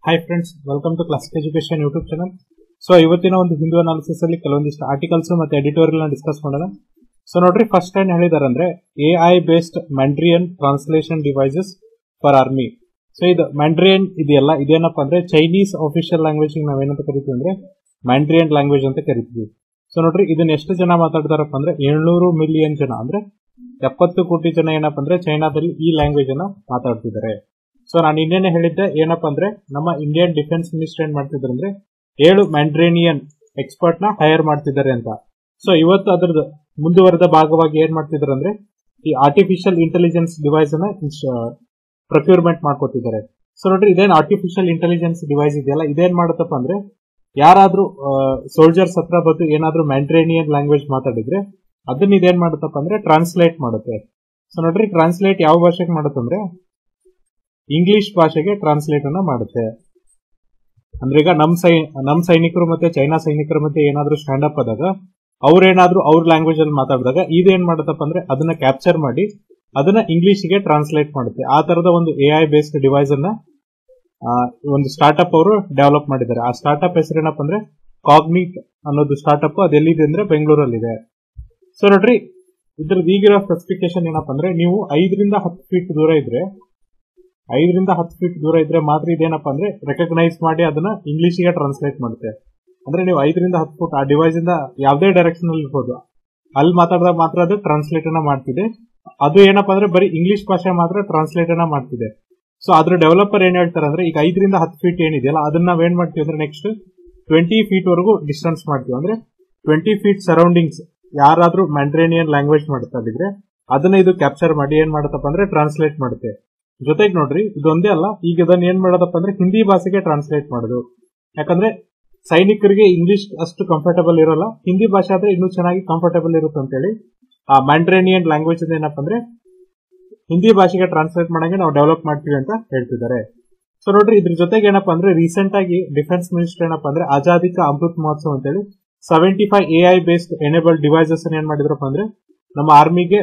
hi friends welcome to classic education YouTube channel so ಇವತ್ತಿನ ಒಂದು Hindu analysis ಅಲ್ಲಿ ಕೆಲವೊಂದಿಷ್ಟು ಆರ್ಟಿಕಲ್ಸ್ ಮತ್ತೆ ಎಡಿಟೋರಿಯಲ್ ಡಿಸ್ಕಸ್ ಮಾಡೋಣ ಸೊ ನೋಡ್ರಿ ಫಸ್ಟ್ ಏನ್ ಹೇಳಿದಾರೆ ಅಂದ್ರೆ A I based Mandarin translation devices for army so ಇದು ಮ್ಯಾಂಡ್ರಿಯನ್ ಇದೆಯಲ್ಲ ಇದೇನಪ್ಪ ಅಂದ್ರೆ ಚೈನೀಸ್ ಅಫಿಷಿಯಲ್ ಲ್ಯಾಂಗ್ವೇಜ್ ನಾವೇನಂತ ಕರಿತೀವಿ ಅಂದ್ರೆ ಮ್ಯಾಂಡ್ರಿಯನ್ ಲ್ಯಾಂಗ್ವೇಜ್ ಅಂತ ಕರಿತೀವಿ ಸೊ ನೋಡ್ರಿ ಇದನ್ನ ಎಷ್ಟು ಜನ ಮಾತಾಡ್ತಾರಪ್ಪ ಅಂದ್ರೆ ಏಳ್ನೂರು ಮಿಲಿಯನ್ ಜನ ಅಂದ್ರೆ ಎಪ್ಪತ್ತು ಕೋಟಿ ಜನ ಏನಪ್ಪ ಅಂದ್ರೆ ಚೈನಾದಲ್ಲಿ ಈ ಲ್ಯಾಂಗ್ವೇಜ್ ಅನ್ನ ಮಾತಾಡ್ತಿದ್ದಾರೆ ಸೊ ನಾನು ಇನ್ನೇನೆ ಹೇಳಿದ್ದೆ ಏನಪ್ಪ ಅಂದ್ರೆ ನಮ್ಮ ಇಂಡಿಯನ್ ಡಿಫೆನ್ಸ್ ಮಿನಿಸ್ಟರ್ ಏನ್ ಮಾಡ್ತಿದ್ದಾರೆ ಅಂದ್ರೆ ಏಳು ಮ್ಯಾಂಡ್ರೇನಿಯನ್ ಎಕ್ಸ್ಪರ್ಟ್ ನ ಹೈರ್ ಮಾಡ್ತಿದ್ದಾರೆ ಅಂತ ಸೊ ಇವತ್ತು ಅದರದ್ದು ಮುಂದುವರೆದ ಭಾಗವಾಗಿ ಏನ್ ಮಾಡ್ತಿದ್ದಾರೆ ಅಂದ್ರೆ ಈ ಆರ್ಟಿಫಿಷಿಯಲ್ ಇಂಟೆಲಿಜೆನ್ಸ್ ಡಿವೈಸ್ ಅನ್ನ ಪ್ರೊಕ್ಯೂರ್ಮೆಂಟ್ ಮಾಡ್ಕೊತಿದ್ದಾರೆ ಸೊ ನೋಡ್ರಿ ಇದೇನ್ ಆರ್ಟಿಫಿಷಿಯಲ್ ಇಂಟೆಲಿಜೆನ್ಸ್ ಡಿವೈಸ್ ಇದೆಯಲ್ಲ ಇದೇನ್ ಮಾಡುತ್ತಪ್ಪ ಅಂದ್ರೆ ಯಾರಾದ್ರೂ ಸೋಲ್ಜರ್ಸ್ ಹತ್ರ ಬಂದು ಏನಾದ್ರೂ ಮ್ಯಾಂಡ್ರೇನಿಯನ್ ಲ್ಯಾಂಗ್ವೇಜ್ ಮಾತಾಡಿದ್ರೆ ಅದನ್ನ ಇದೇನ್ ಮಾಡುತ್ತಪ್ಪ ಅಂದ್ರೆ ಟ್ರಾನ್ಸ್ಲೇಟ್ ಮಾಡುತ್ತೆ ಸೊ ನೋಡ್ರಿ ಟ್ರಾನ್ಸ್ಲೇಟ್ ಯಾವ ಭಾಷೆಗೆ ಮಾಡುತ್ತಂದ್ರೆ ಇಂಗ್ಲಿಷ್ ಭಾಷೆಗೆ ಟ್ರಾನ್ಸ್ಲೇಟ್ ಅನ್ನ ಮಾಡುತ್ತೆ ಅಂದ್ರೆ ಈಗ ನಮ್ ಸೈ ನಮ್ ಸೈನಿಕರು ಮತ್ತೆ ಚೈನಾ ಸೈನಿಕರ ಮಧ್ಯೆ ಏನಾದ್ರೂ ಸ್ಟ್ಯಾಂಡ್ ಅಪ್ ಆದಾಗ ಅವ್ರೇನಾದ್ರೂ ಅವ್ರ ಲ್ಯಾಂಗ್ವೇಜ್ ಅಲ್ಲಿ ಮಾತಾಡಿದಾಗ ಇದೇನ್ ಮಾಡುತ್ತಪ್ಪ ಅಂದ್ರೆ ಅದನ್ನ ಕ್ಯಾಪ್ಚರ್ ಮಾಡಿ ಅದನ್ನ ಇಂಗ್ಲಿಷ್ಗೆ ಟ್ರಾನ್ಸ್ಲೇಟ್ ಮಾಡುತ್ತೆ ಆ ತರದ ಒಂದು ಎ ಐ ಬೇಸ್ಡ್ ಡಿವೈಸ್ ಅನ್ನ ಆ, ಒಂದು ಸ್ಟಾರ್ಟ್ಅಪ್ ಅವರು ಡೆವಲಪ್ ಮಾಡಿದ್ದಾರೆ ಆ ಸ್ಟಾರ್ಟ್ಅಪ್ ಹೆಸರೇನಪ್ಪ ಅಂದ್ರೆ ಕಾಗ್ನಿಟ್ ಅನ್ನೋದು ಸ್ಟಾರ್ಟ್ಅಪ್ ಅದು ಎಲ್ಲಿದೆ ಅಂದ್ರೆ ಬೆಂಗಳೂರಲ್ಲಿದೆ ಸೊ ನೋಡ್ರಿ ಇದ್ರದ್ದು ಈಗಿರೋ ಸ್ಪೆಸಿಫಿಕೇಶನ್ ಏನಪ್ಪ ಅಂದ್ರೆ ನೀವು ಐದರಿಂದ ಹತ್ತು ಫೀಟ್ ದೂರ ಇದ್ರೆ ಐದರಿಂದ ಹತ್ತು ಫೀಟ್ ದೂರ ಇದ್ರೆ ಮಾತ್ರ ಇದೇನಪ್ಪ ಅಂದ್ರೆ ರೆಕಗ್ನೈಸ್ ಮಾಡಿ ಅದನ್ನ ಇಂಗ್ಲಿಷ್ಗೆ ಟ್ರಾನ್ಸ್ಲೇಟ್ ಮಾಡುತ್ತೆ ಅಂದ್ರೆ ನೀವು ಐದರಿಂದ ಹತ್ತು ಫುಟ್ ಆ ಡಿವೈಸ್ ಇಂದ ಯಾವುದೇ ಡೈರೆಕ್ಷನ್ ಅಲ್ಲಿ ಇರ್ಬೋದು ಅಲ್ಲಿ ಮಾತಾಡಿದಾಗ ಮಾತ್ರ ಅದು ಟ್ರಾನ್ಸ್ಲೇಟ್ ಅನ್ನ ಮಾಡ್ತಿದೆ ಅದು ಏನಪ್ಪ ಅಂದ್ರೆ ಬರೀ ಇಂಗ್ಲಿಷ್ ಭಾಷೆ ಮಾತ್ರ ಟ್ರಾನ್ಸ್ಲೇಟ್ ಅನ್ನ ಮಾಡ್ತಿದೆ ಸೊ ಅದ್ರ ಡೆವಲಪರ್ ಏನ್ ಹೇಳ್ತಾರೆ ಅಂದ್ರೆ ಈಗ ಐದರಿಂದ ಹತ್ತು ಫೀಟ್ ಏನಿದೆಯಲ್ಲ ಅದನ್ನ ನಾವ್ ಏನ್ ಮಾಡ್ತೀವಿ ಅಂದ್ರೆ ನೆಕ್ಸ್ಟ್ ಟ್ವೆಂಟಿ ಫೀಟ್ ವರೆಗೂ ಡಿಸ್ಟೆನ್ಸ್ ಮಾಡ್ತೀವಿ ಅಂದ್ರೆ ಟ್ವೆಂಟಿ ಫೀಟ್ ಸರೌಂಡಿಂಗ್ಸ್ ಯಾರಾದ್ರೂ ಮ್ಯಾಂಡ್ರೇನಿಯನ್ ಲ್ಯಾಂಗ್ವೇಜ್ ಮಾಡ್ತಾ ಇದ್ರೆ ಅದನ್ನ ಇದು ಕ್ಯಾಪ್ಚರ್ ಮಾಡಿ ಏನ್ ಮಾಡುತ್ತಪ್ಪ ಅಂದ್ರೆ ಟ್ರಾನ್ಸ್ಲೇಟ್ ಮಾಡುತ್ತೆ ಜೊತೆಗೆ ನೋಡ್ರಿ ಇದೊಂದೇ ಅಲ್ಲ ಈಗ ಇದನ್ನ ಏನ್ ಮಾಡೋದಪ್ಪ ಅಂದ್ರೆ ಹಿಂದಿ ಭಾಷೆಗೆ ಟ್ರಾನ್ಸ್ಲೇಟ್ ಮಾಡೋದು ಯಾಕಂದ್ರೆ ಸೈನಿಕರಿಗೆ ಇಂಗ್ಲಿಷ್ ಅಷ್ಟು ಕಂಫರ್ಟಬಲ್ ಇರೋಲ್ಲ ಹಿಂದಿ ಭಾಷೆ ಆದ್ರೆ ಇನ್ನೂ ಚೆನ್ನಾಗಿ ಕಂಫರ್ಟಬಲ್ ಇರುತ್ತೆ ಅಂತೇಳಿ ಆ ಮ್ಯಾಂಡ್ರೇನಿಯನ್ ಲ್ಯಾಂಗ್ವೇಜ್ ಏನಪ್ಪ ಅಂದ್ರೆ ಹಿಂದಿ ಭಾಷೆಗೆ ಟ್ರಾನ್ಸ್ಲೇಟ್ ಮಾಡಂಗೆ ನಾವು ಡೆವಲಪ್ ಮಾಡ್ತೀವಿ ಅಂತ ಹೇಳ್ತಿದ್ದಾರೆ ಸೊ ನೋಡ್ರಿ ಇದ್ರ ಜೊತೆಗೆ ಏನಪ್ಪ ಅಂದ್ರೆ ರೀಸೆಂಟ್ ಆಗಿ ಡಿಫೆನ್ಸ್ ಮಿನಿಸ್ಟರ್ ಏನಪ್ಪ ಅಂದ್ರೆ ಆಜಾದಿ ಕಾ ಅಮೃತ್ ಮಹೋತ್ಸವ ಅಂತೇಳಿ seventy five A I based enable devices ಏನ್ ಮಾಡಿದ್ರಪ್ಪ ಅಂದ್ರೆ ನಮ್ಮ ಆರ್ಮಿಗೆ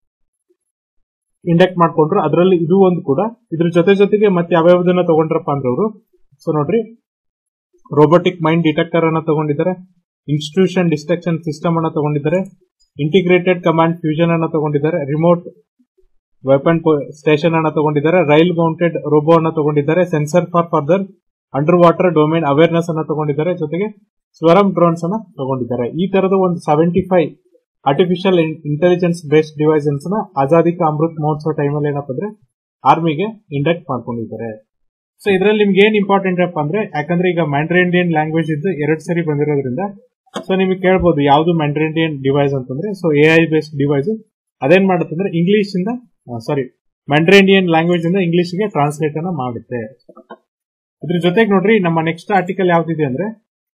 ಇಂಡಕ್ಟ್ ಮಾಡ್ಕೊಂಡ್ರು ಅದರಲ್ಲಿ ಇದು ಒಂದು ಕೂಡ ಇದ್ರ ಜೊತೆ ಜೊತೆಗೆ ಮತ್ತೆ ಯಾವ್ಯಾವ್ದನ್ನ ತಗೊಂಡ್ರಪ್ಪ ಅಂದ್ರೆ ಅವರು ಸೊ ನೋಡ್ರಿ ರೋಬೋಟಿಕ್ ಮೈಂಡ್ ಡಿಟೆಕ್ಟರ್ ಅನ್ನ ತಗೊಂಡಿದ್ದಾರೆ ಇನ್ಸ್ಟಿಟ್ಯೂಷನ್ ಡಿಸ್ಟ್ರಕ್ಷನ್ ಸಿಸ್ಟಮ್ ಅನ್ನ ತಗೊಂಡಿದ್ದಾರೆ ಇಂಟಿಗ್ರೇಟೆಡ್ ಕಮಾಂಡ್ ಫ್ಯೂಷನ್ ಅನ್ನ ತಗೊಂಡಿದ್ದಾರೆ ರಿಮೋಟ್ ವೆಪನ್ ಸ್ಟೇಷನ್ ಅನ್ನ ತಗೊಂಡಿದ್ದಾರೆ ರೈಲ್ ಮೌಂಟೆಡ್ ರೋಬೋ ಅನ್ನ ತಗೊಂಡಿದ್ದಾರೆ sensor for further under water domain awareness ಅನ್ನ ತಗೊಂಡಿದ್ದಾರೆ ಜೊತೆಗೆ ಸ್ವರಂ ಡ್ರೋನ್ಸ್ ಅನ್ನ ತಗೊಂಡಿದ್ದಾರೆ ಈ ತರದ ಒಂದು seventy five artificial intelligence based devices ನ ಆಜಾದಿ ಕಾ ಅಮೃತ್ ಮಹೋತ್ಸವ ಟೈಮಲ್ಲಿ ಏನಪ್ಪ ಅಂದ್ರೆ ಆರ್ಮಿಗೆ ಇಂಡಕ್ಟ್ ಮಾಡ್ಕೊಂಡಿದ್ದಾರೆ ಸೊ ಇದರಲ್ಲಿ ನಿಮ್ಗೆ ಏನ್ ಇಂಪಾರ್ಟೆಂಟ್ ಅಪ್ಪ ಅಂದ್ರೆ ಯಾಕಂದ್ರೆ ಈಗ ಮ್ಯಾಂಡ್ರೇಂಡಿಯನ್ ಲ್ಯಾಂಗ್ವೇಜ್ ಇದ್ದು ಎರಡ್ ಸರಿ ಬಂದಿರೋದ್ರಿಂದ ಸೊ ನಿಮಗೆ ಕೇಳ್ಬೋದು ಯಾವ್ದು ಮ್ಯಾಂಡ್ರೇಂಡಿಯನ್ ಡಿವೈಸ್ ಅಂತಂದ್ರೆ so A I based device ಅದೇನ್ ಮಾಡುತ್ತೆ ಅಂದ್ರೆ ಇಂಗ್ಲಿಷ್ ಇಂದ ಸಾರಿ ಮ್ಯಾಂಡ್ರೇಂಡಿಯನ್ ಲ್ಯಾಂಗ್ವೇಜ್ ಇಂದ ಇಂಗ್ಲಿಷ್ಗೆ ಟ್ರಾನ್ಸ್ಲೇಟ್ ಅನ್ನ ಮಾಡುತ್ತೆ ಇದ್ರ ಜೊತೆಗೆ ನೋಡ್ರಿ ನಮ್ಮ ನೆಕ್ಸ್ಟ್ ಆರ್ಟಿಕಲ್ ಯಾವ್ದಿದೆ ಅಂದ್ರೆ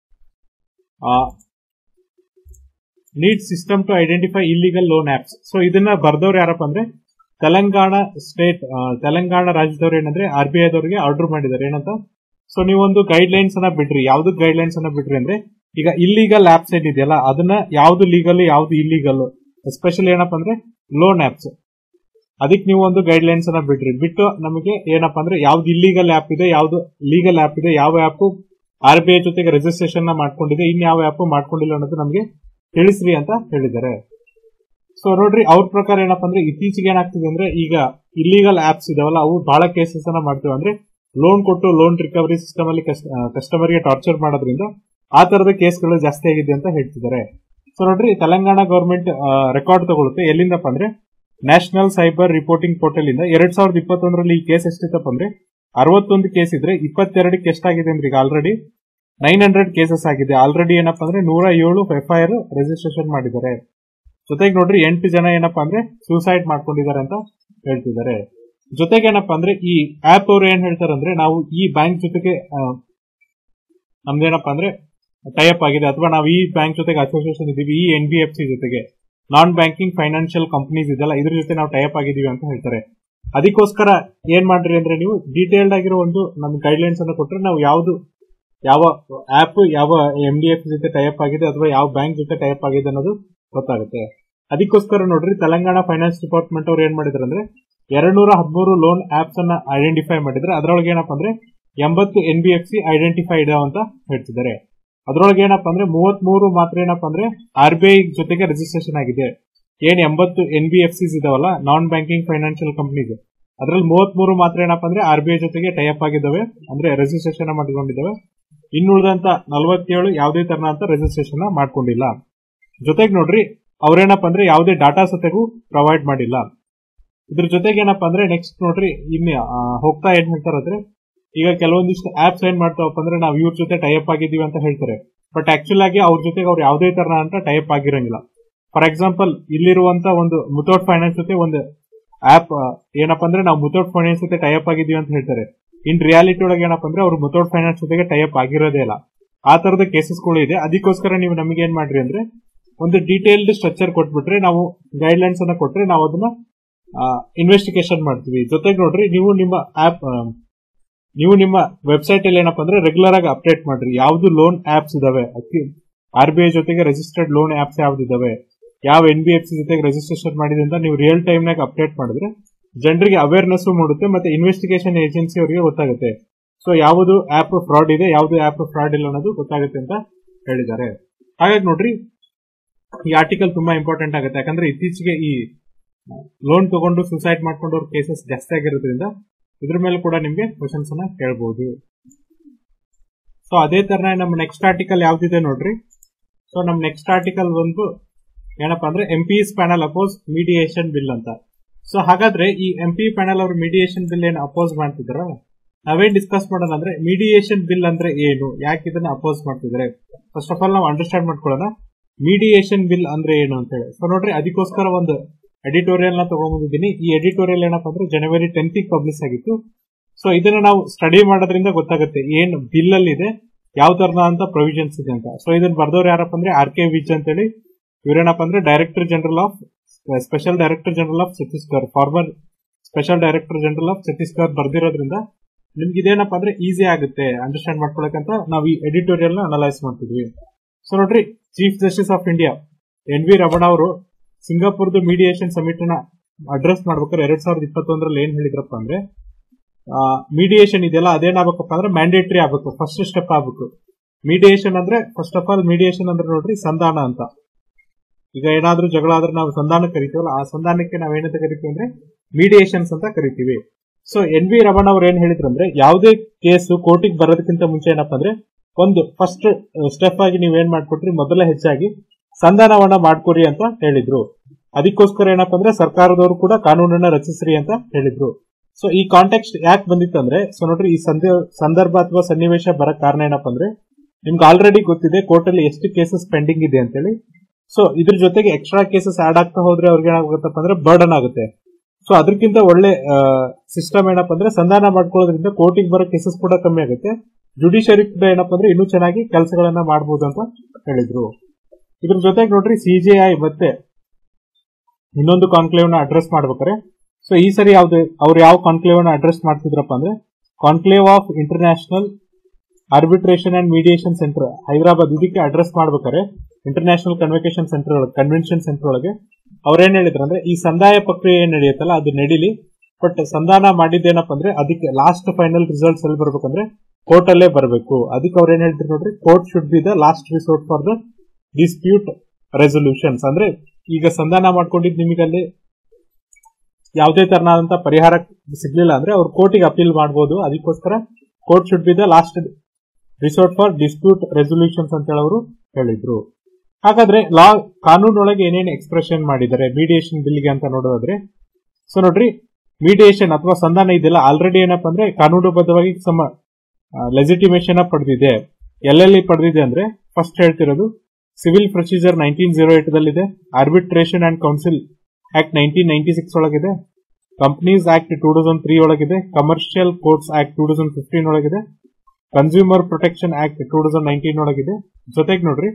need system to identify illegal loan apps so ಇದನ್ನ ಬರ್ದವ್ರು ಯಾರಪ್ಪ ಅಂದ್ರೆ ತೆಲಂಗಾಣ ಸ್ಟೇಟ್ ತೆಲಂಗಾಣ ರಾಜ್ಯದವ್ರು ಏನಂದ್ರೆ ಆರ್ ಬಿ ಐದವ್ರಿಗೆ ಆರ್ಡರ್ ಮಾಡಿದ್ದಾರೆ ಏನಂತ ಸೊ ನೀವೊಂದು ಗೈಡ್ ಲೈನ್ಸ್ ಅನ್ನ ಬಿಡ್ರಿ ಯಾವ್ದು ಗೈಡ್ ಲೈನ್ಸ್ ಅನ್ನ ಬಿಡ್ರಿ ಅಂದ್ರೆ ಈಗ ಇಲ್ಲಿಗಲ್ ಆಪ್ಸ್ ಏನಿದೆಯಲ್ಲ ಅದನ್ನ ಯಾವ್ದು ಲೀಗಲ್ ಯಾವ್ದು ಇಲ್ಲಿಗಲ್ ಎಸ್ಪೆಷಲಿ ಏನಪ್ಪ ಅಂದ್ರೆ ಲೋನ್ ಆಪ್ಸ್ ಅದಕ್ಕೆ ನೀವು ಒಂದು ಗೈಡ್ ಲೈನ್ಸ್ ಅನ್ನ ಬಿಡ್ರಿ ಬಿಟ್ಟು ನಮಗೆ ಏನಪ್ಪಾ ಅಂದ್ರೆ ಯಾವ್ದು ಇಲ್ಲಿಗಲ್ ಆಪ್ ಇದೆ ಯಾವ್ದು ಲೀಗಲ್ ಆಪ್ ಇದೆ ಯಾವ ಆಪ್ ಆರ್ ಬಿ ಐ ಜೊತೆಗೆ ರಿಜಿಸ್ಟ್ರೇಷನ್ ನ ಮಾಡ್ಕೊಂಡಿದೆ ಇನ್ ಯಾವ ಆಪ್ ಮಾಡ್ಕೊಂಡಿಲ್ಲ ಅನ್ನೋದು ನಮಗೆ ತಿಳಿಸ್ರಿ ಅಂತ ಹೇಳಿದ್ದಾರೆ ಸೊ ನೋಡ್ರಿ ಅವ್ರ ಪ್ರಕಾರ ಏನಪ್ಪಾ ಅಂದ್ರೆ ಇತ್ತೀಚೆಗೆ ಏನಾಗ್ತಿದೆ ಅಂದ್ರೆ ಈಗ ಇಲ್ಲಿಗಲ್ ಆಪ್ಸ್ ಇದಾವಲ್ಲ ಅವು ಬಹಳ ಕೇಸಸ್ ಅನ್ನ ಮಾಡ್ತೇವೆ ಅಂದ್ರೆ ಲೋನ್ ಕೊಟ್ಟು ಲೋನ್ ರಿಕವರಿ ಸಿಸ್ಟಮ್ ಅಲ್ಲಿ ಕಸ್ಟಮರ್ ಗೆ ಟಾರ್ಚರ್ ಮಾಡೋದ್ರಿಂದ ಆ ತರದ ಕೇಸ್ಗಳು ಜಾಸ್ತಿ ಆಗಿದೆ ಅಂತ ಹೇಳ್ತಿದ್ದಾರೆ ಸೊ ನೋಡ್ರಿ ತೆಲಂಗಾಣ ಗವರ್ಮೆಂಟ್ ರೆಕಾರ್ಡ್ ತಗೊಳುತ್ತೆ ಎಲ್ಲಿಂದಪ್ಪ ಅಂದ್ರೆ ನ್ಯಾಷನಲ್ ಸೈಬರ್ ರಿಪೋರ್ಟಿಂಗ್ ಪೋರ್ಟಲ್ ಇಂದ ಎರಡ್ ಸಾವಿರದ ಇಪ್ಪತ್ತೊಂದರಲ್ಲಿ ಈ ಕೇಸ್ ಎಷ್ಟಿತ್ತಪ್ಪ ಅಂದ್ರೆ ಅರವತ್ತೊಂದು ಕೇಸ್ ಇದ್ರೆ ಇಪ್ಪತ್ತೆರಡಕ್ಕೆ ಎಷ್ಟಾಗಿದೆ ಅಂದ್ರೆ ಈಗ ಆಲ್ರೆಡಿ ನೈನ್ ಹಂಡ್ರೆಡ್ ಕೇಸಸ್ ಆಗಿದೆ ಆಲ್ರೆಡಿ ಏನಪ್ಪಾ ಅಂದ್ರೆ ನೂರ ಏಳು ಎಫ್ಐಆರ್ ರಿಜಿಸ್ಟ್ರೇಷನ್ ಮಾಡಿದ್ದಾರೆ ಜೊತೆಗೆ ನೋಡ್ರಿ ಎಂಟು ಜನ ಏನಪ್ಪಾ ಅಂದ್ರೆ ಸೂಸೈಡ್ ಮಾಡ್ಕೊಂಡಿದ್ದಾರೆ ಅಂತ ಹೇಳ್ತಿದ್ದಾರೆ ಜೊತೆಗೆ ಏನಪ್ಪಾ ಅಂದ್ರೆ ಈ ಆಪ್ ಅವ್ರು ಏನ್ ಹೇಳ್ತಾರೆ ಅಂದ್ರೆ ನಾವು ಈ ಬ್ಯಾಂಕ್ ಜೊತೆಗೆ ಆ, ನಮ್ದೇನಪ್ಪಾ ಅಂದ್ರೆ ಟೈಅಪ್ ಆಗಿದೆ ಅಥವಾ ನಾವು ಈ ಬ್ಯಾಂಕ್ ಜೊತೆಗೆ ಅಸೋಸಿಯೇಷನ್ ಇದೀವಿ ಈ ಎನ್ ಬಿ ಎಫ್ ಸಿ ಜೊತೆಗೆ ನಾನ್ ಬ್ಯಾಂಕಿಂಗ್ ಫೈನಾನ್ಷಿಯಲ್ ಕಂಪನೀಸ್ ಇದೆಲ್ಲ ಇದ್ರ ಜೊತೆ ನಾವು ಟೈಅಪ್ ಆಗಿದೀವಿ ಅಂತ ಹೇಳ್ತಾರೆ ಅದಕ್ಕೋಸ್ಕರ ಏನ್ ಮಾಡ್ರಿ ಅಂದ್ರೆ ನೀವು ಡೀಟೇಲ್ಡ್ ಆಗಿರೋ ಒಂದು ನಮ್ ಗೈಡ್ ಲೈನ್ಸ್ ಅನ್ನು ಕೊಟ್ರೆ ನಾವು ಯಾವ್ದು ಯಾವ ಆಪ್ ಯಾವ ಎಂ ಡಿ ಎಫ್ ಜೊತೆ ಟೈಅಪ್ ಆಗಿದೆ ಅಥವಾ ಯಾವ ಬ್ಯಾಂಕ್ ಜೊತೆ ಟೈಅಪ್ ಆಗಿದೆ ಅನ್ನೋದು ಗೊತ್ತಾಗುತ್ತೆ ಅದಕ್ಕೋಸ್ಕರ ನೋಡ್ರಿ ತೆಲಂಗಾಣ ಫೈನಾನ್ಸ್ ಡಿಪಾರ್ಟ್ಮೆಂಟ್ ಅವ್ರು ಏನ್ ಮಾಡಿದ್ರು ಅಂದ್ರೆ ಎರಡ್ ನೂರ ಹದಿಮೂರು ಲೋನ್ ಆಪ್ಸ್ ಅನ್ನ ಐಡೆಂಟಿಫೈ ಮಾಡಿದ್ರೆ ಅದರೊಳಗೆ ಏನಪ್ಪಾ ಅಂದ್ರೆ ಎಂಬತ್ತು N B F C identify ಇದಾವ ಅಂತ ಹೇಳ್ತಿದ್ದಾರೆ ಅದ್ರೊಳಗೆ ಏನಪ್ಪಾ ಅಂದ್ರೆ ಮೂವತ್ತ್ ಮೂರು ಮಾತ್ರ ಏನಪ್ಪಾ ಅಂದ್ರೆ ಆರ್ ಬಿ ಐ ಜೊತೆಗೆ ರಿಜಿಸ್ಟ್ರೇಷನ್ ಆಗಿದೆ ಏನ್ ಎಂಬತ್ತು ಎನ್ ಬಿ ಎಫ್ ಸಿಸ್ ಇದಾವಲ್ಲ ನಾನ್ ಬ್ಯಾಂಕಿಂಗ್ ಫೈನಾನ್ಷಿಯಲ್ ಕಂಪನೀಸ್ ಅದ್ರಲ್ಲಿ ಮೂವತ್ತ್ ಮೂರು ಮಾತ್ರ ಏನಪ್ಪಾ ಅಂದ್ರೆ ಆರ್ ಬಿ ಐ ಜೊತೆಗೆ ಟೈಅಪ್ ಆಗಿದ್ದಾವೆ ಅಂದ್ರೆ ರಿಜಿಸ್ಟ್ರೇಷನ್ ಮಾಡಿಕೊಂಡಿದ್ದಾವೆ ಇನ್ನುಳಿದಂತ ನಲವತ್ತೇಳು ಯಾವುದೇ ತರನಾದಂತ ರಿಜಿಸ್ಟ್ರೇಷನ್ ಮಾಡ್ಕೊಂಡಿಲ್ಲ ಜೊತೆಗೆ ನೋಡ್ರಿ ಅವ್ರೇನಪ್ಪ ಅಂದ್ರೆ ಯಾವುದೇ ಡಾಟಾ ಸತೆಗೂ ಪ್ರೊವೈಡ್ ಮಾಡಿಲ್ಲ ಇದ್ರ ಜೊತೆಗೆ ಏನಪ್ಪಾ ಅಂದ್ರೆ ನೆಕ್ಸ್ಟ್ ನೋಡ್ರಿ ಇನ್ನು ಆ, ಹೋಗ್ತಾ ಏನ್ ಹೇಳ್ತಾರಂದ್ರೆ ಈಗ ಕೆಲವೊಂದಿಷ್ಟು ಆಪ್ಸ್ ಏನ್ ಮಾಡ್ತಾವಪ್ಪ ಅಂದ್ರೆ ನಾವು ಇವ್ರ ಜೊತೆ ಟೈಅಪ್ ಆಗಿದೀವಿ ಅಂತ ಹೇಳ್ತಾರೆ ಬಟ್ ಆಕ್ಚುಲ್ ಆಗಿ ಅವ್ರ ಜೊತೆಗೆ ಅವ್ರು ಯಾವುದೇ ತರ ಅಂತ ಟೈಅಪ್ ಆಗಿರಂಗಿಲ್ಲ ಫಾರ್ ಎಕ್ಸಾಂಪಲ್ ಇಲ್ಲಿರುವಂತ ಒಂದು ಮುಥೋಟ್ ಫೈನಾನ್ಸ್ ಜೊತೆ ಒಂದು ಆಪ್ ಏನಪ್ಪಾ ಅಂದ್ರೆ ನಾವು ಮುಥೋಟ್ ಫೈನಾನ್ಸ್ ಜೊತೆ ಟೈಅಪ್ ಆಗಿದೀವಿ ಅಂತ ಹೇಳ್ತಾರೆ ಇನ್ ರಿಯಾಲಿಟಿ ಒಳಗೆ ಏನಪ್ಪಾ ಅಂದ್ರೆ ಅವ್ರು ಮುಥೋಟ್ ಫೈನಾನ್ಸ್ ಜೊತೆಗೆ ಟೈಅಪ್ ಆಗಿರೋದೇ ಇಲ್ಲ ಆ ತರದ ಕೇಸಸ್ಗಳು ಇದೆ ಅದಕ್ಕೋಸ್ಕರ ನೀವು ನಮಗೆ ಏನ್ ಮಾಡ್ರಿ ಅಂದ್ರೆ ಒಂದು ಡೀಟೇಲ್ಡ್ ಸ್ಟ್ರಕ್ಚರ್ ಕೊಟ್ಬಿಟ್ರೆ ನಾವು ಗೈಡ್ ಲೈನ್ಸ್ ಅನ್ನ ಕೊಟ್ರೆ ನಾವು ಅದನ್ನ ಇನ್ವೆಸ್ಟಿಗೇಷನ್ ಮಾಡ್ತೀವಿ ಜೊತೆಗೆ ನೋಡ್ರಿ ನೀವು ನಿಮ್ಮ ಆಪ್ ನೀವು ನಿಮ್ಮ ವೆಬ್ಸೈಟ್ ಅಲ್ಲಿ ಏನಪ್ಪಾ ಅಂದ್ರೆ ರೆಗ್ಯುಲರ್ ಆಗಿ ಅಪ್ಡೇಟ್ ಮಾಡ್ರಿ ಯಾವ್ದು ಲೋನ್ ಆಪ್ಸ್ ಇದಾವೆ ಆರ್ ಬಿ ಐ ಜೊತೆಗೆ ರಿಜಿಸ್ಟರ್ಡ್ ಲೋನ್ ಆಪ್ಸ್ ಯಾವ್ದು ಇದಾವೆ ಯಾವ ಎನ್ ಬಿ ಎಫ್ ಸಿ ಜೊತೆಗೆ ರಿಜಿಸ್ಟ್ರೇಷನ್ ಮಾಡಿದೆ ಅಂತ ನೀವು ರಿಯಲ್ ಟೈಮ್ ನಾಗ ಅಪ್ಡೇಟ್ ಮಾಡಿದ್ರೆ ಜನರಿಗೆ ಅವೇರ್ನೆಸ್ ಮೂಡುತ್ತೆ ಮತ್ತೆ ಇನ್ವೆಸ್ಟಿಗೇಷನ್ ಏಜೆನ್ಸಿ ಅವರಿಗೆ ಗೊತ್ತಾಗುತ್ತೆ ಸೊ ಯಾವುದು ಆಪ್ ಫ್ರಾಡ್ ಇದೆ ಯಾವುದು ಆಪ್ ಫ್ರಾಡ್ ಇಲ್ಲ ಅನ್ನೋದು ಗೊತ್ತಾಗುತ್ತೆ ಅಂತ ಹೇಳಿದ್ದಾರೆ ಹಾಗಾಗಿ ನೋಡ್ರಿ ಈ ಆರ್ಟಿಕಲ್ ತುಂಬಾ ಇಂಪಾರ್ಟೆಂಟ್ ಆಗುತ್ತೆ ಯಾಕಂದ್ರೆ ಇತ್ತೀಚೆಗೆ ಈ ಲೋನ್ ತಗೊಂಡು ಸುಸೈಡ್ ಮಾಡ್ಕೊಂಡವ್ರ ಕೇಸಸ್ ಜಾಸ್ತಿ ಆಗಿರೋದ್ರಿಂದ ಇದ್ರ ಮೇಲೆ ಕೂಡ ನಿಮ್ಗೆ ಕ್ವಶನ್ಸ್ ಅನ್ನ ಕೇಳಬಹುದು ಸೊ ಅದೇ ತರ ನಮ್ಮ ನೆಕ್ಸ್ಟ್ ಆರ್ಟಿಕಲ್ ಯಾವ್ದಿದೆ ನೋಡ್ರಿ ಸೊ ನಮ್ ನೆಕ್ಸ್ಟ್ ಆರ್ಟಿಕಲ್ ಒಂದು ಏನಪ್ಪಾ ಅಂದ್ರೆ M P panel oppose mediation bill ಅಂತ ಸೊ ಹಾಗಾದ್ರೆ ಈ ಎಂ ಪಿ ಪ್ಯಾನಲ್ ಅವರು ಮೀಡಿಯೇಷನ್ ಬಿಲ್ ಏನು ಅಪೋಸ್ ಮಾಡ್ತಿದ್ರ ನಾವೇನ್ ಡಿಸ್ಕಸ್ ಮಾಡೋಣ ಅಂದ್ರೆ ಮೀಡಿಯೇಷನ್ ಬಿಲ್ ಅಂದ್ರೆ ಏನು ಯಾಕೆ ಇದನ್ನ ಅಪೋಸ್ ಮಾಡ್ತಿದ್ರೆ ಫಸ್ಟ್ ಆಫ್ ಆಲ್ ನಾವು ಅಂಡರ್ಸ್ಟ್ಯಾಂಡ್ ಮಾಡ್ಕೊಳ್ಳೋಣ ಮೀಡಿಯೇಷನ್ ಬಿಲ್ ಅಂದ್ರೆ ಏನು ಅಂತ ಹೇಳಿ ಸೊ ನೋಡ್ರಿ ಅದಕ್ಕೋಸ್ಕರ ಒಂದು ಎಡಿಟೋರಿಯಲ್ ನ ತಗೊಂಡ್ಬಂದಿದ್ದೀನಿ ಈ ಎಡಿಟೋರಿಯಲ್ ಏನಪ್ಪಾ ಅಂದ್ರೆ ಜನವರಿ ಟೆಂತ್ ಪಬ್ಲಿಷ್ ಆಗಿತ್ತು ಸೊ ಇದನ್ನ ನಾವು ಸ್ಟಡಿ ಮಾಡೋದ್ರಿಂದ ಗೊತ್ತಾಗುತ್ತೆ ಏನ್ ಬಿಲ್ ಅಲ್ಲಿ ಇದೆ ಯಾವ ತರನಾದಂತ ಪ್ರೊವಿಷನ್ಸ್ ಇದೆ ಅಂತ ಸೊ ಇದನ್ನ ಬರ್ದವ್ರು ಯಾರಪ್ಪ ಅಂದ್ರೆ ಆರ್ ಕೆ ವಿಜ್ ಅಂತೇಳಿ ಇವ್ರೇನಪ್ಪ ಅಂದ್ರೆ director general of special director general of Chhattisgarh former special director general of Chhattisgarh ಬರ್ದಿರೋದ್ರಿಂದ ನಿಮ್ಗೆ ಇದೇನಪ್ಪ ಅಂದ್ರೆ ಈಸಿ ಆಗುತ್ತೆ ಅಂಡರ್ಸ್ಟ್ಯಾಂಡ್ ಮಾಡ್ಕೊಳಕಂತ ನಾವು ಈ ಎಡಿಟೋರಿಯಲ್ ನ ಅನಲೈಸ್ ಮಾಡ್ತಿದ್ವಿ ಸೊ ನೋಡ್ರಿ chief justice of India N V Ramana ಅವರು ಸಿಂಗಾಪುರ್ದು ಮೀಡಿಯೇಷನ್ ಸಮಿಟ್ ನ ಅಡ್ರೆಸ್ ಮಾಡ್ಬೇಕಾದ್ರೆ ಎರಡ್ ಸಾವಿರದ ಇಪ್ಪತ್ತೊಂದರಲ್ಲಿ ಏನ್ ಹೇಳಿದ್ರಪ್ಪ ಅಂದ್ರೆ ಮೀಡಿಯೇಷನ್ ಇದೆಯಲ್ಲ ಅದೇನಾಗಬೇಕಪ್ಪ ಅಂದ್ರೆ ಮ್ಯಾಂಡೇಟರಿ ಆಗ್ಬೇಕು ಫಸ್ಟ್ ಸ್ಟೆಪ್ ಆಗ್ಬೇಕು ಮೀಡಿಯೇಷನ್ ಅಂದ್ರೆ ಫಸ್ಟ್ ಆಫ್ ಆಲ್ ಮೀಡಿಯೇಷನ್ ಅಂದ್ರೆ ನೋಡ್ರಿ ಸಂಧಾನ ಅಂತ ಈಗ ಏನಾದ್ರೂ ಜಗಳ ಆದ್ರೆ ನಾವು ಸಂಧಾನ ಕರಿತೀವಲ್ಲ ಆ ಸಂಧಾನಕ್ಕೆ ನಾವ್ ಏನಂತ ಕರಿತೀವಿ ಅಂದ್ರೆ ಮೀಡಿಯೇಷನ್ಸ್ ಅಂತ ಕರಿತೀವಿ ಸೊ ಎನ್ ವಿ ರಮಣ ಅವ್ರು ಏನ್ ಹೇಳಿದ್ರಂದ್ರೆ ಯಾವುದೇ ಕೇಸು ಕೋರ್ಟಿಗೆ ಬರೋದಕ್ಕಿಂತ ಮುಂಚೆ ಏನಪ್ಪಾ ಅಂದ್ರೆ ಒಂದು ಫಸ್ಟ್ ಸ್ಟೆಪ್ ಆಗಿ ನೀವ್ ಏನ್ ಮಾಡ್ಕೊಟ್ರಿ ಮೊದಲ ಹೆಚ್ಚಾಗಿ ಸಂಧಾನವನ್ನ ಮಾಡ್ಕೊರಿ ಅಂತ ಹೇಳಿದ್ರು ಅದಕ್ಕೋಸ್ಕರ ಏನಪ್ಪಾ ಅಂದ್ರೆ ಸರ್ಕಾರದವರು ಕೂಡ ಕಾನೂನನ್ನ ರಚಿಸ್ರಿ ಅಂತ ಹೇಳಿದ್ರು ಸೊ ಈ ಕಾಂಟೆಕ್ಸ್ಟ್ ಯಾಕೆ ಬಂದಿತ್ತಂದ್ರೆ ಸೊ ನೋಡ್ರಿ ಈ ಸಂದ- ಸಂದರ್ಭ ಅಥವಾ ಸನ್ನಿವೇಶ ಬರಕ್ ಕಾರಣ ಏನಪ್ಪಾ ಅಂದ್ರೆ ನಿಮ್ಗೆ ಆಲ್ರೆಡಿ ಗೊತ್ತಿದೆ ಕೋರ್ಟ್ ಅಲ್ಲಿ ಎಷ್ಟು ಕೇಸಸ್ ಪೆಂಡಿಂಗ್ ಇದೆ ಅಂತೇಳಿ ಸೊ ಇದ್ರ ಜೊತೆಗೆ ಎಕ್ಸ್ಟ್ರಾ ಕೇಸಸ್ ಆಡ್ ಆಗ್ತಾ ಹೋದ್ರೆ ಅವ್ರಿಗೆ ಏನಾಗುತ್ತಪ್ಪ ಅಂದ್ರೆ ಬರ್ಡನ್ ಆಗುತ್ತೆ ಸೊ ಅದಕ್ಕಿಂತ ಒಳ್ಳೆ ಸಿಸ್ಟಮ್ ಏನಪ್ಪಾ ಅಂದ್ರೆ ಸಂಧಾನ ಮಾಡ್ಕೊಳ್ಳೋದ್ರಿಂದ ಕೋರ್ಟಿಗೆ ಬರೋ ಕೇಸಸ್ ಕೂಡ ಕಮ್ಮಿ ಆಗುತ್ತೆ ಜುಡಿಷಿಯರಿ ಕೂಡ ಏನಪ್ಪಾ ಅಂದ್ರೆ ಇನ್ನೂ ಚೆನ್ನಾಗಿ ಕೆಲಸಗಳನ್ನ ಮಾಡಬಹುದು ಅಂತ ಹೇಳಿದ್ರು ಇದ್ರ ಜೊತೆಗೆ ನೋಡ್ರಿ ಸಿಜೆಐ ಮತ್ತೆ ಇನ್ನೊಂದು ಕಾನ್ಕ್ಲೇವ್ ನ ಅಡ್ರೆಸ್ ಮಾಡ್ಬೇಕಾರೆ ಸೊ ಈ ಸರಿ ಯಾವ್ದು ಅವ್ರು ಯಾವ ಕಾನ್ಕ್ಲೇವ್ ನ ಅಡ್ರೆಸ್ ಮಾಡ್ತಿದ್ರಪ್ಪ ಅಂದ್ರೆ conclave of international arbitration and mediation centre Hyderabad ಇದಕ್ಕೆ ಅಡ್ರೆಸ್ ಮಾಡ್ಬೇಕಾರೆ ಇಂಟರ್ನ್ಯಾಷನಲ್ ಕನ್ವೊಕೇಶನ್ ಸೆಂಟರ್ ಒಳಗೆ ಕನ್ವೆನ್ಷನ್ ಸೆಂಟರ್ ಒಳಗೆ ಅವ್ರೇನ್ ಹೇಳಿದ್ರು ಅಂದ್ರೆ ಈ ಸಂದಾಯ ಪ್ರಕ್ರಿಯೆ ಏನ್ ನಡೆಯುತ್ತಲ್ಲ ಅದು ನಡೀಲಿ ಬಟ್ ಸಂಧಾನ ಮಾಡಿದ್ದೇನಪ್ಪ ಅಂದ್ರೆ ಅದಕ್ಕೆ ಲಾಸ್ಟ್ ಫೈನಲ್ ರಿಸಲ್ಟ್ಸ್ ಎಲ್ಲಿ ಬರ್ಬೇಕಂದ್ರೆ ಕೋರ್ಟ್ ಅಲ್ಲೇ ಬರಬೇಕು ಅದಕ್ಕೆ ಅವ್ರು ಏನ್ ಹೇಳ್ತಾರೆ ನೋಡ್ರಿ court should be the last resort for the dispute resolutions ಅಂದ್ರೆ ಈಗ ಸಂಧಾನ ಮಾಡ್ಕೊಂಡಿದ್ ನಿಮಗೆ ಅಲ್ಲಿ ಯಾವುದೇ ತರನಾದಂತ ಪರಿಹಾರ ಸಿಗ್ಲಿಲ್ಲ ಅಂದ್ರೆ ಅವ್ರು ಕೋರ್ಟಿಗೆ ಅಪೀಲ್ ಮಾಡಬಹುದು ಅದಕ್ಕೋಸ್ಕರ court should be the last resort for dispute resolutions ಅಂತ ಹೇಳಿ ಅವರು ಹೇಳಿದ್ರು ಹಾಗಾದ್ರೆ ಲಾ ಕಾನೂನೊಳಗೆ ಏನೇನು ಎಕ್ಸ್ಪ್ರೆಷನ್ ಮಾಡಿದ್ದಾರೆ ಮೀಡಿಯೇಷನ್ ಬಿಲ್ಗೆ ಅಂತ ನೋಡೋದಾದ್ರೆ ಸೊ ನೋಡ್ರಿ ಮೀಡಿಯೇಷನ್ ಅಥವಾ ಸಂಧಾನ ಇದೆಲ್ಲ ಆಲ್ರೆಡಿ ಏನಪ್ಪಾ ಅಂದ್ರೆ ಕಾನೂನುಬದ್ಧವಾಗಿ ಸಮ ಲೆಜಿಟಿಮೇಷನ್ ಪಡೆದಿದೆ ಎಲ್ಲೆಲ್ಲಿ ಪಡೆದಿದೆ ಅಂದ್ರೆ ಫಸ್ಟ್ ಹೇಳ್ತಿರೋದು civil procedure nineteen zero eight ದಲ್ಲಿದೆ arbitration and council act nineteen ninety six ಒಳಗಿದೆ companies act two thousand three ಒಳಗಿದೆ commercial courts act two thousand fifteen ಒಳಗಿದೆ consumer protection act two thousand nineteen ಒಳಗಿದೆ ಜೊತೆಗೆ ನೋಡ್ರಿ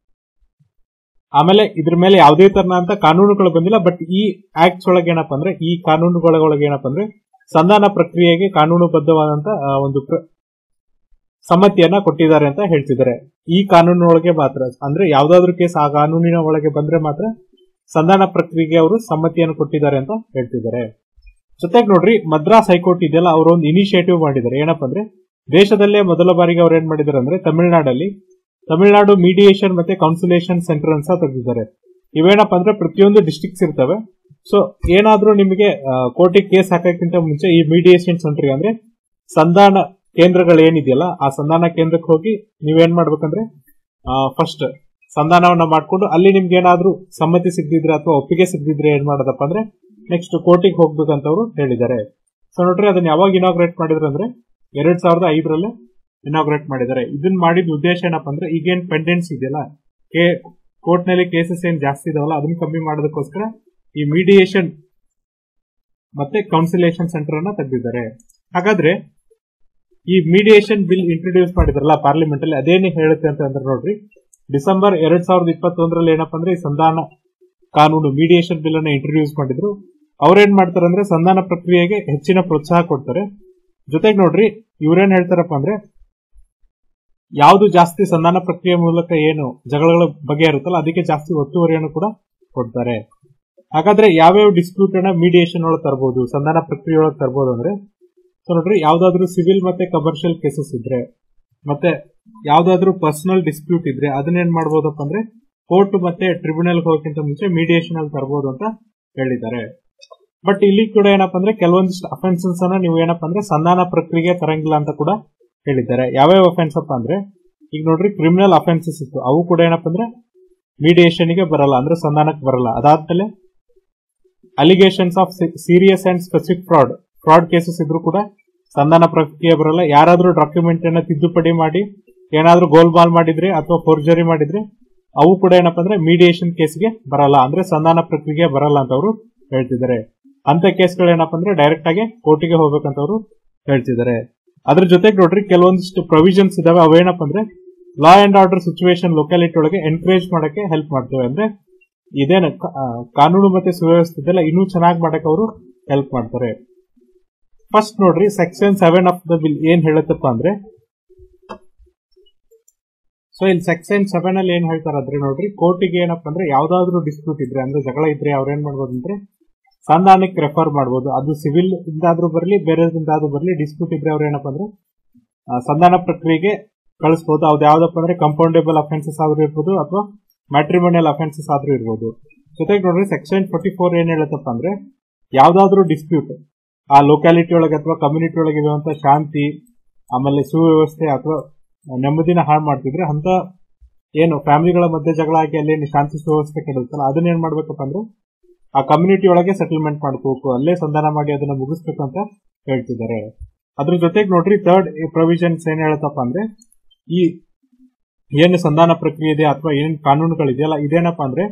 ಆಮೇಲೆ ಇದ್ರ ಮೇಲೆ ಯಾವುದೇ ತರನಾದಂತ ಕಾನೂನುಗಳು ಬಂದಿಲ್ಲ ಬಟ್ ಈ ಆಕ್ಟ್ಸ್ ಒಳಗೆ ಏನಪ್ಪಾ ಅಂದ್ರೆ ಈ ಕಾನೂನುಗಳ ಒಳಗೆ ಏನಪ್ಪಾ ಅಂದ್ರೆ ಸಂಧಾನ ಪ್ರಕ್ರಿಯೆಗೆ ಕಾನೂನುಬದ್ಧವಾದಂತ ಆ, ಒಂದು ಪ್ರ- ಸಮ್ಮತಿಯನ್ನ ಕೊಟ್ಟಿದ್ದಾರೆ ಅಂತ ಹೇಳ್ತಿದ್ದಾರೆ ಈ ಕಾನೂನಿನೊಳಗೆ ಮಾತ್ರ ಅಂದ್ರೆ ಯಾವ್ದಾದ್ರು ಕೇಸ್ ಆ ಕಾನೂನಿನ ಒಳಗೆ ಬಂದ್ರೆ ಮಾತ್ರ ಸಂಧಾನ ಪ್ರಕ್ರಿಯೆಗೆ ಅವರು ಸಮ್ಮತಿಯನ್ನು ಕೊಟ್ಟಿದ್ದಾರೆ ಅಂತ ಹೇಳ್ತಿದ್ದಾರೆ ಜೊತೆಗೆ ನೋಡ್ರಿ ಮದ್ರಾಸ್ ಹೈಕೋರ್ಟ್ ಇದೆಯಲ್ಲ ಅವರು ಒಂದು ಇನಿಷಿಯೇಟಿವ್ ಮಾಡಿದ್ದಾರೆ ಏನಪ್ಪಾ ಅಂದ್ರೆ ದೇಶದಲ್ಲೇ ಮೊದಲ ಬಾರಿಗೆ ಅವ್ರು ಏನ್ ಮಾಡಿದಾರೆ ಅಂದ್ರೆ ತಮಿಳುನಾಡಲ್ಲಿ ತಮಿಳುನಾಡು ಮೀಡಿಯೇಷನ್ ಮತ್ತೆ ಕೌನ್ಸಿಲೇಷನ್ ಸೆಂಟರ್ ಅಂತ ತೆಗೆದಿದ್ದಾರೆ ಇವೇನಪ್ಪ ಅಂದ್ರೆ ಪ್ರತಿಯೊಂದು ಡಿಸ್ಟ್ರಿಕ್ಟ್ಸ್ ಇರ್ತವೆ ಸೊ ಏನಾದ್ರೂ ನಿಮಗೆ ಕೋರ್ಟಿಗೆ ಕೇಸ್ ಹಾಕಕ್ಕಿಂತ ಮುಂಚೆ ಈ ಮೀಡಿಯೇಷನ್ ಸೆಂಟರ್ ಅಂದ್ರೆ ಸಂಧಾನ ಕೇಂದ್ರಗಳು ಏನಿದೆಯಲ್ಲ ಆ ಸಂಧಾನ ಕೇಂದ್ರಕ್ಕೆ ಹೋಗಿ ನೀವೇನ್ ಮಾಡ್ಬೇಕಂದ್ರೆ ಫಸ್ಟ್ ಸಂಧಾನವನ್ನ ಮಾಡ್ಕೊಂಡು ಅಲ್ಲಿ ನಿಮ್ಗೆ ಏನಾದ್ರೂ ಸಮ್ಮತಿ ಸಿಗದಿದ್ರೆ ಅಥವಾ ಒಪ್ಪಿಗೆ ಸಿಗದಿದ್ರೆ ಏನ್ ಮಾಡೋದಪ್ಪ ಅಂದ್ರೆ ನೆಕ್ಸ್ಟ್ ಕೋರ್ಟಿಗೆ ಹೋಗ್ಬೇಕಂತ ಅವರು ಹೇಳಿದ್ದಾರೆ ಸೊ ನೋಡ್ರಿ ಅದನ್ನ ಯಾವಾಗ ಇನಾಗ್ರೇಟ್ ಮಾಡಿದ್ರು ಅಂದ್ರೆ ಎರಡ್ ಸಾವಿರದ ಐದರಲ್ಲೇ ಇನಾಗ್ರೇಟ್ ಮಾಡಿದ್ದಾರೆ ಇದನ್ನ ಮಾಡಿದ ಉದ್ದೇಶ ಏನಪ್ಪ ಅಂದ್ರೆ ಈಗೇನ್ ಪೆಂಡೆನ್ಸ್ ಇದೆಯಲ್ಲ ಕೋರ್ಟ್ ನಲ್ಲಿ ಕೇಸಸ್ ಏನ್ ಜಾಸ್ತಿ ಇದಾವಲ್ಲ ಅದನ್ನ ಕಮ್ಮಿ ಮಾಡೋದಕ್ಕೋಸ್ಕರ ಈ ಮೀಡಿಯೇಷನ್ ಮತ್ತೆ ಕೌನ್ಸಿಲೇಷನ್ ಸೆಂಟರ್ ಅನ್ನ ತೆಗೆದಿದ್ದಾರೆ ಹಾಗಾದ್ರೆ ಈ ಮೀಡಿಯೇಷನ್ ಬಿಲ್ ಇಂಟ್ರೊಡ್ಯೂಸ್ ಮಾಡಿದ್ರಲ್ಲ ಪಾರ್ಲಿಮೆಂಟ್ ಅಲ್ಲಿ ಅದೇನೇ ಹೇಳುತ್ತೆ ಅಂತ ಅಂದ್ರೆ ನೋಡ್ರಿ ಡಿಸೆಂಬರ್ ಎರಡ್ ಸಾವಿರದ ಇಪ್ಪತ್ತೊಂದರಲ್ಲಿ ಏನಪ್ಪಾ ಅಂದ್ರೆ ಈ ಸಂಧಾನ ಕಾನೂನು ಮೀಡಿಯೇಷನ್ ಬಿಲ್ ಅನ್ನ ಇಂಟ್ರೊಡ್ಯೂಸ್ ಮಾಡಿದ್ರು ಅವ್ರೇನ್ ಮಾಡ್ತಾರೆ ಅಂದ್ರೆ ಸಂಧಾನ ಪ್ರಕ್ರಿಯೆಗೆ ಹೆಚ್ಚಿನ ಪ್ರೋತ್ಸಾಹ ಕೊಡ್ತಾರೆ ಜೊತೆಗೆ ನೋಡ್ರಿ ಇವ್ರೇನ್ ಹೇಳ್ತಾರಪ್ಪ ಅಂದ್ರೆ ಯಾವುದು ಜಾಸ್ತಿ ಸಂಧಾನ ಪ್ರಕ್ರಿಯೆ ಮೂಲಕ ಏನು ಜಗಳಗಳ ಬಗ್ಗೆ ಇರುತ್ತಲ್ಲ ಅದಕ್ಕೆ ಜಾಸ್ತಿ ಒತ್ತುವರಿಯನ್ನು ಕೂಡ ಕೊಡ್ತಾರೆ ಹಾಗಾದ್ರೆ ಯಾವ್ಯಾವ ಡಿಸ್ಪ್ಯೂಟ್ ಅನ್ನ ಮೀಡಿಯೇಷನ್ ಒಳಗೆ ತರಬಹುದು ಸಂಧಾನ ಪ್ರಕ್ರಿಯೆ ಒಳಗೆ ತರಬಹುದು ಅಂದ್ರೆ ಸೊ ನೋಡ್ರಿ ಯಾವ್ದಾದ್ರು ಸಿವಿಲ್ ಮತ್ತೆ ಕಮರ್ಷಿಯಲ್ ಕೇಸಸ್ ಇದ್ರೆ ಮತ್ತೆ ಯಾವ್ದಾದ್ರು ಪರ್ಸನಲ್ ಡಿಸ್ಪ್ಯೂಟ್ ಇದ್ರೆ ಅದನ್ನ ಏನ್ ಮಾಡ್ಬೋದಪ್ಪ ಅಂದ್ರೆ ಕೋರ್ಟ್ ಮತ್ತೆ ಟ್ರಿಬ್ಯುನಲ್ ಹೋಗೋಕ್ಕಿಂತ ಮುಂಚೆ ಮೀಡಿಯೇಷನ್ ಅಲ್ಲಿ ತರಬಹುದು ಅಂತ ಹೇಳಿದ್ದಾರೆ ಬಟ್ ಇಲ್ಲಿ ಕೂಡ ಏನಪ್ಪಾ ಅಂದ್ರೆ ಕೆಲವೊಂದಿಷ್ಟು ಅಫೆನ್ಸಸ್ ಅನ್ನ ನೀವು ಏನಪ್ಪಾ ಅಂದ್ರೆ ಸಂಧಾನ ಪ್ರಕ್ರಿಯೆಗೆ ತರಂಗಿಲ್ಲ ಅಂತ ಕೂಡ ಹೇಳಿದ್ದಾರೆ ಯಾವ್ಯಾವ ಅಫೆನ್ಸ್ ಅಪ್ಪ ಅಂದ್ರೆ ಈಗ ನೋಡ್ರಿ ಕ್ರಿಮಿನಲ್ ಅಫೆನ್ಸಸ್ ಇತ್ತು ಅವು ಕೂಡ ಏನಪ್ಪಾ ಅಂದ್ರೆ ಮೀಡಿಯೇಷನ್ ಗೆ ಬರಲ್ಲ ಅಂದ್ರೆ ಸಂಧಾನಕ್ಕೆ ಬರಲ್ಲ ಅದಾದ್ಮೇಲೆ allegations of serious and specific fraud fraud cases ಇದ್ರು ಕೂಡ ಸಂಧಾನ ಪ್ರಕ್ರಿಯೆ ಬರಲ್ಲ ಯಾರಾದ್ರೂ ಡಾಕ್ಯುಮೆಂಟ್ ಅನ್ನ ತಿದ್ದುಪಡಿ ಮಾಡಿ ಏನಾದ್ರೂ ಗೋಲ್ಮಾಲ್ ಮಾಡಿದ್ರೆ ಅಥವಾ ಫೋರ್ಜರಿ ಮಾಡಿದ್ರೆ ಅವು ಕೂಡ ಏನಪ್ಪಾ ಅಂದ್ರೆ ಮೀಡಿಯೇಷನ್ ಕೇಸ್ಗೆ ಬರಲ್ಲ ಅಂದ್ರೆ ಸಂಧಾನ ಪ್ರಕ್ರಿಯೆ ಬರಲ್ಲ ಅಂತ ಅವರು ಹೇಳ್ತಿದ್ದಾರೆ ಅಂತ ಕೇಸ್ಗಳು ಏನಪ್ಪಾ ಅಂದ್ರೆ ಡೈರೆಕ್ಟ್ ಆಗಿ ಕೋರ್ಟಿಗೆ ಹೋಗ್ಬೇಕಂತ ಅವರು ಹೇಳ್ತಿದ್ದಾರೆ ಅದ್ರ ಜೊತೆಗೆ ನೋಡ್ರಿ ಕೆಲವೊಂದಿಷ್ಟು ಪ್ರೊವಿಷನ್ಸ್ ಇದಾವೆ ಅವೇನಪ್ಪ ಅಂದ್ರೆ law and order situation locality ಒಳಗೆ ಎನ್ಕರೇಜ್ ಮಾಡಕ್ಕೆ ಹೆಲ್ಪ್ ಮಾಡ್ತೇವೆ ಅಂದ್ರೆ ಇದೇನ ಕಾನೂನು ಮತ್ತೆ ಸುವ್ಯವಸ್ಥೆ ಇದೆಲ್ಲ ಇನ್ನೂ ಚೆನ್ನಾಗಿ ಮಾಡಕ್ಕೆ ಅವರು ಹೆಲ್ಪ್ ಮಾಡ್ತಾರೆ ಫಸ್ಟ್ ನೋಡ್ರಿ section seven of the bill ಏನ್ ಹೇಳುತ್ತಪ್ಪ ಅಂದ್ರೆ ಸೊ ಇಲ್ಲಿ ಸೆಕ್ಷನ್ ಸೆವೆನ್ ಅಲ್ಲಿ ಏನ್ ಹೇಳ್ತಾರ ಅಂದ್ರೆ ನೋಡ್ರಿ ಕೋರ್ಟಿಗೆ ಏನಪ್ಪ ಅಂದ್ರೆ ಯಾವ್ದಾದ್ರು ಡಿಸ್ಪ್ಯೂಟ್ ಇದ್ರೆ ಅಂದ್ರೆ ಜಗಳ ಇದ್ರೆ ಅವ್ರ ಏನ್ ಮಾಡ್ಬೋದು ಅಂದ್ರೆ ಸಂಧಾನಕ್ಕೆ ರೆಫರ್ ಮಾಡ್ಬೋದು ಅದು ಸಿವಿಲ್ ಇಂದಾದ್ರೂ ಬರಲಿ ಬೇರೆದಿಂದಾದ್ರೂ ಬರಲಿ ಡಿಸ್ಪ್ಯೂಟ್ ಇದ್ರೆ ಅವ್ರು ಏನಪ್ಪ ಅಂದ್ರೆ ಸಂಧಾನ ಪ್ರಕ್ರಿಯೆಗೆ ಕಳಿಸಬಹುದು ಅವ್ದು ಯಾವ್ದಪ್ಪ ಅಂದ್ರೆ ಕಂಪೌಂಡೇಬಲ್ ಅಫೆನ್ಸಸ್ ಆದ್ರೂ ಇರ್ಬೋದು ಅಥವಾ ಮ್ಯಾಟ್ರಿಮೋನಿಯಲ್ ಅಫೆನ್ಸಸ್ ಆದ್ರೂ ಇರ್ಬೋದು ಜೊತೆಗೆ ನೋಡ್ರಿ ಸೆಕ್ಷನ್ ಫೋರ್ಟಿ ಫೋರ್ ಏನ್ ಹೇಳುತ್ತಪ್ಪ ಅಂದ್ರೆ ಯಾವ್ದಾದ್ರು ಡಿಸ್ಪ್ಯೂಟ್ ಆ ಲೊಕ್ಯಾಲಿಟಿ ಒಳಗೆ ಅಥವಾ ಕಮ್ಯುನಿಟಿ ಒಳಗೆ ಇರುವಂತ ಶಾಂತಿ ಆಮೇಲೆ ಸುವ್ಯವಸ್ಥೆ ಅಥವಾ ನೆಮ್ಮದಿನ ಹಾಳು ಮಾಡ್ತಿದ್ರೆ ಅಂತ ಏನು ಫ್ಯಾಮಿಲಿಗಳ ಮಧ್ಯೆ ಜಗಳ ಆಗಿ ಅಲ್ಲಿ ಶಾಂತಿ ಸುವ್ಯವಸ್ಥೆ ಕೆಡುತ್ತಲ್ಲ ಅದನ್ನ ಏನ್ ಮಾಡ್ಬೇಕಪ್ಪ ಅಂದ್ರೆ ಆ ಕಮ್ಯುನಿಟಿ ಒಳಗೆ ಸೆಟಲ್ಮೆಂಟ್ ಮಾಡ್ಕೋಬೇಕು ಅಲ್ಲೇ ಸಂಧಾನ ಮಾಡಿ ಅದನ್ನ ಮುಗಿಸ್ಬೇಕು ಅಂತ ಹೇಳ್ತಿದ್ದಾರೆ ಅದ್ರ ಜೊತೆಗೆ ನೋಡ್ರಿ ಥರ್ಡ್ ಪ್ರೊವಿಷನ್ಸ್ ಏನ್ ಹೇಳುತ್ತಪ್ಪ ಅಂದ್ರೆ ಈ ಏನು ಸಂಧಾನ ಪ್ರಕ್ರಿಯೆ ಇದೆ ಅಥವಾ ಏನ್ ಕಾನೂನುಗಳಿದೆಯಲ್ಲ ಇದೇನಪ್ಪ ಅಂದ್ರೆ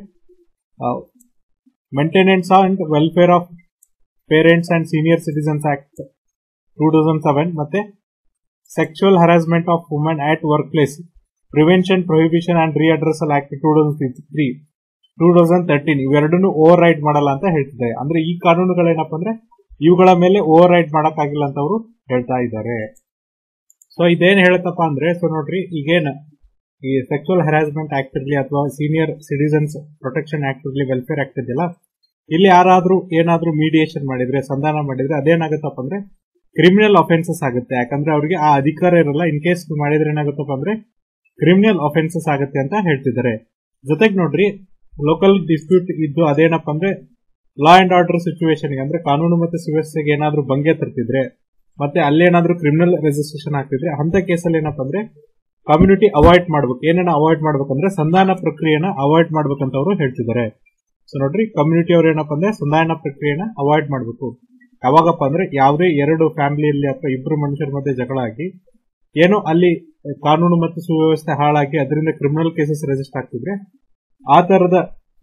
maintenance and welfare of parents and senior citizens act two thousand seven ಮತ್ತೆ sexual harassment of women at work place prevention prohibition and redressal act two thousand three two thousand thirteen ಇವೆರಡನ್ನು ಓವರ್ ರೈಡ್ ಮಾಡಲ್ಲ ಅಂತ ಹೇಳ್ತಿದ್ದಾರೆ ಅಂದ್ರೆ ಈ ಕಾನೂನುಗಳೇನಪ್ಪ ಅಂದ್ರೆ ಇವುಗಳ ಮೇಲೆ ಓವರ್ ರೈಡ್ ಮಾಡಕ್ಕಾಗಿಲ್ಲ ಅಂತ ಅವರು ಹೇಳ್ತಾ ಇದ್ದಾರೆ ಸೊ ಇದೇನ್ ಹೇಳುತ್ತಪ್ಪ ಅಂದ್ರೆ ಸೊ ನೋಡ್ರಿ ಈಗೇನ್ ಈ ಸೆಕ್ಸುವಲ್ ಹರಾಸ್ಮೆಂಟ್ ಆಕ್ಟ್ ಇರ್ಲಿ ಅಥವಾ ಸೀನಿಯರ್ ಸಿಟಿಸನ್ಸ್ ಪ್ರೊಟೆಕ್ಷನ್ ಆಕ್ಟ್ ಇರ್ಲಿ ವೆಲ್ಫೇರ್ ಆಕ್ಟ್ ಇದೆಯಲ್ಲ ಇಲ್ಲಿ ಯಾರಾದ್ರೂ ಏನಾದ್ರೂ ಮೀಡಿಯೇಷನ್ ಮಾಡಿದ್ರೆ ಸಂಧಾನ ಮಾಡಿದ್ರೆ ಅದೇನಾಗುತ್ತಪ್ಪ ಅಂದ್ರೆ ಕ್ರಿಮಿನಲ್ ಅಫೆನ್ಸಸ್ ಆಗುತ್ತೆ ಯಾಕಂದ್ರೆ ಅವ್ರಿಗೆ ಆ ಅಧಿಕಾರ ಇರಲ್ಲ ಇನ್ ಕೇಸ್ ಮಾಡಿದ್ರೆ ಏನಾಗುತ್ತಪ್ಪ ಅಂದ್ರೆ ಕ್ರಿಮಿನಲ್ ಅಫೆನ್ಸಸ್ ಆಗುತ್ತೆ ಅಂತ ಹೇಳ್ತಿದ್ದಾರೆ ಜೊತೆಗೆ ನೋಡ್ರಿ ಲೋಕಲ್ ಡಿಸ್ಪ್ಯೂಟ್ ಇದ್ದು ಅದೇನಪ್ಪ ಅಂದ್ರೆ ಲಾ ಅಂಡ್ ಆರ್ಡರ್ ಸಿಚುವೇಶನ್ ಅಂದ್ರೆ ಕಾನೂನು ಮತ್ತೆ ಸುವ್ಯವಸ್ಥೆಗೆ ಏನಾದ್ರೂ ಭಂಗೆ ತರ್ತಿದ್ರೆ ಮತ್ತೆ ಅಲ್ಲೇನಾದ್ರೂ ಕ್ರಿಮಿನಲ್ ರೆಜಿಸ್ಟ್ರೇಷನ್ ಆಗ್ತಿದ್ರೆ ಅಂತ ಕೇಸಲ್ಲಿ ಏನಪ್ಪ ಅಂದ್ರೆ ಕಮ್ಯುನಿಟಿ ಅವಾಯ್ಡ್ ಮಾಡ್ಬೇಕು ಏನೇನ ಅವಾಯ್ಡ್ ಮಾಡ್ಬೇಕಂದ್ರೆ ಸಂಧಾನ ಪ್ರಕ್ರಿಯೆನ ಅವಾಯ್ಡ್ ಮಾಡ್ಬೇಕಂತ ಅವರು ಹೇಳ್ತಿದ್ದಾರೆ ಸೊ ನೋಡ್ರಿ ಕಮ್ಯುನಿಟಿ ಅವ್ರು ಏನಪ್ಪ ಅಂದ್ರೆ ಸಂಧಾನ ಪ್ರಕ್ರಿಯೆನ ಅವಾಯ್ಡ್ ಮಾಡ್ಬೇಕು ಯಾವಾಗಪ್ಪ ಅಂದ್ರೆ ಯಾವುದೇ ಎರಡು ಫ್ಯಾಮಿಲಿಯಲ್ಲಿ ಅಥವಾ ಇಬ್ರು ಮನುಷ್ಯರ ಮಧ್ಯೆ ಜಗಳ ಆಗಿ ಏನೋ ಅಲ್ಲಿ ಕಾನೂನು ಮತ್ತು ಸುವ್ಯವಸ್ಥೆ ಹಾಳಾಗಿ ಅದರಿಂದ ಕ್ರಿಮಿನಲ್ ಕೇಸಸ್ ರಿಜಿಸ್ಟರ್ ಆಗ್ತಿದ್ರೆ ಆ ತರದ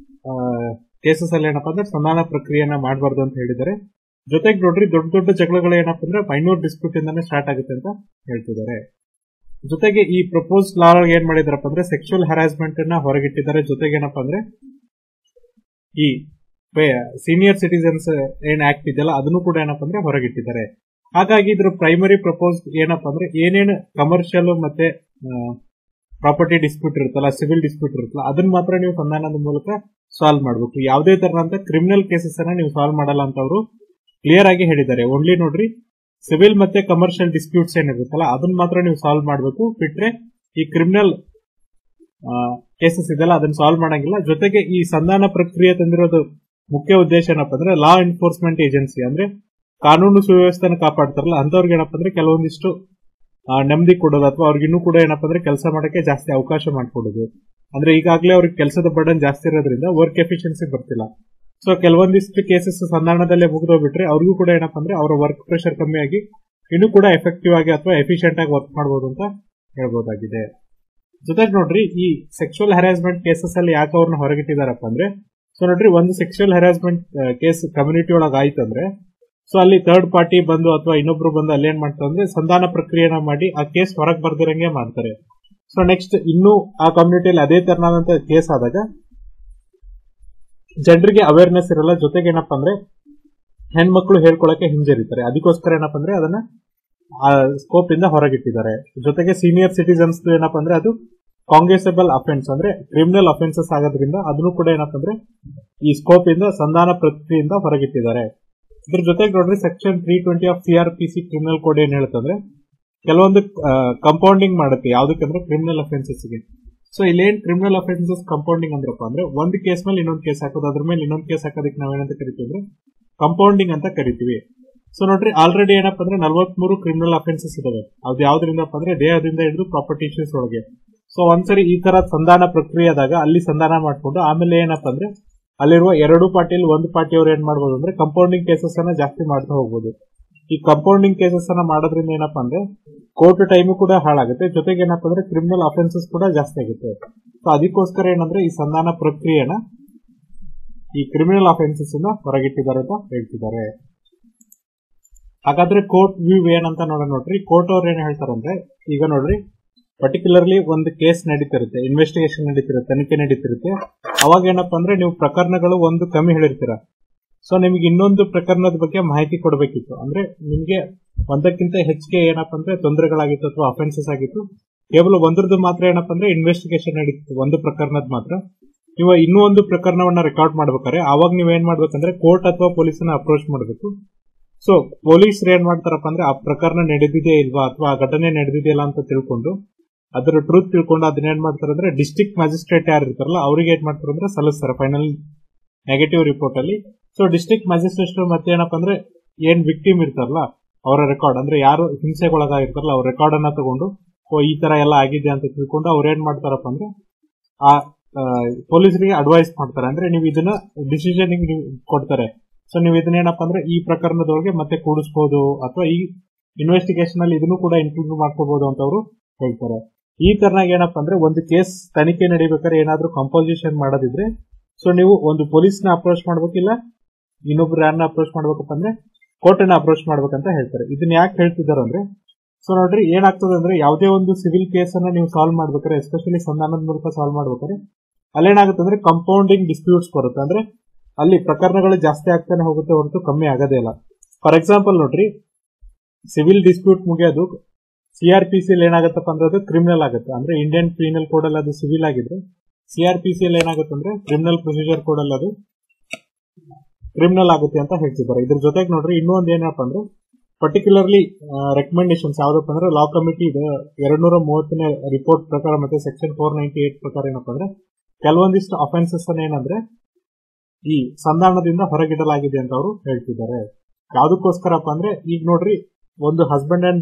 ಕೇಸಸ್ ಅಲ್ಲಿ ಏನಪ್ಪಾ ಅಂದ್ರೆ ಸಂಧಾನ ಪ್ರಕ್ರಿಯೆನ ಮಾಡಬಾರ್ದು ಅಂತ ಹೇಳಿದ್ದಾರೆ ಜೊತೆಗೆ ನೋಡ್ರಿ ದೊಡ್ಡ ದೊಡ್ಡ ಜಗಳಗಳು ಏನಪ್ಪಾ ಅಂದ್ರೆ ಮೈನೂರ್ ಡಿಸ್ಪ್ಯೂಟ್ ಇಂದಾನೆ ಸ್ಟಾರ್ಟ್ ಆಗುತ್ತೆ ಅಂತ ಹೇಳ್ತಿದ್ದಾರೆ ಜೊತೆಗೆ ಈ ಪ್ರಪೋಸ್ ಲಾ ಏನ್ ಮಾಡಿದಾರಪ್ಪ ಅಂದ್ರೆ ಸೆಕ್ಷುವಲ್ ಹರಾಸ್ಮೆಂಟ್ ಅನ್ನ ಹೊರಗಿಟ್ಟಿದ್ದಾರೆ ಜೊತೆಗೆ ಏನಪ್ಪಾ ಅಂದ್ರೆ ಈ ಸೀನಿಯರ್ ಸಿಟಿಸನ್ಸ್ ಏನ್ ಆಕ್ಟ್ ಇದೆಯಲ್ಲ ಅದನ್ನು ಕೂಡ ಏನಪ್ಪಾ ಅಂದ್ರೆ ಹೊರಗಿಟ್ಟಿದ್ದಾರೆ ಹಾಗಾಗಿ ಇದ್ರ ಪ್ರೈಮರಿ ಪ್ರಪೋಸ್ ಏನಪ್ಪಾ ಅಂದ್ರೆ ಏನೇನು ಕಮರ್ಷಿಯಲ್ ಮತ್ತೆ ಪ್ರಾಪರ್ಟಿ ಡಿಸ್ಪ್ಯೂಟ್ ಇರುತ್ತಲ್ಲ ಸಿವಿಲ್ ಡಿಸ್ಪ್ಯೂಟ್ ಇರುತ್ತಲ್ಲ ಅದನ್ನ ಮಾತ್ರ ನೀವು ಸಂಧಾನದ ಮೂಲಕ ಸಾಲ್ವ್ ಮಾಡಬೇಕು ಯಾವುದೇ ತರನಂತ ಕ್ರಿಮಿನಲ್ ಕೇಸಸ್ ಅನ್ನ ನೀವು ಸಾಲ್ವ್ ಮಾಡಲ್ಲ ಅಂತ ಅವರು ಕ್ಲಿಯರ್ ಆಗಿ ಹೇಳಿದ್ದಾರೆ ಓನ್ಲಿ ನೋಡ್ರಿ ಸಿವಿಲ್ ಮತ್ತೆ ಕಮರ್ಷಿಯಲ್ ಡಿಸ್ಪ್ಯೂಟ್ಸ್ ಏನಿರುತ್ತಲ್ಲ ಅದನ್ನ ಮಾತ್ರ ನೀವು ಸಾಲ್ವ್ ಮಾಡಬೇಕು ಬಿಟ್ರೆ ಈ ಕ್ರಿಮಿನಲ್ ಕೇಸಸ್ ಇದೆಲ್ಲ ಅದನ್ನ ಸಾಲ್ವ್ ಮಾಡಂಗಿಲ್ಲ ಜೊತೆಗೆ ಈ ಸಂಧಾನ ಪ್ರಕ್ರಿಯೆ ತಂದಿರೋದು ಮುಖ್ಯ ಉದ್ದೇಶ ಏನಪ್ಪ ಅಂದ್ರೆ ಲಾ ಎನ್ಫೋರ್ಸ್ಮೆಂಟ್ ಏಜೆನ್ಸಿ ಅಂದ್ರೆ ಕಾನೂನು ಸುವ್ಯವಸ್ಥೆನ ಕಾಪಾಡ್ತಾರಲ್ಲ ಅಂತವ್ರಿಗೆ ಏನಪ್ಪ ಅಂದ್ರೆ ಕೆಲವೊಂದಿಷ್ಟು ಆ, ನೆಮ್ಮದಿ ಕೊಡೋದು ಅಥವಾ ಅವ್ರಿಗೆ ಇನ್ನೂ ಕೂಡ ಏನಪ್ಪ ಅಂದ್ರೆ ಕೆಲಸ ಮಾಡಕ್ಕೆ ಜಾಸ್ತಿ ಅವಕಾಶ ಮಾಡ್ಕೊಡೋದು ಅಂದ್ರೆ ಈಗಾಗಲೇ ಅವ್ರಿಗೆ ಕೆಲಸದ ಬರ್ಡನ್ ಜಾಸ್ತಿ ಇರೋದ್ರಿಂದ ವರ್ಕ್ ಎಫಿಷಿಯನ್ಸಿ ಬರ್ತಿಲ್ಲ ಸೊ ಕೆಲವೊಂದಿಷ್ಟು ಕೇಸಸ್ ಸಂಧಾನದಲ್ಲೇ ಮುಗಿದೋಗ್ಬಿಟ್ರೆ ಅವ್ರಿಗೂ ಕೂಡ ಏನಪ್ಪ ಅಂದ್ರೆ ಅವರ ವರ್ಕ್ ಪ್ರೆಷರ್ ಕಮ್ಮಿ ಆಗಿ ಇನ್ನೂ ಕೂಡ ಎಫೆಕ್ಟಿವ್ ಆಗಿ ಅಥವಾ ಎಫಿಷಿಯಂಟ್ ಆಗಿ ವರ್ಕ್ ಮಾಡಬಹುದು ಅಂತ ಹೇಳ್ಬೋದಾಗಿದೆ ಜೊತೆಗೆ ನೋಡ್ರಿ ಈ ಸೆಕ್ಷುವಲ್ ಹರಾಸ್ಮೆಂಟ್ ಕೇಸಸ್ ಅಲ್ಲಿ ಯಾಕೆ ಅವ್ರನ್ನ ಹೊರಗಿಟ್ಟಿದಾರಪ್ಪ ಅಂದ್ರೆ ಸೊ ನೋಡ್ರಿ ಒಂದು ಸೆಕ್ಷುವಲ್ ಹರಾಸ್ಮೆಂಟ್ ಕೇಸ್ ಕಮ್ಯುನಿಟಿ ಒಳಗೆ ಆಯ್ತು ಅಂದ್ರೆ ಸೊ ಅಲ್ಲಿ ಥರ್ಡ್ ಪಾರ್ಟಿ ಬಂದು ಅಥವಾ ಇನ್ನೊಬ್ರು ಬಂದು ಅಲ್ಲಿ ಏನ್ ಮಾಡ್ತಾರೆ ಅಂದ್ರೆ ಸಂಧಾನ ಪ್ರಕ್ರಿಯೆನ ಮಾಡಿ ಆ ಕೇಸ್ ಹೊರಗೆ ಬರ್ದಿರಂಗೆ ಮಾಡ್ತಾರೆ ಸೊ ನೆಕ್ಸ್ಟ್ ಇನ್ನೂ ಆ ಕಮ್ಯುನಿಟಿಯಲ್ಲಿ ಅದೇ ತರನಾದಂತ ಕೇಸ್ ಆದಾಗ ಜನರಿಗೆ ಅವೇರ್ನೆಸ್ ಇರಲ್ಲ ಜೊತೆಗೆ ಏನಪ್ಪಾ ಅಂದ್ರೆ ಹೆಣ್ಮಕ್ಳು ಹೇಳ್ಕೊಳಕ್ಕೆ ಹಿಂಜರಿತಾರೆ ಅದಕ್ಕೋಸ್ಕರ ಏನಪ್ಪಾ ಅಂದ್ರೆ ಅದನ್ನ ಆ ಸ್ಕೋಪ್ ಇಂದ ಹೊರಗಿಟ್ಟಿದ್ದಾರೆ ಜೊತೆಗೆ ಸೀನಿಯರ್ ಸಿಟಿಸನ್ಸ್ ಏನಪ್ಪಾ ಅಂದ್ರೆ ಅದು ಕಾಂಗ್ರೆಸಬಲ್ ಅಫೆನ್ಸ್ ಅಂದ್ರೆ ಕ್ರಿಮಿನಲ್ ಅಫೆನ್ಸಸ್ ಆಗೋದ್ರಿಂದ ಅದನ್ನು ಕೂಡ ಏನಪ್ಪಾ ಅಂದ್ರೆ ಈ ಸ್ಕೋಪ್ ಇಂದ ಸಂಧಾನ ಪ್ರಕ್ರಿಯೆಯಿಂದ ಹೊರಗಿಟ್ಟಿದ್ದಾರೆ ಇದ್ರ ಜೊತೆಗೆ ನೋಡ್ರಿ section three twenty of C R P C criminal code ಏನ್ ಹೇಳ್ತಂದ್ರೆ ಕೆಲವೊಂದು ಕಂಪೌಂಡಿಂಗ್ ಮಾಡುತ್ತೆ ಯಾವ್ದಕ್ಕಂದ್ರೆ ಕ್ರಿಮಿನಲ್ ಅಫೆನ್ಸಸ್ ಗೆ ಸೊ ಇಲ್ಲೇನ್ ಕ್ರಿಮಿನಲ್ ಅಫೆನ್ಸಸ್ ಕಂಪೌಂಡಿಂಗ್ ಅಂದ್ರಪ್ಪ ಅಂದ್ರೆ ಒಂದು ಕೇಸ್ ಮೇಲೆ ಇನ್ನೊಂದು ಕೇಸ್ ಹಾಕೋದು ಅದ್ರ ಮೇಲೆ ಇನ್ನೊಂದು ಕೇಸ್ ಹಾಕೋದಕ್ಕೆ ನಾವೇನಂತ ಕರಿತೀವಿ ಅಂದ್ರೆ ಕಂಪೌಂಡಿಂಗ್ ಅಂತ ಕರಿತೀವಿ ಸೊ ನೋಡ್ರಿ ಆಲ್ರೆಡಿ ಏನಪ್ಪ ಅಂದ್ರೆ ನಲ್ವತ್ಮೂರು ಕ್ರಿಮಿನಲ್ ಅಫೆನ್ಸಸ್ ಇದಾವೆ ಅದು ಯಾವ್ದ್ರಿಂದಪ್ಪ ಅಂದ್ರೆ ದೇಹದಿಂದ ಹಿಡಿದು ಪ್ರಾಪರ್ಟಿ ಇಶ್ಯೂಸ್ ಒಳಗೆ ಸೊ ಒಂದ್ಸರಿ ಈ ತರ ಸಂಧಾನ ಪ್ರಕ್ರಿಯೆ ಆದಾಗ ಅಲ್ಲಿ ಸಂಧಾನ ಮಾಡ್ಕೊಂಡು ಆಮೇಲೆ ಏನಪ್ಪ ಅಂದ್ರೆ ಅಲ್ಲಿರುವ ಎರಡು ಪಾರ್ಟಿಯಲ್ಲಿ ಒಂದು ಪಾರ್ಟಿಯವರು ಏನ್ ಮಾಡ್ಬೋದು ಅಂದ್ರೆ ಕಂಪೌಂಡಿಂಗ್ ಕೇಸಸ್ ಅನ್ನ ಜಾಸ್ತಿ ಮಾಡ್ತಾ ಹೋಗ್ಬೋದು ಈ ಕಂಪೌಂಡಿಂಗ್ ಕೇಸಸ್ ಅನ್ನ ಮಾಡೋದ್ರಿಂದ ಏನಪ್ಪಾ ಅಂದ್ರೆ ಕೋರ್ಟ್ ಟೈಮು ಕೂಡ ಹಾಳಾಗುತ್ತೆ ಜೊತೆಗೆ ಏನಪ್ಪಾ ಅಂದ್ರೆ ಕ್ರಿಮಿನಲ್ ಅಫೆನ್ಸಸ್ ಕೂಡ ಜಾಸ್ತಿ ಆಗುತ್ತೆ ಸೊ ಅದಕ್ಕೋಸ್ಕರ ಏನಂದ್ರೆ ಈ ಸಂಧಾನ ಪ್ರಕ್ರಿಯೆನ ಈ ಕ್ರಿಮಿನಲ್ ಅಫೆನ್ಸಸ್ ಇಂದ ಹೊರಗಿಟ್ಟಿದ್ದಾರೆ ಅಂತ ಹೇಳ್ತಿದ್ದಾರೆ ಹಾಗಾದ್ರೆ ಕೋರ್ಟ್ ವ್ಯೂ ಏನಂತ ನೋಡ ನೋಡ್ರಿ ಕೋರ್ಟ್ ಅವ್ರು ಏನ್ ಹೇಳ್ತಾರಂದ್ರೆ ಈಗ ನೋಡ್ರಿ ಪರ್ಟಿಕ್ಯುಲರ್ಲಿ ಒಂದು ಕೇಸ್ ನಡೀತಿರುತ್ತೆ ಇನ್ವೆಸ್ಟಿಗೇಷನ್ ನಡೀತಿರುತ್ತೆ ತನಿಖೆ ನಡೀತಿರುತ್ತೆ ಅವಾಗ ಏನಪ್ಪಾ ಅಂದ್ರೆ ನೀವು ಪ್ರಕರಣಗಳು ಒಂದು ಕಮ್ಮಿ ಹೇಳಿರ್ತೀರ ಸೊ ನಿಮ್ಗೆ ಇನ್ನೊಂದು ಪ್ರಕರಣದ ಬಗ್ಗೆ ಮಾಹಿತಿ ಕೊಡಬೇಕಿತ್ತು ಅಂದ್ರೆ ನಿಮ್ಗೆ ಒಂದಕ್ಕಿಂತ ಹೆಚ್ಚಿಗೆ ಏನಪ್ಪಾ ಅಂದ್ರೆ ತೊಂದರೆಗಳಾಗಿತ್ತು ಅಥವಾ ಅಫೆನ್ಸಸ್ ಆಗಿತ್ತು ಕೇವಲ ಒಂದ್ರದ್ದು ಮಾತ್ರ ಏನಪ್ಪಾ ಅಂದ್ರೆ ಇನ್ವೆಸ್ಟಿಗೇಷನ್ ನಡೀತಿತ್ತು ಒಂದು ಪ್ರಕರಣದ ಮಾತ್ರ ನೀವು ಇನ್ನೂ ಒಂದು ಪ್ರಕರಣವನ್ನ ರೆಕಾರ್ಡ್ ಮಾಡ್ಬೇಕಾದ್ರೆ ಅವಾಗ ನೀವ್ ಏನ್ ಮಾಡ್ಬೇಕಂದ್ರೆ ಕೋರ್ಟ್ ಅಥವಾ ಪೊಲೀಸನ್ನ ಅಪ್ರೋಚ್ ಮಾಡಬೇಕು ಸೊ ಪೊಲೀಸರು ಏನ್ ಮಾಡ್ತಾರಪ್ಪ ಅಂದ್ರೆ ಆ ಪ್ರಕರಣ ನಡೆದಿದೆ ಇಲ್ವಾ ಅಥವಾ ಆ ಘಟನೆ ನಡೆದಿದೆಯಲ್ಲ ಅಂತ ತಿಳ್ಕೊಂಡು ಅದರ ಟ್ರೂತ್ ತಿಳ್ಕೊಂಡು ಅದನ್ನ ಏನ್ ಮಾಡ್ತಾರೆ ಅಂದ್ರೆ ಡಿಸ್ಟ್ರಿಕ್ಟ್ ಮ್ಯಾಜಿಸ್ಟ್ರೇಟ್ ಯಾರು ಇರ್ತಾರಲ್ಲ ಅವ್ರಿಗೆ ಏನ್ ಮಾಡ್ತಾರೆ ಅಂದ್ರೆ ಸಲ್ಲಿಸ್ತಾರೆ ಫೈನಲ್ ನೆಗೆಟಿವ್ ರಿಪೋರ್ಟ್ ಅಲ್ಲಿ ಸೊ ಡಿಸ್ಟ್ರಿಕ್ಟ್ ಮ್ಯಾಜಿಸ್ಟ್ರೇಟ್ ಮತ್ತೆ ಏನಪ್ಪಾ ಅಂದ್ರೆ ಏನ್ ವಿಕ್ಟಿಮ್ ಇರ್ತಾರಲ್ಲ ಅವರ ರೆಕಾರ್ಡ್ ಅಂದ್ರೆ ಯಾರು ಹಿಂಸೆಗೊಳಗಾಗಿರ್ತಾರಲ್ಲ ಅವ್ರ ರೆಕಾರ್ಡ್ ಅನ್ನ ತಗೊಂಡು ಓ ಈ ತರ ಎಲ್ಲ ಆಗಿದೆ ಅಂತ ತಿಳ್ಕೊಂಡು ಅವ್ರು ಏನ್ ಮಾಡ್ತಾರಪ್ಪ ಅಂದ್ರೆ ಆ ಪೊಲೀಸರಿಗೆ ಅಡ್ವೈಸ್ ಮಾಡ್ತಾರೆ ಅಂದ್ರೆ ನೀವು ಇದನ್ನ ಡಿಸಿಷನ್ ನೀವು ಕೊಡ್ತಾರೆ ಸೊ ನೀವು ಇದನ್ನೇನಪ್ಪ ಅಂದ್ರೆ ಈ ಪ್ರಕರಣದೊಳಗೆ ಮತ್ತೆ ಕೂಡಿಸಬಹುದು ಅಥವಾ ಈ ಇನ್ವೆಸ್ಟಿಗೇಷನ್ ಅಲ್ಲಿ ಇದನ್ನು ಕೂಡ ಇನ್ಕ್ಲೂಡ್ ಮಾಡ್ಕೋಬಹುದು ಅಂತ ಅವರು ಹೇಳ್ತಾರೆ ಈ ತರನಾಗ ಏನಪ್ಪಾ ಅಂದ್ರೆ ಒಂದು ಕೇಸ್ ತನಿಖೆ ನಡಿಬೇಕಾದ್ರೆ ಏನಾದ್ರೂ ಕಂಪೋಸಿಷನ್ ಮಾಡೋದಿದ್ರೆ ಸೊ ನೀವು ಒಂದು ಪೊಲೀಸ್ನ ಅಪ್ರೋಚ್ ಮಾಡ್ಬೇಕಿಲ್ಲ ಇನ್ನೊಬ್ರು ಯಾರನ್ನ ಅಪ್ರೋಚ್ ಮಾಡ್ಬೇಕಪ್ಪ ಅಂದ್ರೆ ಕೋರ್ಟ್ ಅನ್ನ ಅಪ್ರೋಚ್ ಮಾಡ್ಬೇಕಂತ ಹೇಳ್ತಾರೆ ಇದನ್ನ ಯಾಕೆ ಹೇಳ್ತಿದ್ದಾರೆ ಅಂದ್ರೆ ಸೊ ನೋಡ್ರಿ ಏನಾಗ್ತದೆ ಅಂದ್ರೆ ಯಾವುದೇ ಒಂದು ಸಿವಿಲ್ ಕೇಸ್ ಅನ್ನ ನೀವು ಸಾಲ್ವ್ ಮಾಡ್ಬೇಕಾದ್ರೆ ಎಸ್ಪೆಷಲಿ ಸಂಧಾನದ ಮೂಲಕ ಸಾಲ್ವ್ ಮಾಡ್ಬೇಕಾದ್ರೆ ಅಲ್ಲೇನಾಗುತ್ತೆ ಅಂದ್ರೆ ಕಂಪೌಂಡಿಂಗ್ ಡಿಸ್ಪ್ಯೂಟ್ಸ್ ಬರುತ್ತೆ ಅಂದ್ರೆ ಅಲ್ಲಿ ಪ್ರಕರಣಗಳು ಜಾಸ್ತಿ ಆಗ್ತಾನೆ ಹೋಗುತ್ತೆ ಹೊರತು ಕಮ್ಮಿ ಆಗೋದೇ ಇಲ್ಲ ಫಾರ್ ಎಕ್ಸಾಂಪಲ್ ನೋಡ್ರಿ ಸಿವಿಲ್ ಡಿಸ್ಪ್ಯೂಟ್ ಮುಗಿಯೋದು ಸಿಆರ್ ಪಿ ಸಿ ಏನಾಗುತ್ತಪ್ಪ ಅಂದ್ರೆ ಅದು ಕ್ರಿಮಿನಲ್ ಆಗುತ್ತೆ ಅಂದ್ರೆ ಇಂಡಿಯನ್ ಪೀನಲ್ ಕೋಡ್ ಅಲ್ಲಿ ಅದು ಸಿವಿಲ್ ಆಗಿದ್ರೆ ಸಿಆರ್ ಪಿ ಸಿ ಏನಾಗುತ್ತೆ ಅಂದ್ರೆ ಕ್ರಿಮಿನಲ್ ಪ್ರೊಸೀಜರ್ ಕೋಡ್ ಅಲ್ಲಿ ಅದು ಕ್ರಿಮಿನಲ್ ಆಗುತ್ತೆ ಅಂತ ಹೇಳ್ತಿದ್ದಾರೆ ಇದ್ರ ಜೊತೆಗೆ ನೋಡ್ರಿ ಇನ್ನೂ ಒಂದ್ ಏನಪ್ಪ ಅಂದ್ರೆ ಪರ್ಟಿಕ್ಯುಲರ್ಲಿ ರೆಕಮೆಂಡೇಶನ್ಸ್ ಯಾವ್ದಪ್ಪ ಅಂದ್ರೆ ಲಾ ಕಮಿಟಿ ಇದೆ ಎರಡ್ ನೂರ ಮೂವತ್ತನೇ ರಿಪೋರ್ಟ್ ಪ್ರಕಾರ ಮತ್ತೆ ಸೆಕ್ಷನ್ ಫೋರ್ ನೈಂಟಿ ಏಟ್ ಪ್ರಕಾರ ಏನಪ್ಪ ಅಂದ್ರೆ ಕೆಲವೊಂದಿಷ್ಟು ಅಫೆನ್ಸಸ್ ಅನ್ನ ಏನಂದ್ರೆ ಈ ಸಂಧಾನದಿಂದ ಹೊರಗಿಡಲಾಗಿದೆ ಅಂತ ಅವರು ಹೇಳ್ತಿದ್ದಾರೆ ಯಾವ್ದಕ್ಕೋಸ್ಕರಪ್ಪ ಅಂದ್ರೆ ಈಗ ನೋಡ್ರಿ ಒಂದು ಹಸ್ಬೆಂಡ್ ಅಂಡ್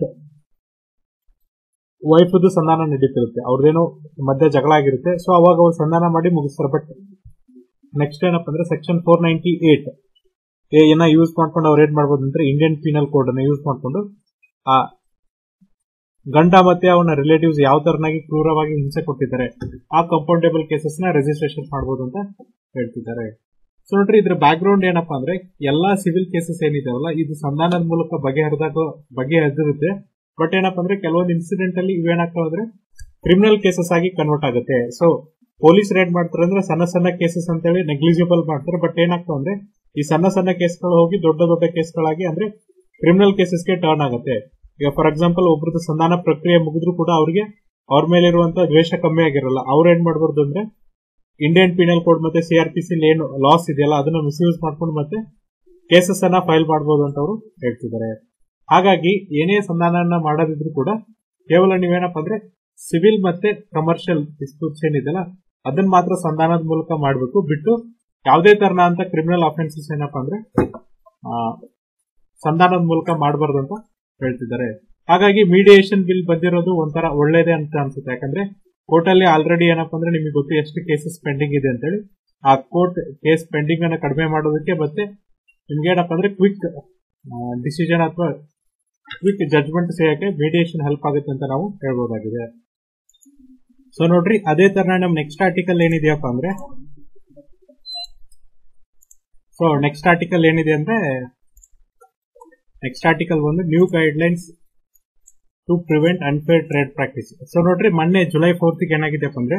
ವೈಫ್ದು ಸಂಧಾನ ನಡೀತಿರುತ್ತೆ ಅವ್ರದ್ದೇನೋ ಮಧ್ಯೆ ಜಗಳ ಆಗಿರುತ್ತೆ ಸೊ ಅವಾಗ ಅವ್ರು ಸಂಧಾನ ಮಾಡಿ ಮುಗಿಸ್ತಾರೆ ಬಟ್ ನೆಕ್ಸ್ಟ್ ಏನಪ್ಪ ಅಂದ್ರೆ ಸೆಕ್ಷನ್ ಫೋರ್ ನೈಂಟಿ ಏಟ್ ಏನ ಯೂಸ್ ಮಾಡ್ಕೊಂಡು ಅವ್ರು ಏನ್ ಮಾಡ್ಬೋದು ಅಂದ್ರೆ ಇಂಡಿಯನ್ ಪೀನಲ್ ಕೋಡ್ ಅನ್ನ ಯೂಸ್ ಮಾಡ್ಕೊಂಡು ಆ ಗಂಡ ಮತ್ತೆ ಅವನ ರಿಲೇಟಿವ್ಸ್ ಯಾವ ತರನಾಗಿ ಕ್ರೂರವಾಗಿ ಹಿಂಸೆ ಕೊಟ್ಟಿದ್ದಾರೆ ಆ ಕಂಪೌಂಡೇಬಲ್ ಕೇಸಸ್ ನ ರಿಜಿಸ್ಟ್ರೇಷನ್ ಮಾಡಬಹುದು ಅಂತ ಹೇಳ್ತಿದ್ದಾರೆ ಸೊ ನೋಡ್ರಿ ಇದ್ರ ಬ್ಯಾಕ್ ಗ್ರೌಂಡ್ ಏನಪ್ಪಾ ಅಂದ್ರೆ ಎಲ್ಲಾ ಸಿವಿಲ್ ಕೇಸಸ್ ಏನಿದಾವಲ್ಲ ಇದು ಸಂಧಾನದ ಮೂಲಕ ಬಗೆಹರಿದಾಗ ಬಗೆಹರಿದಿರುತ್ತೆ ಬಟ್ ಏನಪ್ಪಾ ಅಂದ್ರೆ ಕೆಲವೊಂದು ಇನ್ಸಿಡೆಂಟ್ ಅಲ್ಲಿ ಇವೇನಾಗ್ತಾವ ಅಂದ್ರೆ ಕ್ರಿಮಿನಲ್ ಕೇಸಸ್ ಆಗಿ ಕನ್ವರ್ಟ್ ಆಗುತ್ತೆ ಸೊ ಪೊಲೀಸ್ ರೇಡ್ ಮಾಡ್ತಾರೆ ಅಂದ್ರೆ ಸಣ್ಣ ಸಣ್ಣ ಕೇಸಸ್ ಅಂತೇಳಿ ನೆಗ್ಲಿಜಿಬಲ್ ಮಾಡ್ತಾರೆ ಬಟ್ ಏನಾಗ್ತಾವ ಅಂದ್ರೆ ಈ ಸಣ್ಣ ಸಣ್ಣ ಕೇಸ್ಗಳು ಹೋಗಿ ದೊಡ್ಡ ದೊಡ್ಡ ಕೇಸ್ಗಳಾಗಿ ಅಂದ್ರೆ ಕ್ರಿಮಿನಲ್ ಕೇಸಸ್ಗೆ ಟರ್ನ್ ಆಗುತ್ತೆ ಈಗ ಫಾರ್ ಎಕ್ಸಾಂಪಲ್ ಒಬ್ರದ್ದು ಸಂಧಾನ ಪ್ರಕ್ರಿಯೆ ಮುಗಿದ್ರು ಕೂಡ ಅವ್ರಿಗೆ ಅವ್ರ ಮೇಲೆ ಇರುವಂತ ದ್ವೇಷ ಕಮ್ಮಿ ಆಗಿರಲ್ಲ ಅವ್ರು ಏನ್ ಮಾಡ್ಬಾರ್ದು ಅಂದ್ರೆ ಇಂಡಿಯನ್ ಪೀನಲ್ ಕೋಡ್ ಮತ್ತೆ ಸಿಆರ್ ಪಿ ಸಿ ಏನು ಲಾಸ್ ಇದೆಯಲ್ಲ ಅದನ್ನ ಮಿಸ್ಯೂಸ್ ಮಾಡ್ಕೊಂಡು ಮತ್ತೆ ಕೇಸಸ್ ಅನ್ನ ಫೈಲ್ ಮಾಡಬಹುದು ಅಂತ ಅವರು ಹೇಳ್ತಿದ್ದಾರೆ ಹಾಗಾಗಿ ಏನೇ ಸಂಧಾನವನ್ನ ಮಾಡೋದಿದ್ರು ಕೂಡ ಕೇವಲ ನೀವೇನಪ್ಪ ಅಂದ್ರೆ ಸಿವಿಲ್ ಮತ್ತೆ ಕಮರ್ಷಿಯಲ್ ಡಿಸ್ಪ್ಯೂಟ್ಸ್ ಏನಿದೆಯಲ್ಲ ಅದನ್ನ ಮಾತ್ರ ಸಂಧಾನದ ಮೂಲಕ ಮಾಡಬೇಕು ಬಿಟ್ಟು ಯಾವುದೇ ತರನ ಅಂತ ಕ್ರಿಮಿನಲ್ ಅಫೆನ್ಸಸ್ ಏನಪ್ಪಾ ಅಂದ್ರೆ ಆ, ಸಂಧಾನದ ಮೂಲಕ ಮಾಡಬಾರ್ದು ಅಂತ ಹೇಳ್ತಿದ್ದಾರೆ ಹಾಗಾಗಿ ಮೀಡಿಯೇಷನ್ ಬಿಲ್ ಬಂದಿರೋದು ಒಂಥರ ಒಳ್ಳೇದೇ ಅಂತ ಅನ್ಸುತ್ತೆ ಯಾಕಂದ್ರೆ ಕೋರ್ಟ್ ಅಲ್ಲಿ ಆಲ್ರೆಡಿ ಏನಪ್ಪಾ ಅಂದ್ರೆ ನಿಮಗೆ ಗೊತ್ತು ಎಷ್ಟು ಕೇಸಸ್ ಪೆಂಡಿಂಗ್ ಇದೆ ಅಂತೇಳಿ ಆ ಕೋರ್ಟ್ ಕೇಸ್ ಪೆಂಡಿಂಗ್ ಅನ್ನ ಕಡಿಮೆ ಮಾಡೋದಕ್ಕೆ ಮತ್ತೆ ನಿಮ್ಗೆ ಏನಪ್ಪಾ ಅಂದ್ರೆ ಕ್ವಿಕ್ ಡಿಸಿಷನ್ ಅಥವಾ ಕ್ವಿಕ್ ಜಡ್ಜ್ಮೆಂಟ್ ಸಿಗಕ್ಕೆ ಮೀಡಿಯೇಷನ್ ಹೆಲ್ಪ್ ಆಗುತ್ತೆ ಅಂತ ನಾವು ಹೇಳ್ಬೋದಾಗಿದೆ ಸೊ ನೋಡ್ರಿ ಅದೇ ತರ ನಮ್ ನೆಕ್ಸ್ಟ್ ಆರ್ಟಿಕಲ್ ಏನಿದೆಯಪ್ಪ ಅಂದ್ರೆ ಸೊ ನೆಕ್ಸ್ಟ್ ಆರ್ಟಿಕಲ್ ಏನಿದೆ ಅಂದ್ರೆ ನೆಕ್ಸ್ಟ್ ಆರ್ಟಿಕಲ್ ಒಂದು new guidelines to prevent unfair trade practice so ನೋಡ್ರಿ ಮೊನ್ನೆ ಜುಲೈ ಫೋರ್ತ್ ಏನಾಗಿದೆಪ್ಪ ಅಂದ್ರೆ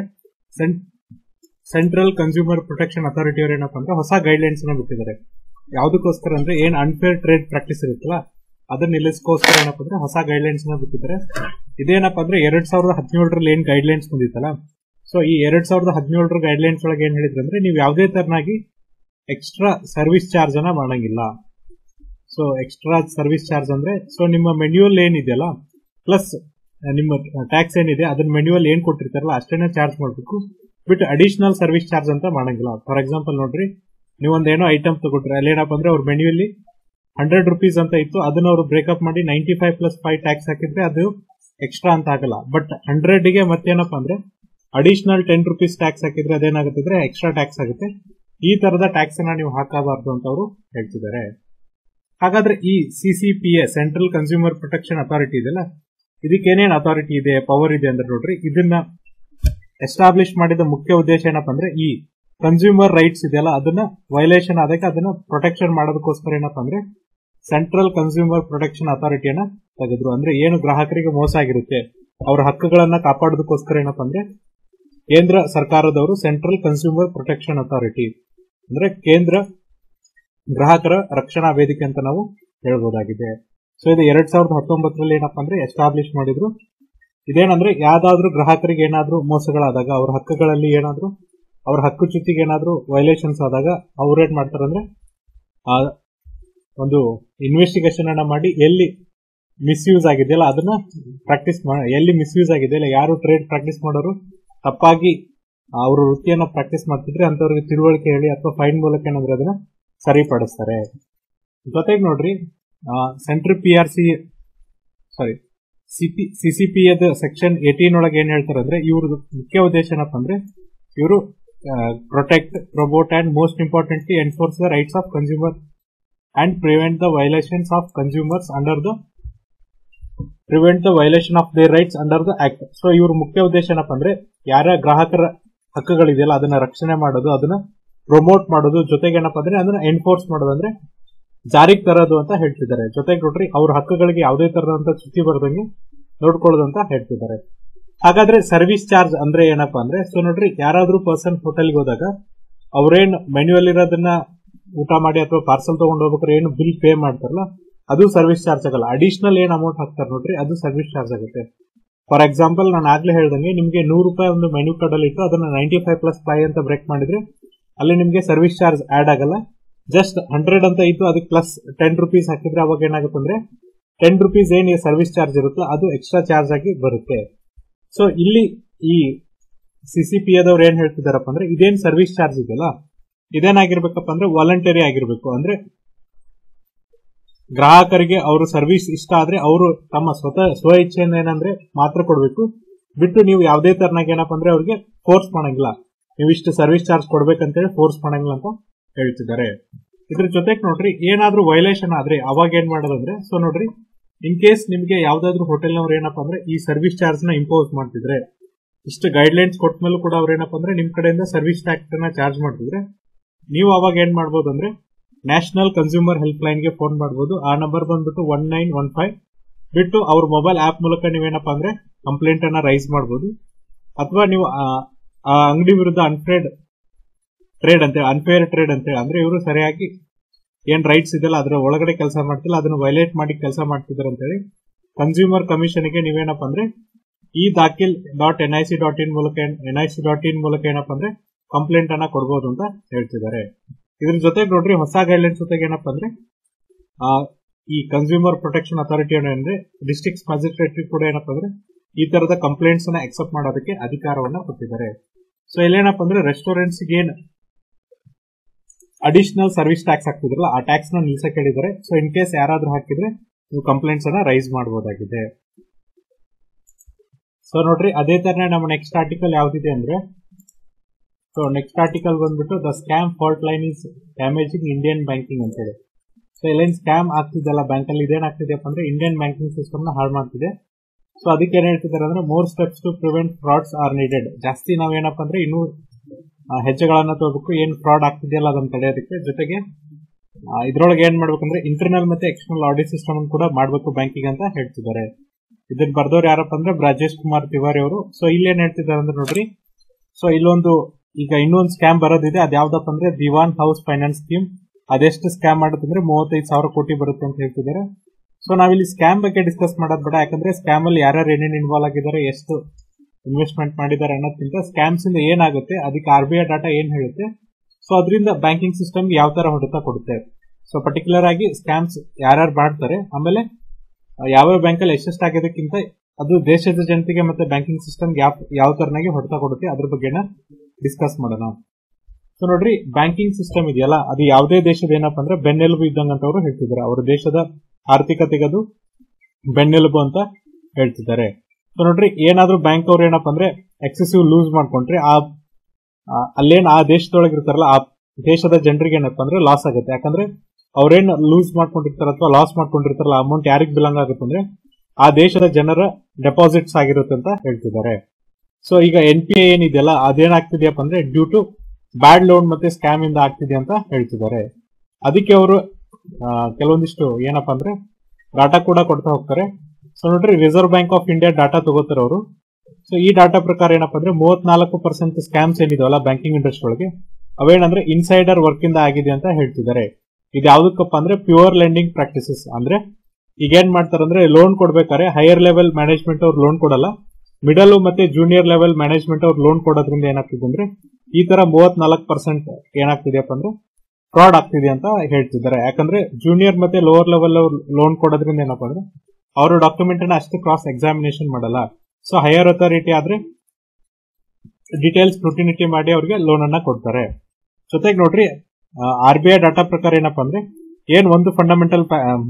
ಸೆಂಟ್ರಲ್ ಕನ್ಸ್ಯೂಮರ್ ಪ್ರೊಟೆಕ್ಷನ್ ಅಥಾರಿಟಿ ಅವರು ಏನಪ್ಪ ಅಂದ್ರೆ ಹೊಸ ಗೈಡ್ ಲೈನ್ಸ್ ನ ಬಿಟ್ಟಿದ್ದಾರೆ ಯಾವ್ದಕ್ಕೋಸ್ಕರ ಅಂದ್ರೆ ಏನ್ ಅನ್ಫೇರ್ ಟ್ರೇಡ್ ಪ್ರಾಕ್ಟೀಸ್ ಇರುತ್ತಲ್ಲ ಅದನ್ನ ನಿಲ್ಲಿಸ್ಕೋಸ್ಕರ ಏನಪ್ಪ ಅಂದ್ರೆ ಹೊಸ ಗೈಡ್ ಲೈನ್ಸ್ ನ ಬಿಟ್ಟಿದ್ದಾರೆ ಇದೇನಪ್ಪ ಅಂದ್ರೆ ಎರಡ್ ಸಾವಿರದ ಹದಿನೇಳರಲ್ಲಿ ಏನ್ ಗೈಡ್ ಲೈನ್ಸ್ ಬಂದಿತ್ತಲ್ಲ ಸೊ ಈ ಎರಡ್ ಸಾವಿರದ ಹದಿನೇಳರ ಗೈಡ್ ಲೈನ್ಸ್ ಒಳಗೆ ಏನ್ ಹೇಳಿದ್ರೆ ಅಂದ್ರೆ ನೀವು ಯಾವುದೇ ತರನಾಗಿ ಎಕ್ಸ್ಟ್ರಾ ಸರ್ವಿಸ್ ಚಾರ್ಜ್ ಅನ್ನ ಮಾಡಂಗಿಲ್ಲ ಸೊ ಎಕ್ಸ್ಟ್ರಾ ಸರ್ವಿಸ್ ಚಾರ್ಜ್ ಅಂದ್ರೆ ಸೊ ನಿಮ್ಮ ಮೆನ್ಯುವಲ್ ಏನಿದೆಯಲ್ಲ ಪ್ಲಸ್ ನಿಮ್ಮ ಟ್ಯಾಕ್ಸ್ ಏನಿದೆ ಅದನ್ನ ಮೆನ್ಯುವಲ್ ಏನ್ ಕೊಟ್ಟಿರ್ತಾರಲ್ಲ ಅಷ್ಟೇನೆ ಚಾರ್ಜ್ ಮಾಡಬೇಕು ಬಿಟ್ ಅಡಿಷನಲ್ ಸರ್ವಿಸ್ ಚಾರ್ಜ್ ಅಂತ ಮಾಡಂಗಿಲ್ಲ ಫಾರ್ ಎಕ್ಸಾಂಪಲ್ ನೋಡ್ರಿ ನೀವು ಒಂದೇನೋ ಐಟಮ್ ತಗೊಟ್ರಿ ಅಲ್ಲಿ ಏನಪ್ಪ ಅಂದ್ರೆ ಅವ್ರ ಮೆನ್ಯುವಲ್ಲಿ ಹಂಡ್ರೆಡ್ ರುಪೀಸ್ ಅಂತ ಇತ್ತು ಅದನ್ನ ಅವರು ಬ್ರೇಕಪ್ ಮಾಡಿ ninety five plus five tax ಹಾಕಿದ್ರೆ ಅದು ಎಕ್ಸ್ಟ್ರಾ ಅಂತ ಆಗಲ್ಲ ಬಟ್ ಹಂಡ್ರೆಡ್ಗೆ ಮತ್ತೇನಪ್ಪ ಅಂದ್ರೆ ಅಡಿಷನಲ್ ಟೆನ್ ರುಪೀಸ್ ಟ್ಯಾಕ್ಸ್ ಹಾಕಿದ್ರೆ ಅದೇನಾಗುತ್ತೆ ಅಂದ್ರೆ ಎಕ್ಸ್ಟ್ರಾ ಟ್ಯಾಕ್ಸ್ ಆಗುತ್ತೆ ಈ ತರದ ಟ್ಯಾಕ್ಸ್ ಅನ್ನ ನೀವು ಹಾಕಬಾರ್ದು ಅಂತ ಅವರು ಹೇಳ್ತಿದ್ದಾರೆ ಹಾಗಾದ್ರೆ ಈ C C P A central consumer protection authority ಇದೆಯಲ್ಲ ಇದಕ್ಕೇನೇನ್ ಅಥಾರಿಟಿ ಇದೆ ಪವರ್ ಇದೆ ಅಂದ್ರೆ ನೋಡ್ರಿ ಇದನ್ನ ಎಸ್ಟಾಬ್ಲಿಷ್ ಮಾಡಿದ ಮುಖ್ಯ ಉದ್ದೇಶ ಏನಪ್ಪ ಅಂದ್ರೆ ಈ ಕನ್ಸ್ಯೂಮರ್ ರೈಟ್ಸ್ ಇದೆಯಲ್ಲ ಅದನ್ನ ವೈಲೇಷನ್ ಆದಾಗ ಅದನ್ನ ಪ್ರೊಟೆಕ್ಷನ್ ಮಾಡೋದಕ್ಕೋಸ್ಕರ ಏನಪ್ಪ ಅಂದ್ರೆ ಸೆಂಟ್ರಲ್ ಕನ್ಸ್ಯೂಮರ್ ಪ್ರೊಟೆಕ್ಷನ್ ಅಥಾರಿಟಿಯನ್ನ ತೆಗೆದ್ರು ಅಂದ್ರೆ ಏನು ಗ್ರಾಹಕರಿಗೆ ಮೋಸ ಆಗಿರುತ್ತೆ ಅವರ ಹಕ್ಕುಗಳನ್ನ ಕಾಪಾಡೋದಕ್ಕೋಸ್ಕರ ಏನಪ್ಪ ಅಂದ್ರೆ ಕೇಂದ್ರ ಸರ್ಕಾರದವರು ಸೆಂಟ್ರಲ್ ಕನ್ಸ್ಯೂಮರ್ ಪ್ರೊಟೆಕ್ಷನ್ ಅಥಾರಿಟಿ ಅಂದ್ರೆ ಕೇಂದ್ರ ಗ್ರಾಹಕರ ರಕ್ಷಣಾ ವೇದಿಕೆ ಅಂತ ನಾವು ಹೇಳ್ಬೋದಾಗಿದೆ ಸೊ ಇದು ಎರಡ್ ಸಾವಿರದ ಹತ್ತೊಂಬತ್ತರಲ್ಲಿ ಏನಪ್ಪಾ ಅಂದ್ರೆ ಎಸ್ಟಾಬ್ಲಿಷ್ ಮಾಡಿದ್ರು ಇದೇನಂದ್ರೆ ಯಾವ್ದಾದ್ರು ಗ್ರಾಹಕರಿಗೆ ಏನಾದ್ರೂ ಮೋಸಗಳಾದಾಗ ಅವ್ರ ಹಕ್ಕುಗಳಲ್ಲಿ ಏನಾದ್ರೂ ಅವ್ರ ಹಕ್ಕು ಚ್ಯುತಿಗೆ ಏನಾದ್ರೂ ವೈಲೇಷನ್ಸ್ ಆದಾಗ ಅವ್ರು ಏನ್ ಮಾಡ್ತಾರಂದ್ರೆ ಆ ಒಂದು ಇನ್ವೆಸ್ಟಿಗೇಷನ್ ಅನ್ನ ಮಾಡಿ ಎಲ್ಲಿ ಮಿಸ್ಯೂಸ್ ಆಗಿದೆಯಲ್ಲ ಅದನ್ನ ಪ್ರಾಕ್ಟೀಸ್ ಎಲ್ಲಿ ಮಿಸ್ಯೂಸ್ ಆಗಿದೆಯಲ್ಲ ಯಾರು ಟ್ರೇಡ್ ಪ್ರಾಕ್ಟೀಸ್ ಮಾಡೋರು ತಪ್ಪಾಗಿ ಅವ್ರ ವೃತ್ತಿಯನ್ನ ಪ್ರಾಕ್ಟೀಸ್ ಮಾಡ್ತಿದ್ರೆ ಅಂತವ್ರಿಗೆ ತಿಳುವಳಿಕೆ ಹೇಳಿ ಅಥವಾ ಫೈನ್ ಮೂಲಕ ಏನಾದ್ರೆ ಅದನ್ನ ಸರಿಪಡಿಸ್ತಾರೆ ಜೊತೆಗೆ ನೋಡ್ರಿ central P R C sorry C P C C P section eighteen ಒಳಗೆ ಏನ್ ಹೇಳ್ತಾರೆ ಅಂದ್ರೆ ಇವ್ರದ್ದು ಮುಖ್ಯ ಉದ್ದೇಶ ಏನಪ್ಪ ಅಂದ್ರೆ ಇವರು protect promote and most importantly enforce the rights of consumer and prevent the violations of consumers under the prevent the violation of their rights under the act so ಇವ್ರ ಮುಖ್ಯ ಉದ್ದೇಶ ಏನಪ್ಪ ಅಂದ್ರೆ ಯಾರ ಗ್ರಾಹಕರ ಹಕ್ಕುಗಳಿದೆಯಲ್ಲ ಅದನ್ನ ರಕ್ಷಣೆ ಮಾಡೋದು ಅದನ್ನ ಪ್ರಮೋಟ್ ಮಾಡೋದು ಜೊತೆಗೆ ಏನಪ್ಪ ಅಂದ್ರೆ ಅದನ್ನ ಎನ್ಫೋರ್ಸ್ ಮಾಡೋದು ಅಂದ್ರೆ ಜಾರಿಗೆ ತರೋದು ಅಂತ ಹೇಳ್ತಿದ್ದಾರೆ ಜೊತೆಗೆ ನೋಡ್ರಿ ಅವ್ರ ಹಕ್ಕುಗಳಿಗೆ ಯಾವುದೇ ತರದಂತ ಚ್ಯುತಿ ಬರ್ದಂಗೆ ನೋಡ್ಕೊಳ್ಳೋದು ಅಂತ ಹೇಳ್ತಿದ್ದಾರೆ ಹಾಗಾದ್ರೆ ಸರ್ವಿಸ್ ಚಾರ್ಜ್ ಅಂದ್ರೆ ಏನಪ್ಪಾ ಅಂದ್ರೆ ಸೊ ನೋಡ್ರಿ ಯಾರಾದ್ರೂ ಪರ್ಸನ್ ಹೋಟೆಲ್ಗೆ ಹೋದಾಗ ಅವ್ರೇನ್ ಮೆನ್ಯುವಲ್ ಇರೋದನ್ನ ಊಟ ಮಾಡಿ ಅಥವಾ ಪಾರ್ಸಲ್ ತಗೊಂಡು ಹೋಗ್ಬೇಕಾದ್ರೆ ಏನು ಬಿಲ್ ಪೇ ಮಾಡ್ತಾರಲ್ಲ ಅದು ಸರ್ವಿಸ್ ಚಾರ್ಜ್ ಆಗಲ್ಲ ಅಡಿಷನಲ್ ಏನ್ ಅಮೌಂಟ್ ಹಾಕ್ತಾರೆ ನೋಡ್ರಿ ಅದು ಸರ್ವಿಸ್ ಚಾರ್ಜ್ ಆಗುತ್ತೆ ಫಾರ್ ಎಕ್ಸಾಂಪಲ್ ನಾನು ಆಗ್ಲೇ ಹೇಳ್ದಂಗೆ ನಿಮ್ಗೆ ನೂರು ರೂಪಾಯಿ ಒಂದು ಮೆನ್ಯೂ ಕಾರ್ಡ್ ಅಲ್ಲಿ ಇಟ್ಟು ಅದನ್ನ ನೈಂಟಿ ಫೈವ್ ಪ್ಲಸ್ ಫೈವ್ ಅಂತ ಬ್ರೇಕ್ ಮಾಡಿದ್ರೆ ಅಲ್ಲಿ ನಿಮ್ಗೆ ಸರ್ವಿಸ್ ಚಾರ್ಜ್ ಆಡ್ ಆಗಲ್ಲ ಜಸ್ಟ್ ಹಂಡ್ರೆಡ್ ಅಂತ ಇದ್ದು ಅದಕ್ಕೆ ಪ್ಲಸ್ ಟೆನ್ ರುಪೀಸ್ ಹಾಕಿದ್ರೆ ಅವಾಗ ಏನಾಗುತ್ತೆ ಅಂದ್ರೆ ಟೆನ್ ರುಪೀಸ್ ಏನ್ ಸರ್ವಿಸ್ ಚಾರ್ಜ್ ಇರುತ್ತಲ್ಲ ಅದು ಎಕ್ಸ್ಟ್ರಾ ಚಾರ್ಜ್ ಆಗಿ ಬರುತ್ತೆ ಸೊ ಇಲ್ಲಿ ಈ ಸಿಸಿಪಿ ಅದವ್ರು ಏನ್ ಹೇಳ್ತಿದಾರಪ್ಪ ಅಂದ್ರೆ ಇದೇನ್ ಸರ್ವಿಸ್ ಚಾರ್ಜ್ ಇದೆಯಲ್ಲ ಇದೇನಾಗಿರ್ಬೇಕಪ್ಪ ಅಂದ್ರೆ ವಾಲಂಟರಿ ಆಗಿರ್ಬೇಕು ಅಂದ್ರೆ ಗ್ರಾಹಕರಿಗೆ ಅವರು ಸರ್ವಿಸ್ ಇಷ್ಟ ಆದ್ರೆ ಅವರು ತಮ್ಮ ಸ್ವತಃ ಸ್ವ ಇಚ್ಛೆಯಿಂದ ಏನಂದ್ರೆ ಮಾತ್ರ ಕೊಡಬೇಕು ಬಿಟ್ಟು ನೀವು ಯಾವುದೇ ತರನಾಗ ಏನಪ್ಪ ಅಂದ್ರೆ ಅವ್ರಿಗೆ ಫೋರ್ಸ್ ಮಾಡಂಗಿಲ್ಲ ನೀವು ಇಷ್ಟು ಸರ್ವಿಸ್ ಚಾರ್ಜ್ ಕೊಡ್ಬೇಕಂತೇಳಿ ಫೋರ್ಸ್ ಮಾಡಂಗಿಲ್ಲ ಅಂತ ಹೇಳ್ತಿದ್ದಾರೆ ಇದ್ರ ಜೊತೆಗೆ ನೋಡ್ರಿ ಏನಾದ್ರೂ ವೈಲೇಷನ್ ಆದ್ರೆ ಅವಾಗ ಏನ್ ಮಾಡೋದಂದ್ರೆ ಸೊ ನೋಡ್ರಿ ಇನ್ ಕೇಸ್ ನಿಮ್ಗೆ ಯಾವ್ದಾದ್ರು ಹೋಟೆಲ್ನವ್ರು ಏನಪ್ಪಾ ಅಂದ್ರೆ ಈ ಸರ್ವಿಸ್ ಚಾರ್ಜ್ ನ ಇಂಪೋಸ್ ಮಾಡ್ತಿದ್ರೆ ಇಷ್ಟು ಗೈಡ್ ಲೈನ್ಸ್ ಕೊಟ್ಟ ಮೇಲೂ ಕೂಡ ಅವ್ರು ಏನಪ್ಪಾ ಅಂದ್ರೆ ನಿಮ್ ಕಡೆಯಿಂದ ಸರ್ವಿಸ್ ಟ್ಯಾಕ್ಸ್ ನ ಚಾರ್ಜ್ ಮಾಡ್ತಿದ್ರೆ ನೀವು ಅವಾಗ ಏನ್ ಮಾಡ್ಬೋದು ಅಂದ್ರೆ ನ್ಯಾಷನಲ್ ಕನ್ಸ್ಯೂಮರ್ ಹೆಲ್ಪ್ ಲೈನ್ ಗೆ ಫೋನ್ ಮಾಡಬಹುದು ಆ ನಂಬರ್ ಬಂದ್ಬಿಟ್ಟು ಒನ್ ನೈನ್ ಒನ್ ಫೈವ್ ಬಿಟ್ಟು ಅವ್ರ ಮೊಬೈಲ್ ಆಪ್ ಮೂಲಕ ನೀವೇನಪ್ಪಾ ಅಂದ್ರೆ ಕಂಪ್ಲೇಂಟ್ ಅನ್ನ ರೈಸ್ ಮಾಡಬಹುದು ಅಥವಾ ನೀವು ಆ ಅಂಗಡಿ ವಿರುದ್ಧ ಅನ್ಫೇರ್ಡ್ ಟ್ರೇಡ್ ಅಂತ ಅನ್ಫೇರ್ ಟ್ರೇಡ್ ಅಂತ ಅಂದ್ರೆ ಇವರು ಸರಿಯಾಗಿ ಏನ್ ರೈಟ್ಸ್ ಇದೆಯಲ್ಲ ಅದರ ಒಳಗಡೆ ಕೆಲಸ ಮಾಡ್ತಿಲ್ಲ ಅದನ್ನ ವೈಲೇಟ್ ಮಾಡಿ ಕೆಲಸ ಮಾಡ್ತಿದ್ದಾರೆ ಅಂತ ಹೇಳಿ ಕನ್ಸ್ಯೂಮರ್ ಕಮಿಷನ್ ಗೆ ನೀವೇನಪ್ಪ ಅಂದ್ರೆ ಈ Daakhil dot N I C dot in ಮೂಲಕ N I C dot in ಮೂಲಕ ಏನಪ್ಪ ಅಂದ್ರೆ ಕಂಪ್ಲೇಂಟ್ ಅನ್ನ ಕೊಡಬಹುದು ಅಂತ ಹೇಳ್ತಿದ್ದಾರೆ ಇದ್ರ ಜೊತೆಗೆ ನೋಡ್ರಿ ಹೊಸ ಗೈಡ್ಲೈನ್ಸ್ ಜೊತೆಗೆ ಏನಪ್ಪ ಅಂದ್ರೆ ಈ ಕನ್ಸ್ಯೂಮರ್ ಪ್ರೊಟೆಕ್ಷನ್ ಅಥಾರಿಟಿ ಅಂದ್ರೆ ಡಿಸ್ಟ್ರಿಕ್ಟ್ ಮ್ಯಾಜಿಸ್ಟ್ರೇಟ್ ಕೂಡ ಏನಪ್ಪಾ ಅಂದ್ರೆ ಈ ತರದ ಕಂಪ್ಲೇಂಟ್ಸ್ ಅನ್ನ ಎಕ್ಸೆಪ್ಟ್ ಮಾಡೋದಕ್ಕೆ ಅಧಿಕಾರವನ್ನ ಕೊಟ್ಟಿದ್ದಾರೆ ಸೊ ಇಲ್ಲೇನಪ್ಪ ಅಂದ್ರೆ ರೆಸ್ಟೋರೆಂಟ್ಸ್ ಏನ್ ಅಡಿಷನಲ್ ಸರ್ವಿಸ್ ಟ್ಯಾಕ್ಸ್ ಹಾಕ್ತಿದ್ರಲ್ಲ ಆ ಟ್ಯಾಕ್ಸ್ ನ ನಿಲ್ಸಕ್ ಹೇಳಿದ್ದಾರೆ ಸೊ ಇನ್ ಕೇಸ್ ಯಾರಾದ್ರೂ ಹಾಕಿದ್ರೆ ನೀವು ಕಂಪ್ಲೇಂಟ್ಸ್ ಅನ್ನ ರೈಸ್ ಮಾಡಬಹುದಾಗಿದೆ ಸೊ ನೋಡ್ರಿ ಅದೇ ತರನೇ ನಮ್ಮ ನೆಕ್ಸ್ಟ್ ಆರ್ಟಿಕಲ್ ಯಾವ್ದಿದೆ ಅಂದ್ರೆ ಸೊ ನೆಕ್ಸ್ಟ್ ಆರ್ಟಿಕಲ್ ಬಂದ್ಬಿಟ್ಟು the scam fault line is damaging Indian banking ಅಂತ ಹೇಳಿ ಸೊ ಇಲ್ಲೇನ್ ಸ್ಕ್ಯಾಮ್ ಆಗ್ತಿದೆಲ್ಲ ಬ್ಯಾಂಕ್ ಅಲ್ಲಿ ಇದೇನಾಗ್ತಿದೆಪ್ಪ ಅಂದ್ರೆ ಇಂಡಿಯನ್ ಬ್ಯಾಂಕಿಂಗ್ ಸಿಸ್ಟಮ್ ನ ಹಾಳು ಮಾಡ್ತಿದೆ ಸೊ ಅದಕ್ಕೆ ಏನ್ ಹೇಳ್ತಿದ್ದಾರೆ ಅಂದ್ರೆ more steps to prevent frauds are needed ಜಾಸ್ತಿ ನಾವೇನಪ್ಪ ಅಂದ್ರೆ ಇನ್ನೂ ಆ, ಹೆಜ್ಜೆಗಳನ್ನ ತಗೋಬೇಕು ಏನ್ ಫ್ರಾಡ್ ಆಗ್ತಿದೆಯಲ್ಲ ಅದನ್ನ ತಡೆಯೋದಕ್ಕೆ ಜೊತೆಗೆ ಆ, ಇದ್ರೊಳಗೆ ಏನ್ ಮಾಡ್ಬೇಕಂದ್ರೆ ಇಂಟರ್ನಲ್ ಮತ್ತೆ ಎಕ್ಸ್ಟರ್ನಲ್ ಆಡಿಟ್ ಸಿಸ್ಟಮ್ ಕೂಡ ಮಾಡಬೇಕು ಬ್ಯಾಂಕಿಗೆ ಅಂತ ಹೇಳ್ತಿದ್ದಾರೆ ಇದನ್ನ ಬರ್ದವ್ರು ಯಾರಪ್ಪ ಅಂದ್ರೆ ರಾಜೇಶ್ ಕುಮಾರ್ ತಿವಾರಿ ಅವರು ಸೊ ಇಲ್ಲಿ ಏನ್ ಹೇಳ್ತಿದ್ದಾರೆ ಅಂದ್ರೆ ನೋಡ್ರಿ ಸೊ ಇಲ್ಲೊಂದು ಈಗ ಇನ್ನೊಂದು ಸ್ಕ್ಯಾಮ್ ಬರೋದಿದೆ ಅದ್ ಯಾವ್ದಪ್ಪ ಅಂದ್ರೆ ದಿವಾನ್ ಹೌಸ್ ಫೈನಾನ್ಸ್ ಸ್ಕೀಮ್ ಅದೆಷ್ಟು ಸ್ಕ್ಯಾಮ್ ಮಾಡುತ್ತಂದ್ರೆ ಮೂವತ್ತೈದು ಸಾವಿರ ಕೋಟಿ ಬರುತ್ತೆ ಅಂತ ಹೇಳ್ತಿದ್ದಾರೆ ಸೊ ನಾವಿಲ್ಲಿ ಸ್ಕ್ಯಾಮ್ ಬಗ್ಗೆ ಡಿಸ್ಕಸ್ ಮಾಡೋದ್ ಬೇಡ ಯಾಕಂದ್ರೆ ಸ್ಕ್ಯಾಮ್ ಅಲ್ಲಿ ಯಾರ್ಯಾರು ಏನೇನು ಇನ್ವಾಲ್ವ್ ಆಗಿದ್ದಾರೆ ಎಷ್ಟು ಇನ್ವೆಸ್ಟ್ಮೆಂಟ್ ಮಾಡಿದ್ದಾರೆ ಅನ್ನೋದಕ್ಕಿಂತ ಸ್ಕ್ಯಾಮ್ಸ್ ಇಂದ ಏನಾಗುತ್ತೆ ಅದಕ್ಕೆ ಆರ್ ಬಿ ಐ ಡಾಟಾ ಏನ್ ಹೇಳುತ್ತೆ ಸೊ ಅದರಿಂದ ಬ್ಯಾಂಕಿಂಗ್ ಸಿಸ್ಟಮ್ ಯಾವ ತರ ಹೊಡೆತ ಕೊಡುತ್ತೆ ಸೊ ಪರ್ಟಿಕ್ಯುಲರ್ ಆಗಿ ಸ್ಕ್ಯಾಮ್ಸ್ ಯಾರ್ಯಾರು ಮಾಡ್ತಾರೆ ಆಮೇಲೆ ಯಾವ ಬ್ಯಾಂಕ್ ಅಲ್ಲಿ ಎಷ್ಟೆಷ್ಟು ಆಗಿದ್ದಕ್ಕಿಂತ ಅದು ದೇಶದ ಜನತೆಗೆ ಮತ್ತೆ ಬ್ಯಾಂಕಿಂಗ್ ಸಿಸ್ಟಮ್ ಯಾವ ಯಾವ ತರನಾಗಿ ಹೊಡೆತ ಕೊಡುತ್ತೆ ಅದ್ರ ಬಗ್ಗೆನ ಡಿಸ್ಕಸ್ ಮಾಡೋಣ ಸೊ ನೋಡ್ರಿ ಬ್ಯಾಂಕಿಂಗ್ ಸಿಸ್ಟಮ್ ಇದೆಯಲ್ಲ ಅದು ಯಾವುದೇ ದೇಶದ ಏನಪ್ಪಾ ಅಂದ್ರೆ ಬೆನ್ನೆಲುಬು ಇದ್ದಂಗ ಅಂತ ಅವರು ಹೇಳ್ತಿದ್ದಾರೆ ಅವರ ದೇಶದ ಆರ್ಥಿಕತೆಗೆ ಅದು ಬೆನ್ನೆಲುಬು ಅಂತ ಹೇಳ್ತಿದ್ದಾರೆ ಸೊ ನೋಡ್ರಿ ಏನಾದ್ರೂ ಬ್ಯಾಂಕ್ ಅವ್ರು ಏನಪ್ಪಾ ಅಂದ್ರೆ ಎಕ್ಸೆಸಿವ್ ಲೂಸ್ ಮಾಡ್ಕೊಂಡ್ರೆ ಆ ಆ, ಅಲ್ಲೇನ್ ಆ ದೇಶದೊಳಗೆ ಇರ್ತಾರಲ್ಲ ಆ ದೇಶದ ಜನರಿಗೆ ಏನಪ್ಪಾ ಅಂದ್ರೆ ಲಾಸ್ ಆಗುತ್ತೆ ಯಾಕಂದ್ರೆ ಅವ್ರೇನ್ ಲೂಸ್ ಮಾಡ್ಕೊಂಡಿರ್ತಾರ ಅಥವಾ ಲಾಸ್ ಮಾಡ್ಕೊಂಡಿರ್ತಾರಲ್ಲ ಅಮೌಂಟ್ ಯಾರಿಗ್ ಬಿಲಂಗ್ ಆಗುತ್ತೆ ಅಂದ್ರೆ ಆ ದೇಶದ ಜನರ ಡೆಪಾಸಿಟ್ಸ್ ಆಗಿರುತ್ತೆ ಅಂತ ಹೇಳ್ತಿದ್ದಾರೆ ಸೊ ಈಗ ಎನ್ ಪಿ ಎ ಏನಿದೆಯಲ್ಲ ಅದೇನಾಗ್ತಿದೆಯಪ್ಪ ಅಂದ್ರೆ ಡ್ಯೂ ಟು ಬ್ಯಾಡ್ ಲೋನ್ ಮತ್ತೆ ಸ್ಕ್ಯಾಮ್ ಇಂದ ಆಗ್ತಿದೆ ಅಂತ ಹೇಳ್ತಿದ್ದಾರೆ ಅದಕ್ಕೆ ಅವರು ಕೆಲವೊಂದಿಷ್ಟು ಏನಪ್ಪಾ ಅಂದ್ರೆ ಡಾಟಾ ಕೂಡ ಕೊಡ್ತಾ ಹೋಗ್ತಾರೆ ಸೊ ನೋಡ್ರಿ reserve bank of India data ತಗೋತಾರೆ ಅವರು ಸೊ ಈ ಡಾಟಾ ಪ್ರಕಾರ ಏನಪ್ಪಾ ಅಂದ್ರೆ ಮೂವತ್ನಾಲ್ಕು ಪರ್ಸೆಂಟ್ ಸ್ಕ್ಯಾಮ್ಸ್ ಏನಿದಾವಲ್ಲ ಬ್ಯಾಂಕಿಂಗ್ ಇಂಡಸ್ಟ್ರಿ ಒಳಗೆ ಅವೇನಂದ್ರೆ ಇನ್ಸೈಡರ್ ವರ್ಕ್ ಇಂದ ಆಗಿದೆ ಅಂತ ಹೇಳ್ತಿದ್ದಾರೆ ಇದು ಯಾವ್ದಕ್ಕಪ್ಪ ಅಂದ್ರೆ ಪ್ಯೂರ್ ಲೆಂಡಿಂಗ್ ಪ್ರಾಕ್ಟೀಸಸ್ ಅಂದ್ರೆ ಈಗ ಏನ್ ಮಾಡ್ತಾರಂದ್ರೆ ಲೋನ್ ಕೊಡ್ಬೇಕಾದ್ರೆ ಹೈಯರ್ ಲೆವೆಲ್ ಮ್ಯಾನೇಜ್ಮೆಂಟ್ ಅವ್ರು ಲೋನ್ ಕೊಡಲ್ಲ ಮಿಡಲ್ ಮತ್ತೆ ಜೂನಿಯರ್ ಲೆವೆಲ್ ಮ್ಯಾನೇಜ್ಮೆಂಟ್ ಅವ್ರು ಲೋನ್ ಕೊಡೋದ್ರಿಂದ ಏನಾಗ್ತಿದೆ ಅಂದ್ರೆ ಈ ತರ ಮೂವತ್ನಾಲ್ಕು ಪರ್ಸೆಂಟ್ ಏನಾಗ್ತಿದೆಯಪ್ಪ ಅಂದ್ರೆ ಫ್ರಾಡ್ ಆಗ್ತಿದೆ ಅಂತ ಹೇಳ್ತಿದ್ದಾರೆ ಯಾಕಂದ್ರೆ ಜೂನಿಯರ್ ಮತ್ತೆ ಲೋವರ್ ಲೆವೆಲ್ ಲೋನ್ ಕೊಡೋದ್ರಿಂದ ಏನಪ್ಪಾ ಅಂದ್ರೆ ಅವರು ಡಾಕ್ಯುಮೆಂಟ್ ಅನ್ನ ಅಷ್ಟು ಕ್ರಾಸ್ ಎಕ್ಸಾಮಿನೇಷನ್ ಮಾಡಲ್ಲ ಸೊ ಹೈಯರ್ ಅಥಾರಿಟಿ ಆದ್ರೆ ಡೀಟೇಲ್ಸ್ ಸ್ಕ್ರೂಟಿನಿಟಿ ಮಾಡಿ ಅವ್ರಿಗೆ ಲೋನ್ ಅನ್ನ ಕೊಡ್ತಾರೆ ಜೊತೆಗೆ ನೋಡ್ರಿ ಆರ್ ಬಿ ಐ ಡಾಟಾ ಪ್ರಕಾರ ಏನಪ್ಪಾ ಅಂದ್ರೆ ಏನ್ ಒಂದು ಫಂಡಮೆಂಟಲ್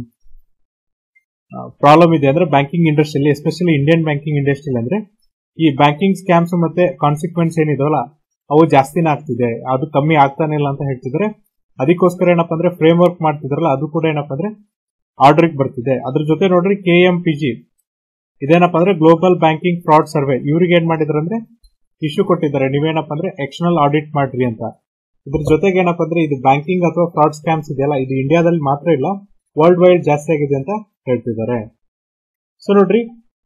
ಪ್ರಾಬ್ಲಮ್ ಇದೆ ಅಂದ್ರೆ ಬ್ಯಾಂಕಿಂಗ್ ಇಂಡಸ್ಟ್ರಿಯಲ್ಲಿ ಎಸ್ಪೆಷಲಿ ಇಂಡಿಯನ್ ಬ್ಯಾಂಕಿಂಗ್ ಇಂಡಸ್ಟ್ರಿಯಲ್ಲಿ ಅಂದ್ರೆ ಈ ಬ್ಯಾಂಕಿಂಗ್ ಸ್ಕ್ಯಾಮ್ಸ್ ಮತ್ತೆ ಕಾನ್ಸಿಕ್ವೆನ್ಸ್ ಏನಿದಾವಲ್ಲ ಅವು ಜಾಸ್ತಿನೇ ಆಗ್ತಿದೆ ಅದು ಕಮ್ಮಿ ಆಗ್ತಾನೆ ಇಲ್ಲ ಅಂತ ಹೇಳ್ತಿದ್ರೆ ಅದಕ್ಕೋಸ್ಕರ ಏನಪ್ಪಾ ಅಂದ್ರೆ ಫ್ರೇಮ್ ವರ್ಕ್ ಮಾಡ್ತಿದ್ರಲ್ಲ ಅದು ಕೂಡ ಏನಪ್ಪಾ ಅಂದ್ರೆ ಆರ್ಡರ್ ಬರ್ತಿದೆ ಅದ್ರ ಜೊತೆ ನೋಡ್ರಿ ಕೆ ಎಂ ಪಿ ಜಿ ಇದೇನಪ್ಪ ಅಂದ್ರೆ ಗ್ಲೋಬಲ್ ಬ್ಯಾಂಕಿಂಗ್ ಫ್ರಾಡ್ ಸರ್ವೆ ಇವ್ರಿಗೆ ಏನ್ ಮಾಡಿದ್ರು ಅಂದ್ರೆ ಇಶ್ಯೂ ಕೊಟ್ಟಿದ್ದಾರೆ ನೀವೇನಪ್ಪ ಅಂದ್ರೆ ಎಕ್ಸ್ಟರ್ನಲ್ ಆಡಿಟ್ ಮಾಡ್ರಿ ಅಂತ ಇದ್ರ ಜೊತೆಗೆ ಏನಪ್ಪ ಅಂದ್ರೆ ಇದು ಬ್ಯಾಂಕಿಂಗ್ ಅಥವಾ ಫ್ರಾಡ್ ಸ್ಕ್ಯಾಮ್ಸ್ ಇದೆಯಲ್ಲ ಇದು ಇಂಡಿಯಾದಲ್ಲಿ ಮಾತ್ರ ಇಲ್ಲ ವರ್ಲ್ಡ್ ವೈಡ್ ಜಾಸ್ತಿ ಆಗಿದೆ ಅಂತ ಹೇಳ್ತಿದ್ದಾರೆ ಸೊ ನೋಡ್ರಿ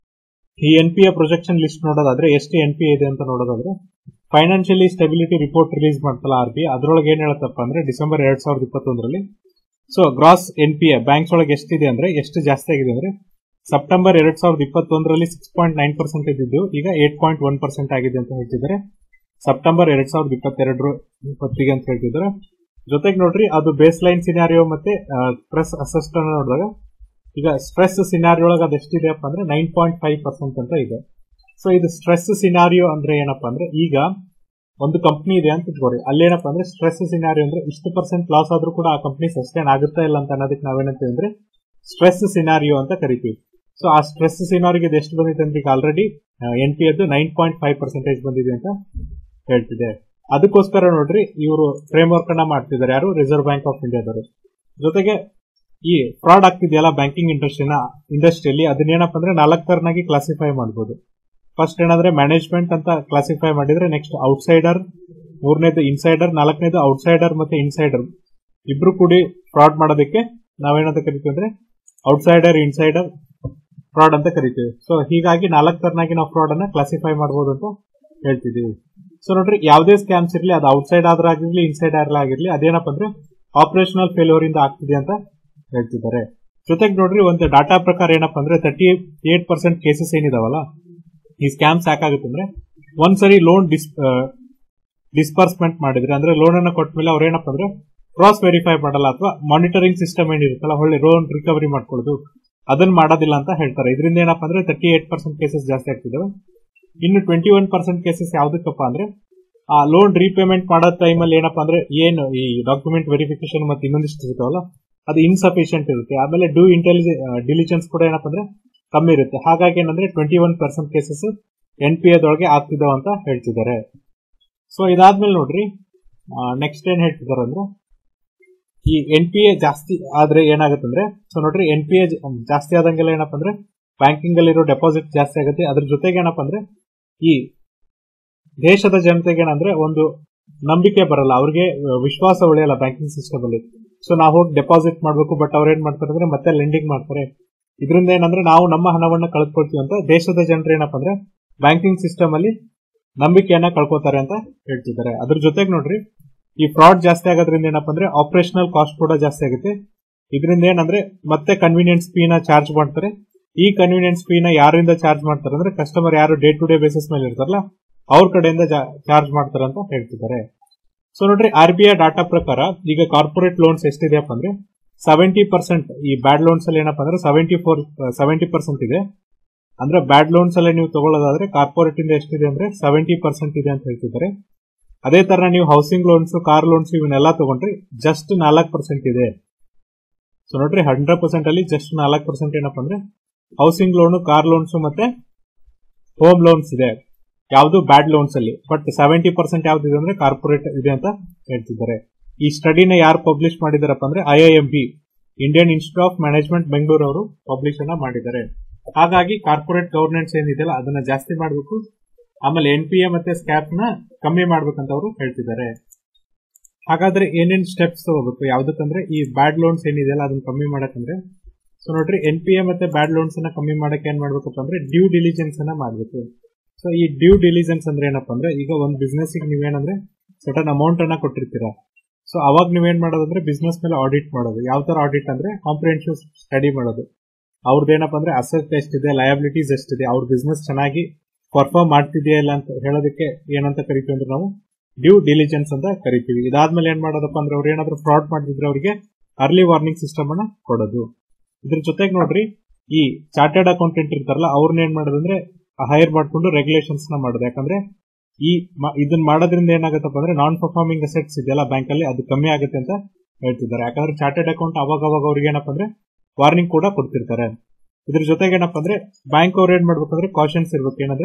ಈ N P A projection list ನೋಡೋದಾದ್ರೆ ಎಷ್ಟು ಎನ್ ಪಿ ಇದೆ ಅಂತ ನೋಡೋದಾದ್ರೆ ಫೈನಾನ್ಷಿಯಲಿ ಸ್ಟೆಬಿಲಿಟಿ ರಿಪೋರ್ಟ್ ರಿಲೀಸ್ ಮಾಡ್ತಲ್ಲ ಆರ್ ಬಿ ಅದ್ರೊಳಗೆ ಏನ್ ಹೇಳುತ್ತಪ್ಪ ಅಂದ್ರೆ ಡಿಸೆಂಬರ್ ಎರಡ್ ಸಾವಿರದ ಇಪ್ಪತ್ತೊಂದರಲ್ಲಿ so gross N P A banks ಒಳಗೆ ಎಷ್ಟಿದೆ ಅಂದ್ರೆ ಎಷ್ಟು ಜಾಸ್ತಿ ಆಗಿದೆ ಅಂದ್ರೆ ಸೆಪ್ಟೆಂಬರ್ ಎರಡ್ ಸಾವಿರದ ಇಪ್ಪತ್ತೊಂದರಲ್ಲಿ ಸಿಕ್ಸ್ ಪಾಯಿಂಟ್ ನೈನ್ ಪರ್ಸೆಂಟ್ ಇದ್ದಿದ್ದು ಈಗ ಏಟ್ ಪಾಯಿಂಟ್ ಒನ್ ಪರ್ಸೆಂಟ್ ಆಗಿದೆ ಅಂತ ಹೇಳ್ತಿದ್ದಾರೆ ಸೆಪ್ಟೆಂಬರ್ ಎರಡ್ ಸಾವಿರದ ಇಪ್ಪತ್ತೆರಡರ ಇಪ್ಪತ್ತಿಗೆ ಅಂತ ಹೇಳ್ತಿದ್ದಾರೆ ಜೊತೆಗೆ ನೋಡ್ರಿ ಅದು ಬೇಸ್ ಲೈನ್ ಸಿನಾರಿಯೋ ಮತ್ತೆ ಸ್ಟ್ರೆಸ್ ಅಸೆಸ್ಟ್ ಅನ್ನ ನೋಡಿದಾಗ ಈಗ ಸ್ಟ್ರೆಸ್ ಸಿನಾರಿಯೋ ಒಳಗೆ ಅದು ಎಷ್ಟಿದೆಯಪ್ಪ ಅಂದ್ರೆ ನೈನ್ ಪಾಯಿಂಟ್ ಫೈವ್ ಪರ್ಸೆಂಟ್ ಅಂತ ಇದೆ ಸೊ ಇದು ಸ್ಟ್ರೆಸ್ ಸಿನಾರಿಯೋ ಅಂದ್ರೆ ಏನಪ್ಪಾ ಅಂದ್ರೆ ಈಗ ಒಂದು ಕಂಪ್ನಿ ಇದೆ ಅಂತ ಇಟ್ಕೊಡಿ ಅಲ್ಲೇನಪ್ಪ ಅಂದ್ರೆ ಸ್ಟ್ರೆಸ್ ಸಿನಾರಿಯೋ ಅಂದ್ರೆ ಇಷ್ಟು ಪರ್ಸೆಂಟ್ ಲಾಸ್ ಆದ್ರೂ ಕೂಡ ಆ ಕಂಪ್ನಿ ಸಸ್ಟೈನ್ ಆಗುತ್ತಾ ಇಲ್ಲ ಅಂತ ಅನ್ನೋದಕ್ಕೆ ನಾವೇನಂತೀವಿ ಅಂದ್ರೆ ಸ್ಟ್ರೆಸ್ ಸಿನಾರಿಯೋ ಅಂತ ಕರಿತೀವಿ ಸೊ ಆ ಸ್ಟ್ರೆಸ್ ಸಿನಾರಿಗೆ ಇದು ಎಷ್ಟು ಬಂದಿದೆ ಅಂದ್ರೆ ಈಗ ಆಲ್ರೆಡಿ ಎನ್ ಪಿ ಅದು ನೈನ್ ಪಾಯಿಂಟ್ ಫೈವ್ ಪರ್ಸೆಂಟೇಜ್ ಬಂದಿದೆ ಅಂತ ಹೇಳ್ತಿದೆ ಅದಕ್ಕೋಸ್ಕರ ನೋಡ್ರಿ ಇವರು ಫ್ರೇಮ್ ವರ್ಕ್ ಅನ್ನ ಮಾಡ್ತಿದ್ದಾರೆ ಯಾರು ರಿಸರ್ವ್ ಬ್ಯಾಂಕ್ ಆಫ್ ಇಂಡಿಯಾದವರು ಜೊತೆಗೆ ಈ ಫ್ರಾಡ್ ಆಗ್ತಿದೆಯಲ್ಲ ಬ್ಯಾಂಕಿಂಗ್ ಇಂಡಸ್ಟ್ರಿನ ಇಂಡಸ್ಟ್ರಿಯಲ್ಲಿ ಅದನ್ನೇನಪ್ಪ ಅಂದ್ರೆ ನಾಲ್ಕು ತರನಾಗಿ ಕ್ಲಾಸಿಫೈ ಮಾಡಬಹುದು ಫಸ್ಟ್ ಏನಂದ್ರೆ ಮ್ಯಾನೇಜ್ಮೆಂಟ್ ಅಂತ ಕ್ಲಾಸಿಫೈ ಮಾಡಿದ್ರೆ ನೆಕ್ಸ್ಟ್ ಔಟ್ಸೈಡರ್ ಮೂರನೇದು ಇನ್ಸೈಡರ್ ನಾಲ್ಕನೇದು ಔಟ್ಸೈಡರ್ ಮತ್ತೆ ಇನ್ಸೈಡರ್ ಇಬ್ರು ಕೂಡಿ ಫ್ರಾಡ್ ಮಾಡೋದಕ್ಕೆ ನಾವೇನಂತ ಕರಿತೀವಿ ಅಂದ್ರೆ ಔಟ್ಸೈಡರ್ ಇನ್ಸೈಡರ್ ಫ್ರಾಡ್ ಅಂತ ಕರಿತೀವಿ ಸೊ ಹೀಗಾಗಿ ನಾಲ್ಕು ತರನಾಗಿ ನಾವು ಫ್ರಾಡ್ ಅನ್ನ ಕ್ಲಾಸಿಫೈ ಮಾಡಬಹುದು ಅಂತ ಹೇಳ್ತಿದೀವಿ ಸೊ ನೋಡ್ರಿ ಯಾವುದೇ ಸ್ಕ್ಯಾಮ್ಸ್ ಇರಲಿ ಅದು ಔಟ್ಸೈಡ್ ಆದ್ರೂ ಆಗಿರ್ಲಿ ಇನ್ಸೈಡ್ ಆದ್ರೂ ಆಗಿರ್ಲಿ ಅದೇನಪ್ಪ ಅಂದ್ರೆ ಆಪರೇಷನಲ್ ಫೇಲ್ಯೂರ್ ಇಂದ ಆಗ್ತಿದೆ ಅಂತ ಹೇಳ್ತಿದ್ದಾರೆ ಜೊತೆಗೆ ನೋಡ್ರಿ ಒಂದು ಡಾಟಾ ಪ್ರಕಾರ ಏನಪ್ಪ ಅಂದ್ರೆ ತರ್ಟಿ ಏಟ್ ಪರ್ಸೆಂಟ್ ಕೇಸಸ್ ಏನಿದಾವಲ್ಲ ಈ ಸ್ಕ್ಯಾಮ್ಸ್ ಯಾಕಾಗುತ್ತೆ ಅಂದ್ರೆ ಒಂದ್ಸರಿ ಲೋನ್ ಡಿಸ್ ಡಿಸ್ಪರ್ಸ್ಮೆಂಟ್ ಮಾಡಿದ್ರೆ ಅಂದ್ರೆ ಲೋನ್ ಅನ್ನ ಕೊಟ್ಟ ಮೇಲೆ ಅವ್ರು ಏನಪ್ಪ ಅಂದ್ರೆ ಕ್ರಾಸ್ ವೆರಿಫೈ ಮಾಡಲ್ಲ ಅಥವಾ ಮಾನಿಟರಿಂಗ್ ಸಿಸ್ಟಮ್ ಏನಿರುತ್ತಲ್ಲ ಒಳ್ಳೆ ಲೋನ್ ರಿಕವರಿ ಮಾಡ್ಕೊಳ್ಳೋದು ಅದನ್ನ ಮಾಡೋದಿಲ್ಲ ಅಂತ ಹೇಳ್ತಾರೆ ಇದರಿಂದ ಏನಪ್ಪಾ ಅಂದ್ರೆ ತರ್ಟಿ ಏಟ್ ಪರ್ಸೆಂಟ್ ಕೇಸಸ್ ಜಾಸ್ತಿ ಆಗ್ತಿದಾವೆ ಇನ್ನು ಟ್ವೆಂಟಿ ಒನ್ ಪರ್ಸೆಂಟ್ ಕೇಸಸ್ ಯಾವ್ದಕ್ಕಪ್ಪ ಅಂದ್ರೆ ಆ ಲೋನ್ ರೀಪೇಮೆಂಟ್ ಮಾಡೋ ಟೈಮಲ್ಲಿ ಏನಪ್ಪಾ ಅಂದ್ರೆ ಏನು ಈ ಡಾಕ್ಯುಮೆಂಟ್ ವೆರಿಫಿಕೇಶನ್ ಮತ್ತೆ ಇನ್ನೊಂದಿಷ್ಟು ಇರ್ತಾವಲ್ಲ ಅದು ಇನ್ಸಫಿಷಿಯಂಟ್ ಇರುತ್ತೆ ಆಮೇಲೆ ಡೂ ಇಂಟೆಲಿಜೆ ಡಿಲಿಜೆನ್ಸ್ ಕೂಡ ಏನಪ್ಪಾ ಅಂದ್ರೆ ಕಮ್ಮಿ ಇರುತ್ತೆ ಹಾಗಾಗಿ ಏನಂದ್ರೆ twenty one percent cases N P ಎದೊಳಗೆ ಆಗ್ತಿದಾವ ಅಂತ ಹೇಳ್ತಿದ್ದಾರೆ ಸೊ ಇದಾದ್ಮೇಲೆ ನೋಡ್ರಿ ನೆಕ್ಸ್ಟ್ ಏನ್ ಹೇಳ್ತಿದಾರೆ ಅಂದ್ರೆ ಈ ಎನ್ ಪಿ ಎ ಜಾಸ್ತಿ ಆದ್ರೆ ಏನಾಗುತ್ತಂದ್ರೆ ಸೊ ನೋಡ್ರಿ ಎನ್ ಪಿ ಎ ಜಾಸ್ತಿ ಆದಂಗೆಲ್ಲ ಏನಪ್ಪಾ ಅಂದ್ರೆ ಬ್ಯಾಂಕಿಂಗ್ ಅಲ್ಲಿರೋ ಡೆಪಾಸಿಟ್ ಜಾಸ್ತಿ ಆಗುತ್ತೆ ಅದ್ರ ಜೊತೆಗೆ ಏನಪ್ಪಾ ಅಂದ್ರೆ ಈ ದೇಶದ ಜನತೆಗೆ ಏನಂದ್ರೆ ಒಂದು ನಂಬಿಕೆ ಬರಲ್ಲ ಅವ್ರಿಗೆ ವಿಶ್ವಾಸ ಉಳಿಯಲ್ಲ ಬ್ಯಾಂಕಿಂಗ್ ಸಿಸ್ಟಮ್ ಅಲ್ಲಿ ಸೊ ನಾವು ಹೋಗಿ ಡೆಪಾಸಿಟ್ ಮಾಡಬೇಕು ಬಟ್ ಅವ್ರು ಏನ್ ಮಾಡ್ತಾರೆ ಅಂದ್ರೆ ಮತ್ತೆ ಲೆಂಡಿಂಗ್ ಮಾಡ್ತಾರೆ ಇದರಿಂದ ಏನಂದ್ರೆ ನಾವು ನಮ್ಮ ಹಣವನ್ನ ಕಳ್ಕೊಳ್ತೀವಿ ಅಂತ ದೇಶದ ಜನರು ಏನಪ್ಪಾ ಅಂದ್ರೆ ಬ್ಯಾಂಕಿಂಗ್ ಸಿಸ್ಟಮ್ ಅಲ್ಲಿ ನಂಬಿಕೆಯನ್ನ ಕಳ್ಕೊತಾರೆ ಅಂತ ಹೇಳ್ತಿದ್ದಾರೆ ಅದ್ರ ಜೊತೆಗೆ ನೋಡ್ರಿ ಈ ಫ್ರಾಡ್ ಜಾಸ್ತಿ ಆಗೋದ್ರಿಂದ ಏನಪ್ಪಾ ಅಂದ್ರೆ ಆಪರೇಷನಲ್ ಕಾಸ್ಟ್ ಕೂಡ ಜಾಸ್ತಿ ಆಗುತ್ತೆ ಇದರಿಂದ ಏನಂದ್ರೆ ಮತ್ತೆ ಕನ್ವೀನಿಯನ್ಸ್ ಫೀನ ಚಾರ್ಜ್ ಮಾಡ್ತಾರೆ ಈ ಕನ್ವೀನಿಯನ್ಸ್ ಫೀನ ಯಾರಿಂದ ಚಾರ್ಜ್ ಮಾಡ್ತಾರೆ ಅಂದ್ರೆ ಕಸ್ಟಮರ್ ಯಾರು ಡೇ ಟು ಡೇ ಬೇಸಿಸ್ ಮೇಲೆ ಇರ್ತಾರಲ್ಲ ಅವ್ರ ಕಡೆಯಿಂದ ಚಾರ್ಜ್ ಮಾಡ್ತಾರೆ ಅಂತ ಹೇಳ್ತಿದ್ದಾರೆ ಸೊ ನೋಡ್ರಿ ಆರ್ ಬಿ ಐ ಡಾಟಾ ಪ್ರಕಾರ ಈಗ ಕಾರ್ಪೊರೇಟ್ ಲೋನ್ಸ್ ಎಷ್ಟಿದೆಯಪ್ಪ ಅಂದ್ರೆ ಸೆವೆಂಟಿ ಪರ್ಸೆಂಟ್ ಈ ಬ್ಯಾಡ್ ಲೋನ್ಸ್ ಅಲ್ಲಿ ಏನಪ್ಪಾ ಅಂದ್ರೆ ಸೆವೆಂಟಿ ಫೋರ್ ಸೆವೆಂಟಿ ಪರ್ಸೆಂಟ್ ಇದೆ ಅಂದ್ರೆ ಬ್ಯಾಡ್ ಲೋನ್ಸ್ ಅಲ್ಲಿ ನೀವು ತಗೊಳ್ಳೋದಾದ್ರೆ ಕಾರ್ಪೊರೇಟ್ ಇಂದ ಎಷ್ಟಿದೆ ಅಂದ್ರೆ ಸೆವೆಂಟಿ ಪರ್ಸೆಂಟ್ ಇದೆ ಅಂತ ಹೇಳ್ತಿದ್ದಾರೆ ಅದೇ ತರ ನೀವು ಹೌಸಿಂಗ್ ಲೋನ್ಸ್ ಕಾರ್ ಲೋನ್ಸ್ ಇವನ್ನೆಲ್ಲ ತಗೊಂಡ್ರಿ ಜಸ್ಟ್ ನಾಲ್ಕು ಪರ್ಸೆಂಟ್ ಇದೆ ಸೊ ನೋಡ್ರಿ ಹಂಡ್ರೆಡ್ ಪರ್ಸೆಂಟ್ ಅಲ್ಲಿ ಜಸ್ಟ್ ನಾಲ್ಕು ಪರ್ಸೆಂಟ್ ಏನಪ್ಪಾ ಅಂದ್ರೆ ಹೌಸಿಂಗ್ ಲೋನ್ ಕಾರ್ ಲೋನ್ಸ್ ಮತ್ತೆ ಹೋಮ್ ಲೋನ್ಸ್ ಇದೆ ಯಾವುದು ಬ್ಯಾಡ್ ಲೋನ್ಸ್ ಅಲ್ಲಿ ಬಟ್ ಸೆವೆಂಟಿ ಪರ್ಸೆಂಟ್ ಯಾವ್ದಿದೆ ಅಂದ್ರೆ ಕಾರ್ಪೊರೇಟ್ ಇದೆ ಅಂತ ಹೇಳ್ತಿದ್ದಾರೆ ಈ ಸ್ಟಡಿನ ಯಾರು ಪಬ್ಲಿಷ್ ಮಾಡಿದಾರಪ್ಪ ಅಂದ್ರೆ I I M B Indian Institute of Management Bengaluru ಅವರು ಪಬ್ಲಿಷ್ ಅನ್ನ ಮಾಡಿದ್ದಾರೆ ಹಾಗಾಗಿ ಕಾರ್ಪೊರೇಟ್ ಗವರ್ನೆನ್ಸ್ ಏನಿದೆಯಲ್ಲ ಅದನ್ನ ಜಾಸ್ತಿ ಮಾಡಬೇಕು ಆಮೇಲೆ ಎನ್ ಪಿ ಎ ಮತ್ತೆ ಸ್ಕ್ಯಾಪ್ ನ ಕಮ್ಮಿ ಮಾಡ್ಬೇಕಂತ ಅವರು ಹೇಳ್ತಿದ್ದಾರೆ ಹಾಗಾದ್ರೆ ಏನೇನ್ ಸ್ಟೆಪ್ಸ್ ತಗೋಬೇಕು ಯಾವ್ದಕ್ಕಂದ್ರೆ ಈ ಬ್ಯಾಡ್ ಲೋನ್ಸ್ ಏನಿದೆಯಲ್ಲ ಅದನ್ನ ಕಮ್ಮಿ ಮಾಡಕಂದ್ರೆ ಸೊ ನೋಡ್ರಿ ಎನ್ ಪಿ ಎ ಮತ್ತೆ ಬ್ಯಾಡ್ ಲೋನ್ಸ್ ಅನ್ನ ಕಮ್ಮಿ ಮಾಡಕ್ಕೆ ಏನ್ ಮಾಡ್ಬೇಕಪ್ಪ ಅಂದ್ರೆ ಡ್ಯೂ ಡಿಲಿಜೆನ್ಸ್ ಅನ್ನ ಮಾಡ್ಬೇಕು ಸೊ ಈ ಡ್ಯೂ ಡಿಲಿಜೆನ್ಸ್ ಅಂದ್ರೆ ಏನಪ್ಪಾ ಅಂದ್ರೆ ಈಗ ಒಂದು ಬಿಸ್ನೆಸ್ ನೀವೇನಂದ್ರೆ ಸಟನ್ ಅಮೌಂಟ್ ಅನ್ನ ಕೊಟ್ಟಿರ್ತೀರಾ ಸೊ ಅವಾಗ ನೀವೇನ್ ಮಾಡೋದಂದ್ರೆ ಬಿಸ್ನೆಸ್ ಮೇಲೆ ಆಡಿಟ್ ಮಾಡೋದು ಯಾವ ತರ ಆಡಿಟ್ ಅಂದ್ರೆ ಕಾಂಪ್ರಿಹೆನ್ಸಿವ್ ಸ್ಟಡಿ ಮಾಡೋದು ಅವ್ರದ್ದು ಏನಪ್ಪಾ ಅಂದ್ರೆ ಅಸೆಟ್ ಎಷ್ಟಿದೆ ಲಯಬಿಲಿಟೀಸ್ ಎಷ್ಟಿದೆ ಅವ್ರ ಬಿಸ್ನೆಸ್ ಚೆನ್ನಾಗಿ ಪರ್ಫಾರ್ಮ್ ಮಾಡ್ತಿದೆಯಾ ಇಲ್ಲ ಅಂತ ಹೇಳೋದಕ್ಕೆ ಏನಂತ ಕರಿತೀವಿ ಅಂದ್ರೆ ನಾವು ಡ್ಯೂ ಡಿಲಿಜೆನ್ಸ್ ಅಂತ ಕರಿತೀವಿ ಇದಾದ್ಮೇಲೆ ಏನ್ ಮಾಡೋದಪ್ಪ ಅಂದ್ರೆ ಅವ್ರು ಏನಾದ್ರು ಫ್ರಾಡ್ ಮಾಡಿದ್ರೆ ಅವರಿಗೆ ಅರ್ಲಿ ವಾರ್ನಿಂಗ್ ಸಿಸ್ಟಮ್ ಅನ್ನ ಕೊಡೋದು ಇದ್ರ ಜೊತೆಗೆ ನೋಡ್ರಿ ಈ ಚಾರ್ಟರ್ಡ್ ಅಕೌಂಟೆಂಟ್ ಇರ್ತಾರಲ್ಲ ಅವ್ರನ್ನ ಏನ್ ಮಾಡೋದಂದ್ರೆ ಹೈರ್ ಮಾಡ್ಕೊಂಡು ರೆಗ್ಯುಲೇಷನ್ಸ್ ನ ಮಾಡೋದು ಯಾಕಂದ್ರೆ ಈ ಇದನ್ನ ಮಾಡೋದ್ರಿಂದ ಏನಾಗುತ್ತಪ್ಪ ಅಂದ್ರೆ ನಾನ್ ಪರ್ಫಾರ್ಮಿಂಗ್ ಅಸೆಟ್ಸ್ ಇದೆಯಲ್ಲ ಬ್ಯಾಂಕ್ ಅಲ್ಲಿ ಅದು ಕಮ್ಮಿ ಆಗುತ್ತೆ ಅಂತ ಹೇಳ್ತಿದ್ದಾರೆ ಯಾಕಂದ್ರೆ ಚಾರ್ಟೆಡ್ ಅಕೌಂಟ್ ಅವಾಗ ಅವಾಗ ಅವ್ರಿಗೆ ಏನಪ್ಪಾ ಅಂದ್ರೆ ವಾರ್ನಿಂಗ್ ಕೂಡ ಕೊಡ್ತಿರ್ತಾರೆ ಇದ್ರ ಜೊತೆಗೆ ಏನಪ್ಪಾ ಅಂದ್ರೆ ಬ್ಯಾಂಕ್ ಅವ್ರು ಏನ್ ಮಾಡ್ಬೇಕಂದ್ರೆ ಕಾಶನ್ಸ್ ಇರ್ಬೇಕು ಏನಂದ್ರೆ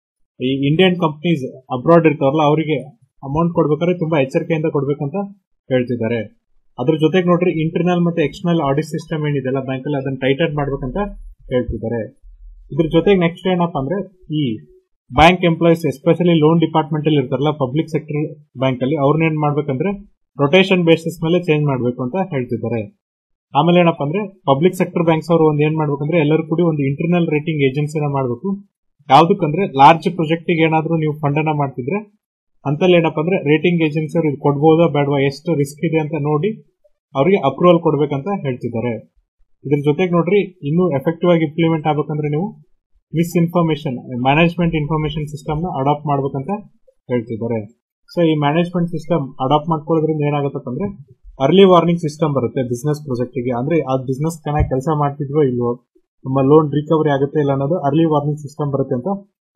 ಈ ಇಂಡಿಯನ್ ಕಂಪ್ನೀಸ್ ಅಬ್ರಾಡ್ ಇರ್ತಾವಲ್ಲ ಅವರಿಗೆ ಅಮೌಂಟ್ ಕೊಡ್ಬೇಕಾದ್ರೆ ತುಂಬಾ ಎಚ್ಚರಿಕೆಯಿಂದ ಕೊಡ್ಬೇಕಂತ ಹೇಳ್ತಿದ್ದಾರೆ ಅದ್ರ ಜೊತೆಗೆ ನೋಡ್ರಿ ಇಂಟರ್ನಲ್ ಮತ್ತೆ ಎಕ್ಸ್ಟರ್ನಲ್ ಆಡಿಟ್ ಸಿಸ್ಟಮ್ ಏನಿದೆಲ್ಲ ಬ್ಯಾಂಕ್ ಅಲ್ಲಿ ಅದನ್ನ ಟೈಟನ್ ಮಾಡ್ಬೇಕಂತ ಹೇಳ್ತಿದ್ದಾರೆ ಇದ್ರ ಜೊತೆಗೆ ನೆಕ್ಸ್ಟ್ ಏನಪ್ಪಾ ಅಂದ್ರೆ ಈ bank employees especially loan department ಅಲ್ಲಿ ಇರ್ತಾರಲ್ಲ ಪಬ್ಲಿಕ್ ಸೆಕ್ಟರ್ ಬ್ಯಾಂಕ್ ಅಲ್ಲಿ ಅವ್ರನ್ನ ಏನ್ ಮಾಡ್ಬೇಕಂದ್ರೆ ರೊಟೇಷನ್ ಬೇಸಿಸ್ ಮೇಲೆ ಚೇಂಜ್ ಮಾಡಬೇಕು ಅಂತ ಹೇಳ್ತಿದ್ದಾರೆ ಆಮೇಲೆ ಏನಪ್ಪಾ ಅಂದ್ರೆ ಪಬ್ಲಿಕ್ ಸೆಕ್ಟರ್ ಬ್ಯಾಂಕ್ಸ್ ಅವರು ಒಂದ್ ಏನ್ ಮಾಡ್ಬೇಕಂದ್ರೆ ಎಲ್ಲರೂ ಕೂಡಿ ಒಂದು ಇಂಟರ್ನಲ್ ರೇಟಿಂಗ್ ಏಜೆನ್ಸಿನ ಮಾಡಬೇಕು ಯಾವ್ದಕ್ಕಂದ್ರೆ ಲಾರ್ಜ್ ಪ್ರಾಜೆಕ್ಟ್ ಏನಾದ್ರೂ ನೀವು ಫಂಡ್ ಅನ್ನ ಮಾಡ್ತಿದ್ರೆ ಅಂತಲ್ಲಿ ಏನಪ್ಪಾ ಅಂದ್ರೆ ರೇಟಿಂಗ್ ಏಜೆನ್ಸಿ ಅವರು ಇದು ಕೊಡ್ಬೋದಾ ಬೇಡವಾ ಎಷ್ಟು ರಿಸ್ಕ್ ಇದೆ ಅಂತ ನೋಡಿ ಅವರಿಗೆ ಅಪ್ರೂವಲ್ ಕೊಡ್ಬೇಕಂತ ಹೇಳ್ತಿದ್ದಾರೆ ಇದ್ರ ಜೊತೆಗೆ ನೋಡ್ರಿ ಇನ್ನೂ ಎಫೆಕ್ಟಿವ್ ಆಗಿ ಇಂಪ್ಲಿಮೆಂಟ್ ಆಗ್ಬೇಕಂದ್ರೆ ನೀವು MIS information management information system ನ ಅಡಾಪ್ಟ್ ಮಾಡ್ಬೇಕಂತ ಹೇಳ್ತಿದ್ದಾರೆ ಸೊ ಈ ಮ್ಯಾನೇಜ್ಮೆಂಟ್ ಸಿಸ್ಟಮ್ ಅಡಾಪ್ಟ್ ಮಾಡ್ಕೊಳ್ಳೋದ್ರಿಂದ ಏನಾಗುತ್ತಪ್ಪ ಅಂದ್ರೆ ಅರ್ಲಿ ವಾರ್ನಿಂಗ್ ಸಿಸ್ಟಮ್ ಬರುತ್ತೆ ಬಿಸ್ನೆಸ್ ಪ್ರಾಜೆಕ್ಟ್ ಗೆ ಅಂದ್ರೆ ಆ ಬಿಸ್ನೆಸ್ ಚೆನ್ನಾಗಿ ಕೆಲಸ ಮಾಡ್ತಿದ್ವೋ ಇಲ್ವೋ ನಮ್ಮ ಲೋನ್ ರಿಕವರಿ ಆಗುತ್ತೆ ಇಲ್ಲ ಅನ್ನೋದು ಅರ್ಲಿ ವಾರ್ನಿಂಗ್ ಸಿಸ್ಟಮ್ ಬರುತ್ತೆ ಅಂತ